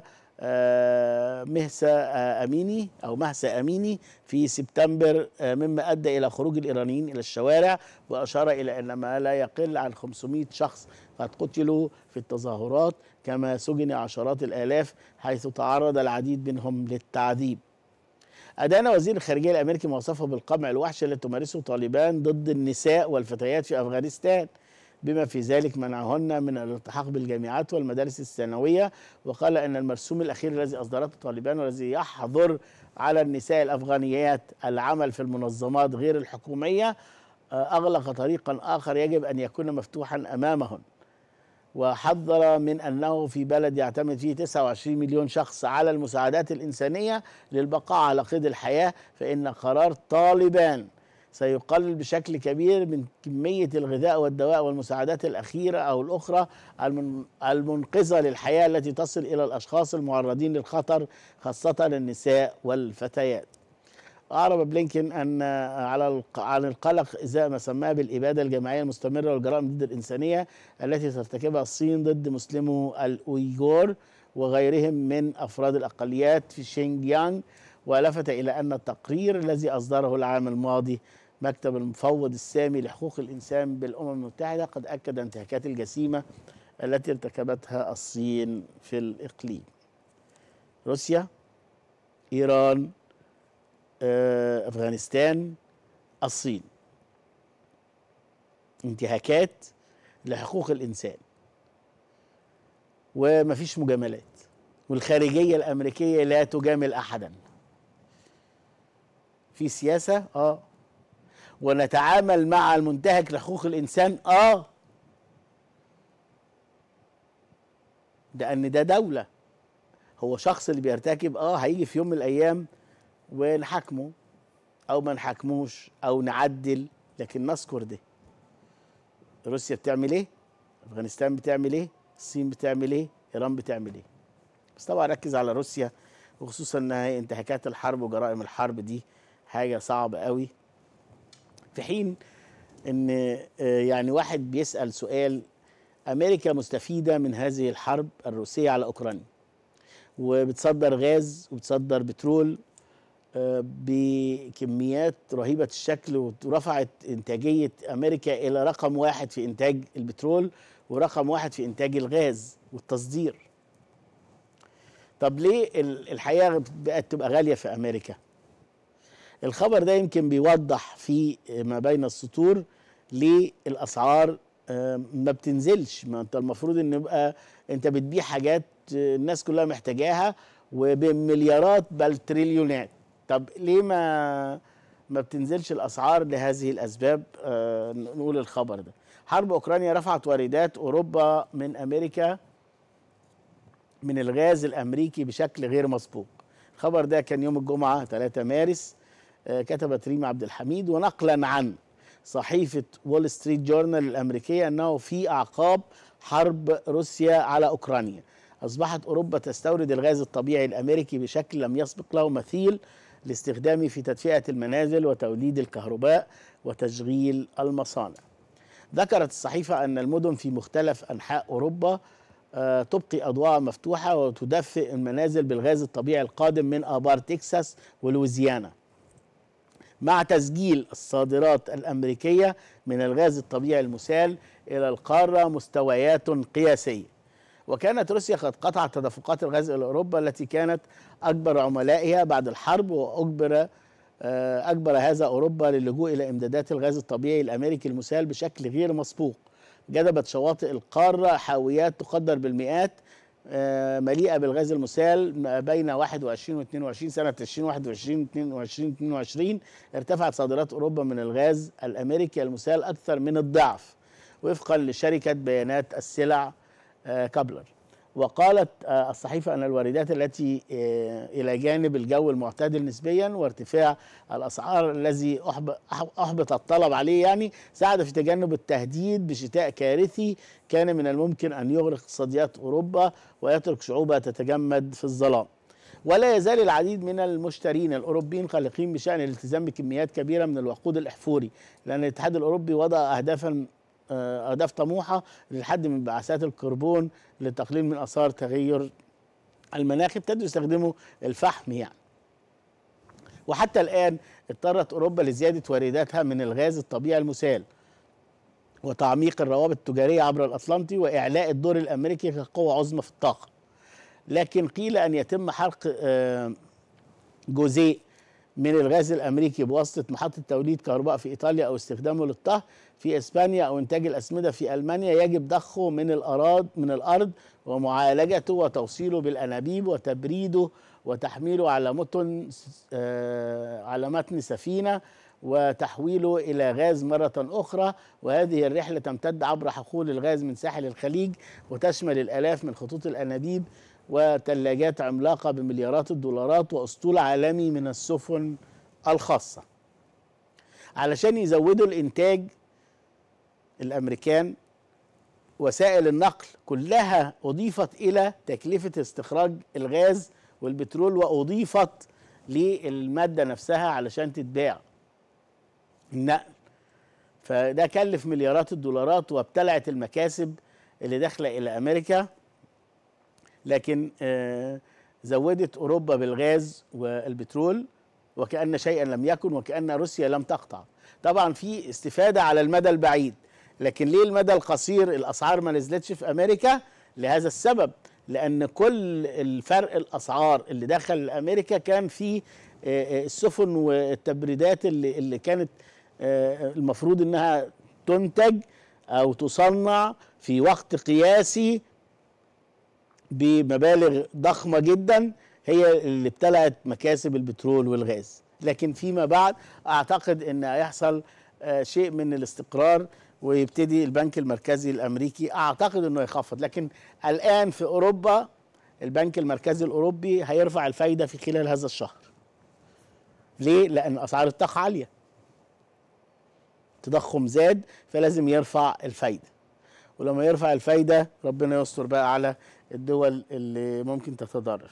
مهسا أميني أو مهسا أميني في سبتمبر مما أدى إلى خروج الإيرانيين إلى الشوارع وأشار إلى أن ما لا يقل عن 500 شخص قد قتلوا في التظاهرات كما سجن عشرات الآلاف حيث تعرض العديد منهم للتعذيب أدان وزير الخارجية الأمريكي ما وصفه بالقمع الوحشي التي تمارسه طالبان ضد النساء والفتيات في أفغانستان بما في ذلك منعهن من الالتحاق بالجامعات والمدارس الثانوية وقال أن المرسوم الأخير الذي أصدرته طالبان والذي يحظر على النساء الأفغانيات العمل في المنظمات غير الحكومية أغلق طريقا آخر يجب أن يكون مفتوحا أمامهن وحذر من أنه في بلد يعتمد فيه 29 مليون شخص على المساعدات الإنسانية للبقاء على قيد الحياة فإن قرار طالبان سيقلل بشكل كبير من كمية الغذاء والدواء والمساعدات الأخيرة أو الأخرى المنقذة للحياة التي تصل إلى الأشخاص المعرضين للخطر خاصة النساء والفتيات أعرب بلينكن أن على عن القلق إزاء ما سماه بالإبادة الجماعية المستمرة والجرائم ضد الإنسانية التي ترتكبها الصين ضد مسلمو الأويغور وغيرهم من أفراد الأقليات في شينجيانغ ولفت إلى أن التقرير الذي أصدره العام الماضي مكتب المفوض السامي لحقوق الإنسان بالأمم المتحدة قد أكد انتهاكات الجسيمة التي ارتكبتها الصين في الإقليم روسيا إيران أفغانستان الصين انتهاكات لحقوق الإنسان ومفيش مجاملات والخارجية الأمريكية لا تجامل أحدا في سياسة اه ونتعامل مع المنتهك لحقوق الإنسان اه لأن ده دولة هو شخص اللي بيرتكب اه هيجي في يوم من الأيام ونحاكمه أو ما نحاكموش أو نعدل لكن نذكر ده روسيا بتعمل ايه؟ أفغانستان بتعمل ايه؟ الصين بتعمل ايه؟ إيران بتعمل ايه؟ بس طبعا ركز على روسيا وخصوصا انها انتهاكات الحرب وجرائم الحرب دي حاجه صعبه قوي في حين ان يعني واحد بيسال سؤال امريكا مستفيده من هذه الحرب الروسيه على اوكرانيا وبتصدر غاز وبتصدر بترول بكميات رهيبة الشكل ورفعت إنتاجية أمريكا إلى رقم واحد في إنتاج البترول ورقم واحد في إنتاج الغاز والتصدير طب ليه الحياة بقت تبقى غالية في أمريكا الخبر ده يمكن بيوضح في ما بين السطور ليه الأسعار ما بتنزلش ما انت المفروض ان يبقى انت بتبيع حاجات الناس كلها محتاجاها وبمليارات بل تريليونات طب ليه ما ما بتنزلش الاسعار لهذه الاسباب آه نقول الخبر ده حرب اوكرانيا رفعت واردات اوروبا من امريكا من الغاز الامريكي بشكل غير مسبوق الخبر ده كان يوم الجمعه 3 مارس آه كتبت ريما عبد الحميد ونقلا عن صحيفه وول ستريت جورنال الامريكيه انه في اعقاب حرب روسيا على اوكرانيا اصبحت اوروبا تستورد الغاز الطبيعي الامريكي بشكل لم يسبق له مثيل لاستخدامه في تدفئة المنازل وتوليد الكهرباء وتشغيل المصانع. ذكرت الصحيفة أن المدن في مختلف أنحاء أوروبا آه تبقي أضواء مفتوحة وتدفئ المنازل بالغاز الطبيعي القادم من آبار تكساس ولويزيانا. مع تسجيل الصادرات الأمريكية من الغاز الطبيعي المسال إلى القارة مستويات قياسية. وكانت روسيا قد قطعت تدفقات الغاز الى اوروبا التي كانت اكبر عملائها بعد الحرب واجبر اجبر هذا اوروبا للجوء الى امدادات الغاز الطبيعي الامريكي المسال بشكل غير مسبوق جذبت شواطئ القارة حاويات تقدر بالمئات آه، مليئة بالغاز المسال ما بين 21 و 22 سنة 2021 22 22 ارتفعت صادرات أوروبا من الغاز الأمريكي المسال أكثر من الضعف وفقا لشركة بيانات السلع آه، كابلر وقالت آه، الصحيفة أن الواردات التي آه، إلى جانب الجو المعتدل نسبيا وارتفاع الأسعار الذي أحب- أح- أحبط الطلب عليه يعني ساعد في تجنب التهديد بشتاء كارثي كان من الممكن أن يغرق اقتصاديات أوروبا ويترك شعوبها تتجمد في الظلام ولا يزال العديد من المشترين الاوروبيين قلقين بشان الالتزام بكميات كبيره من الوقود الاحفوري لان الاتحاد الاوروبي وضع اهدافا آه، اهداف طموحه للحد من انبعاثات الكربون للتقليل من اثار تغير المناخ ابتدوا يستخدموا الفحم يعني وحتى الان اضطرت اوروبا لزياده وارداتها من الغاز الطبيعي المسال وتعميق الروابط التجاريه عبر الاطلنطي واعلاء الدور الامريكي كقوه عظمى في الطاقه لكن قيل ان يتم حرق آه، جزيء من الغاز الامريكي بواسطه محطه توليد كهرباء في ايطاليا او استخدامه للطهي في اسبانيا او انتاج الاسمده في المانيا يجب ضخه من الارض من الارض ومعالجته وتوصيله بالانابيب وتبريده وتحميله على متن آه، على متن سفينه وتحويله الى غاز مره اخرى وهذه الرحله تمتد عبر حقول الغاز من ساحل الخليج وتشمل الالاف من خطوط الانابيب وثلاجات عملاقه بمليارات الدولارات واسطول عالمي من السفن الخاصه علشان يزودوا الانتاج الامريكان وسائل النقل كلها اضيفت الى تكلفه استخراج الغاز والبترول واضيفت للماده نفسها علشان تتباع النقل فده كلف مليارات الدولارات وابتلعت المكاسب اللي داخله الى امريكا لكن آه، زودت اوروبا بالغاز والبترول وكان شيئا لم يكن وكان روسيا لم تقطع طبعا في استفاده على المدى البعيد لكن ليه المدى القصير الاسعار ما نزلتش في امريكا لهذا السبب لان كل الفرق الاسعار اللي دخل امريكا كان في آه، آه، السفن والتبريدات اللي اللي كانت آه، المفروض انها تنتج او تصنع في وقت قياسي بمبالغ ضخمة جدا هي اللي ابتلعت مكاسب البترول والغاز لكن فيما بعد اعتقد ان هيحصل آه، شيء من الاستقرار ويبتدي البنك المركزي الامريكي اعتقد انه يخفض لكن الان في اوروبا البنك المركزي الاوروبي هيرفع الفايده في خلال هذا الشهر ليه لان اسعار الطاقه عاليه تضخم زاد فلازم يرفع الفايده ولما يرفع الفايده ربنا يستر بقى على الدول اللي ممكن تتضرر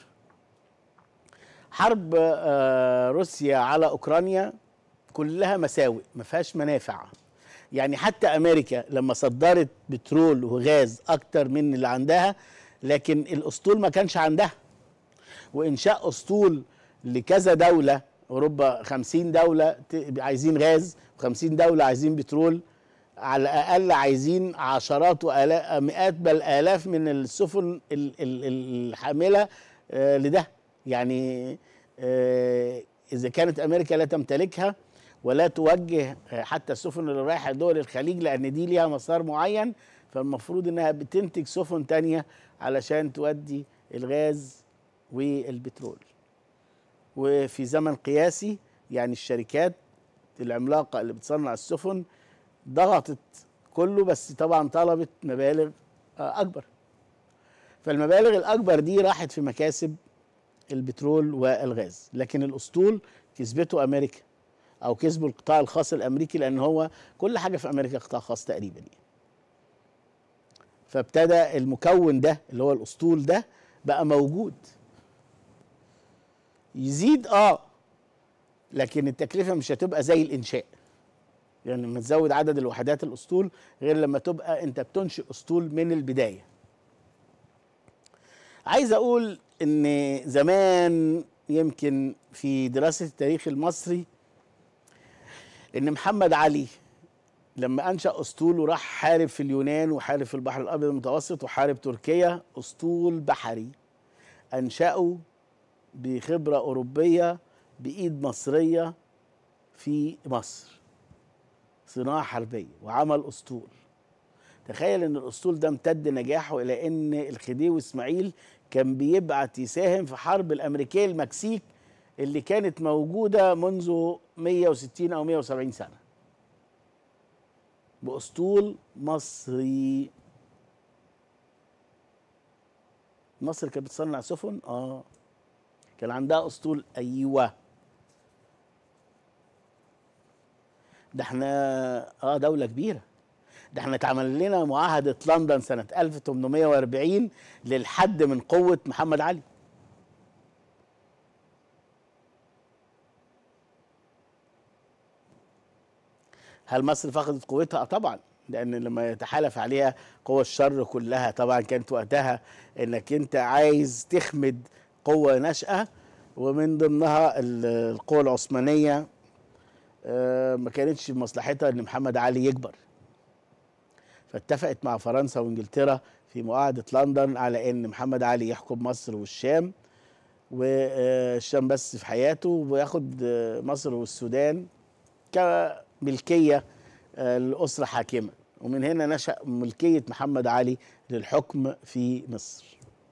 حرب آه، روسيا على اوكرانيا كلها مساوئ ما فيهاش منافع يعني حتى امريكا لما صدرت بترول وغاز اكتر من اللي عندها لكن الاسطول ما كانش عندها وانشاء اسطول لكذا دوله اوروبا 50 دوله ت- عايزين غاز و50 دوله عايزين بترول على الاقل عايزين عشرات وآلاف مئات بل الاف من السفن ال- ال- الحامله آه، لده يعني آه، اذا كانت امريكا لا تمتلكها ولا توجه آه، حتى السفن اللي رايحه دول الخليج لان دي ليها مسار معين فالمفروض انها بتنتج سفن تانية علشان تودي الغاز والبترول وفي زمن قياسي يعني الشركات العملاقه اللي بتصنع السفن ضغطت كله بس طبعا طلبت مبالغ آه، اكبر فالمبالغ الاكبر دي راحت في مكاسب البترول والغاز لكن الاسطول كسبته امريكا او كسبوا القطاع الخاص الامريكي لان هو كل حاجه في امريكا قطاع خاص تقريبا يعني فابتدى المكون ده اللي هو الاسطول ده بقى موجود يزيد اه لكن التكلفه مش هتبقى زي الانشاء يعني لما تزود عدد الوحدات الاسطول غير لما تبقى انت بتنشئ اسطول من البدايه عايز اقول ان زمان يمكن في دراسه التاريخ المصري ان محمد علي لما انشا اسطول وراح حارب في اليونان وحارب في البحر الابيض المتوسط وحارب تركيا اسطول بحري انشاه بخبره اوروبيه بايد مصريه في مصر صناعه حربيه وعمل اسطول تخيل ان الاسطول ده امتد نجاحه الى ان الخديوي اسماعيل كان بيبعت يساهم في حرب الامريكيه المكسيك اللي كانت موجوده منذ 160 او 170 سنه باسطول مصري مصر كانت بتصنع سفن اه كان عندها اسطول ايوه ده احنا اه دوله كبيره ده احنا اتعمل لنا معاهده لندن سنه 1840 للحد من قوه محمد علي هل مصر فقدت قوتها؟ آه طبعا لان لما يتحالف عليها قوى الشر كلها طبعا كانت وقتها انك انت عايز تخمد قوه ناشئه ومن ضمنها ال- القوى العثمانيه آه، ما كانتش في مصلحتها ان محمد علي يكبر فاتفقت مع فرنسا وانجلترا في معاهده لندن على ان محمد علي يحكم مصر والشام والشام بس في حياته وياخد آه، مصر والسودان كملكيه آه، لأسرة حاكمة ومن هنا نشأ ملكية محمد علي للحكم في مصر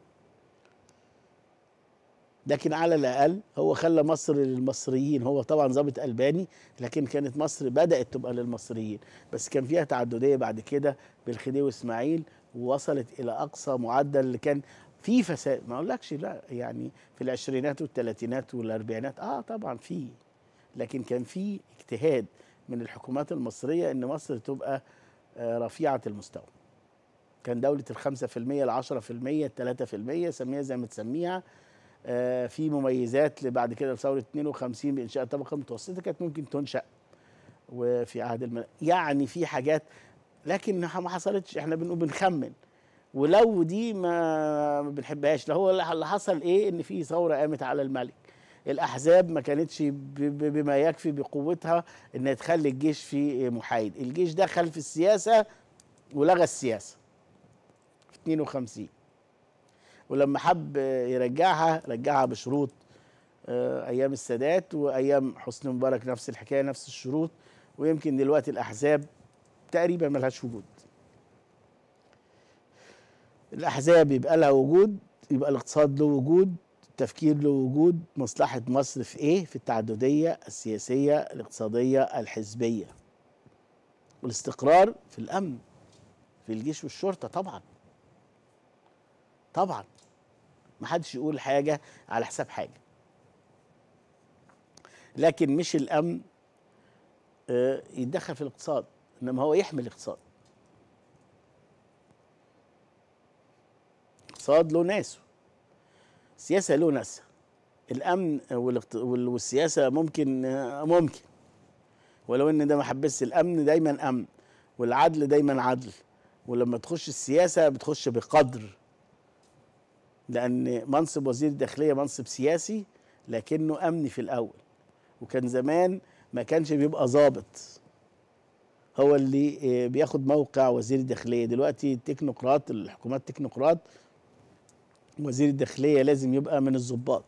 لكن على الأقل هو خلى مصر للمصريين هو طبعا ضابط ألباني لكن كانت مصر بدأت تبقى للمصريين بس كان فيها تعددية بعد كده بالخديوي إسماعيل ووصلت إلى أقصى معدل اللي كان في فساد ما أقولكش لا يعني في العشرينات والثلاثينات والأربعينات آه طبعا في لكن كان في اجتهاد من الحكومات المصرية إن مصر تبقى آه، رفيعة المستوى كان دولة الخمسة في المية العشرة في المية التلاتة في المية سميها زي ما تسميها آه، في مميزات بعد كده ثورة 52 بإنشاء طبقة متوسطة كانت ممكن تنشأ وفي عهد الم... يعني في حاجات لكن ما حصلتش احنا بنقول بنخمن ولو دي ما ما بنحبهاش لو هو اللي حصل ايه ان في ثوره قامت على الملك الاحزاب ما كانتش ب- ب- بما يكفي بقوتها انها تخلي الجيش في محايد الجيش دخل في السياسه ولغى السياسه في 52 ولما حب يرجعها رجعها بشروط آه، ايام السادات وايام حسني مبارك نفس الحكايه نفس الشروط ويمكن دلوقتي الاحزاب تقريبا ملهاش وجود الاحزاب يبقى لها وجود يبقى الاقتصاد له وجود التفكير له وجود مصلحه مصر في ايه في التعدديه السياسيه الاقتصاديه الحزبيه والاستقرار في الامن في الجيش والشرطه طبعا طبعا ما حدش يقول حاجه على حساب حاجه لكن مش الامن آه، يتدخل في الاقتصاد انما هو يحمي الاقتصاد الاقتصاد له ناسه السياسه له ناسها الامن والاقت- وال- والسياسه ممكن آه، ممكن ولو ان ده ما حبس الامن دايما امن والعدل دايما عدل ولما تخش السياسه بتخش بقدر لان منصب وزير الداخليه منصب سياسي لكنه امني في الاول وكان زمان ما كانش بيبقى ضابط هو اللي آه، بياخد موقع وزير الداخليه دلوقتي التكنوقراط الحكومات تكنوقراط وزير الداخليه لازم يبقى من الضباط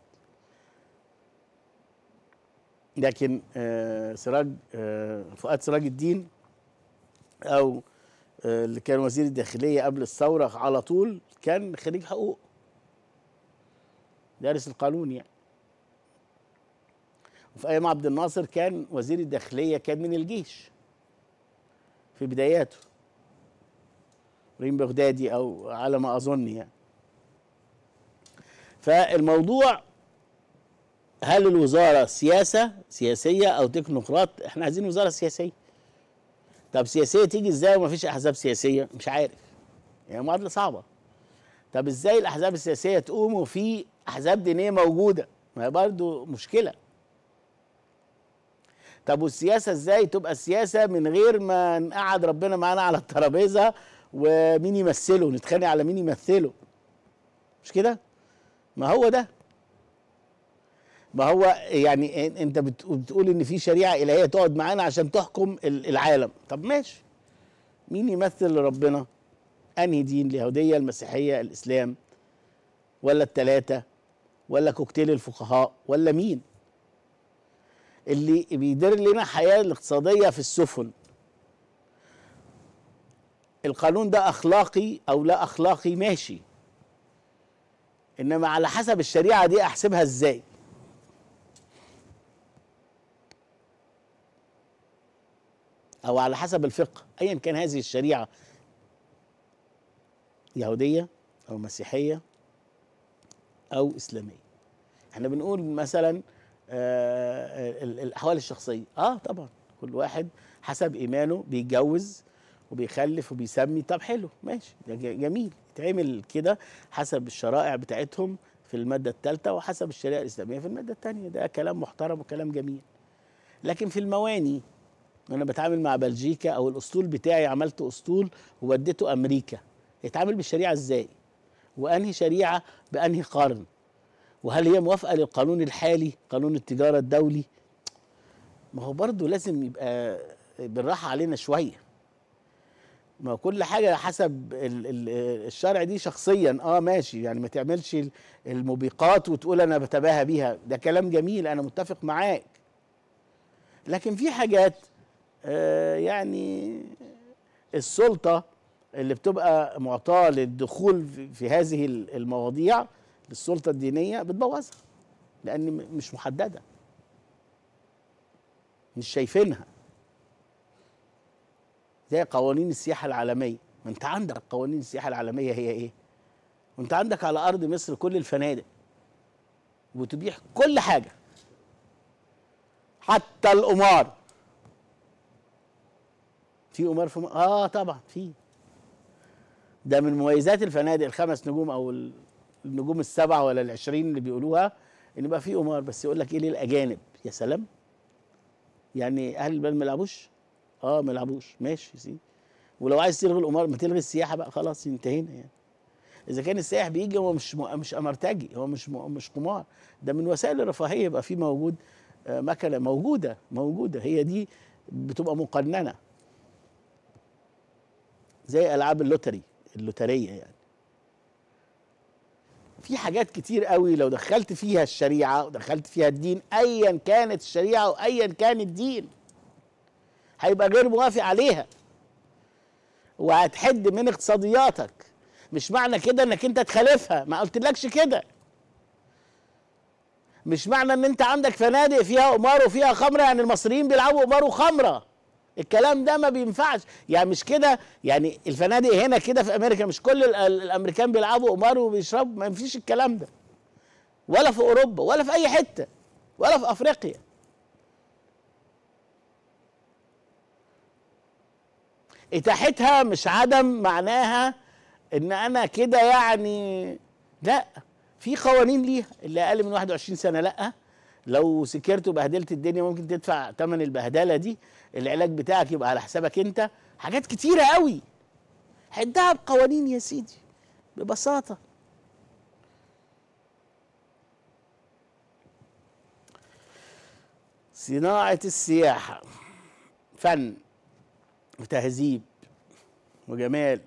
لكن آه، سراج آه، فؤاد سراج الدين او آه، اللي كان وزير الداخليه قبل الثوره على طول كان خريج حقوق دارس القانون يعني وفي ايام عبد الناصر كان وزير الداخليه كان من الجيش في بداياته ريم بغدادي او على ما اظن يعني فالموضوع هل الوزاره سياسه سياسيه او تكنوقراط احنا عايزين وزاره سياسيه طب سياسيه تيجي ازاي وما فيش احزاب سياسيه مش عارف يعني معادله صعبه طب ازاي الاحزاب السياسيه تقوم وفي احزاب دينيه موجوده ما هي برضه مشكله طب والسياسه ازاي تبقى السياسه من غير ما نقعد ربنا معانا على الترابيزه ومين يمثله نتخانق على مين يمثله مش كده ما هو ده ما هو يعني إن- انت بت- بتقول ان في شريعه الهيه تقعد معانا عشان تحكم ال- العالم طب ماشي مين يمثل ربنا انهي دين اليهوديه المسيحيه الاسلام ولا الثلاثه ولا كوكتيل الفقهاء ولا مين اللي بيدير لنا الحياه الاقتصاديه في السفن القانون ده اخلاقي او لا اخلاقي ماشي انما على حسب الشريعه دي احسبها ازاي او على حسب الفقه ايا كان هذه الشريعه يهوديه او مسيحيه او اسلاميه احنا بنقول مثلا آه ال- الاحوال الشخصيه اه طبعا كل واحد حسب ايمانه بيتجوز وبيخلف وبيسمي طب حلو ماشي ده ج- جميل يتعمل كده حسب الشرائع بتاعتهم في الماده الثالثه وحسب الشريعه الاسلاميه في الماده الثانيه ده كلام محترم وكلام جميل لكن في المواني انا بتعامل مع بلجيكا او الاسطول بتاعي عملت اسطول ووديته امريكا يتعامل بالشريعه ازاي وانهي شريعه بانهي قرن وهل هي موافقه للقانون الحالي قانون التجاره الدولي ما هو برضه لازم يبقى بالراحه علينا شويه ما هو كل حاجه حسب ال- ال- الشرع دي شخصيا اه ماشي يعني ما تعملش الموبقات وتقول انا بتباهى بيها ده كلام جميل انا متفق معاك لكن في حاجات آه يعني السلطه اللي بتبقى معطاه للدخول في- في هذه المواضيع للسلطه الدينيه بتبوظها لان م- مش محدده مش شايفينها زي قوانين السياحه العالميه ما انت عندك قوانين السياحه العالميه هي ايه وانت عندك على ارض مصر كل الفنادق وتبيح كل حاجه حتى القمار في قمار في م... اه طبعا في ده من مميزات الفنادق الخمس نجوم او ال- النجوم السبعه ولا العشرين اللي بيقولوها ان يبقى في قمار بس يقول لك ايه للاجانب يا سلام يعني اهل البلد ما يلعبوش اه ما يلعبوش ماشي يا سيدي ولو عايز تلغي القمار ما تلغي السياحه بقى خلاص انتهينا يعني اذا كان السائح بيجي هو مش م- مش امرتجي هو مش م- مش قمار ده من وسائل الرفاهيه يبقى في موجود آه، مكنه موجوده موجوده هي دي بتبقى مقننه زي العاب اللوتري اللوتريه يعني في حاجات كتير قوي لو دخلت فيها الشريعه ودخلت فيها الدين ايا كانت الشريعه وايا كان الدين هيبقى غير موافق عليها وهتحد من اقتصادياتك مش معنى كده انك انت تخالفها ما قلتلكش كده مش معنى ان انت عندك فنادق فيها قمار وفيها خمره يعني المصريين بيلعبوا قمار وخمره الكلام ده ما بينفعش يعني مش كده يعني الفنادق هنا كده في امريكا مش كل ال- ال- الامريكان بيلعبوا قمار وبيشربوا ما فيش الكلام ده ولا في اوروبا ولا في اي حته ولا في افريقيا اتاحتها مش عدم معناها ان انا كده يعني لا في قوانين ليها اللي اقل من 21 سنه لا لو سكرت وبهدلت الدنيا ممكن تدفع ثمن البهدله دي العلاج بتاعك يبقى على حسابك انت حاجات كتيره قوي حدها بقوانين يا سيدي ببساطه صناعه السياحه فن وتهذيب وجمال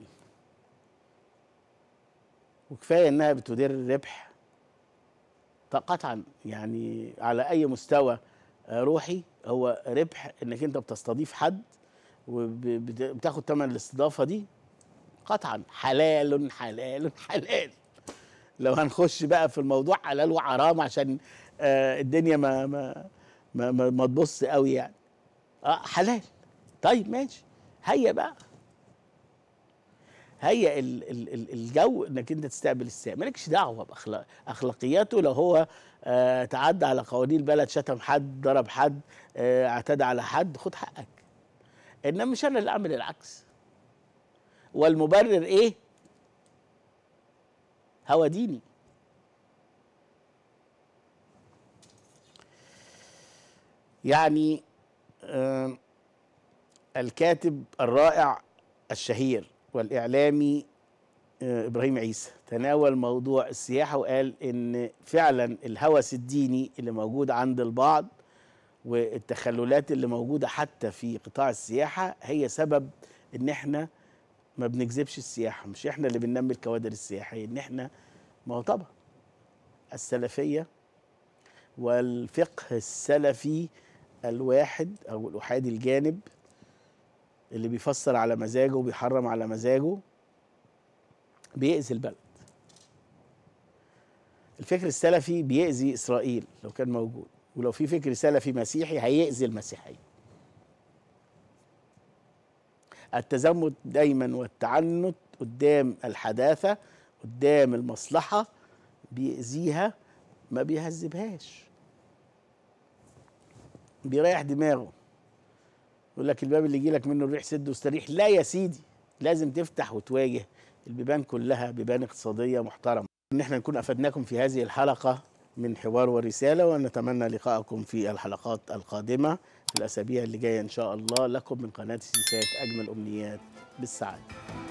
وكفايه انها بتدير الربح قطعا يعني على اي مستوى آه، روحي هو ربح انك انت بتستضيف حد وبتاخد ثمن الاستضافه دي قطعا حلال حلال حلال لو هنخش بقى في الموضوع حلال وحرام عشان آه الدنيا ما ما ما, ما, ما تبص قوي يعني اه حلال طيب ماشي هيا بقى هيا ال- ال- ال- الجو انك انت تستقبل السائل مالكش دعوه باخلاق اخلاقياته لو هو آه تعدى على قوانين البلد شتم حد ضرب حد آه اعتدى على حد خد حقك انما مش انا اللي اعمل العكس والمبرر ايه هوى ديني يعني آه الكاتب الرائع الشهير والإعلامي آه، إبراهيم عيسى تناول موضوع السياحة وقال إن فعلا الهوس الديني اللي موجود عند البعض والتخللات اللي موجودة حتى في قطاع السياحة هي سبب إن إحنا ما بنجذبش السياحة مش إحنا اللي بننمي الكوادر السياحية إن إحنا ما هو طبعا السلفية والفقه السلفي الواحد أو الأحادي الجانب اللي بيفسر على مزاجه وبيحرم على مزاجه بيأذي البلد الفكر السلفي بيأذي إسرائيل لو كان موجود ولو في فكر سلفي مسيحي هيأذي المسيحية التزمت دايما والتعنت قدام الحداثة قدام المصلحة بيأذيها ما بيهذبهاش بيريح دماغه يقول لك الباب اللي يجي لك منه الريح سد واستريح لا يا سيدي لازم تفتح وتواجه البيبان كلها بيبان اقتصادية محترمة ان احنا نكون افدناكم في هذه الحلقة من حوار ورسالة ونتمنى لقاءكم في الحلقات القادمة في الأسابيع اللي جاية إن شاء الله لكم من قناة سيسات أجمل أمنيات بالسعادة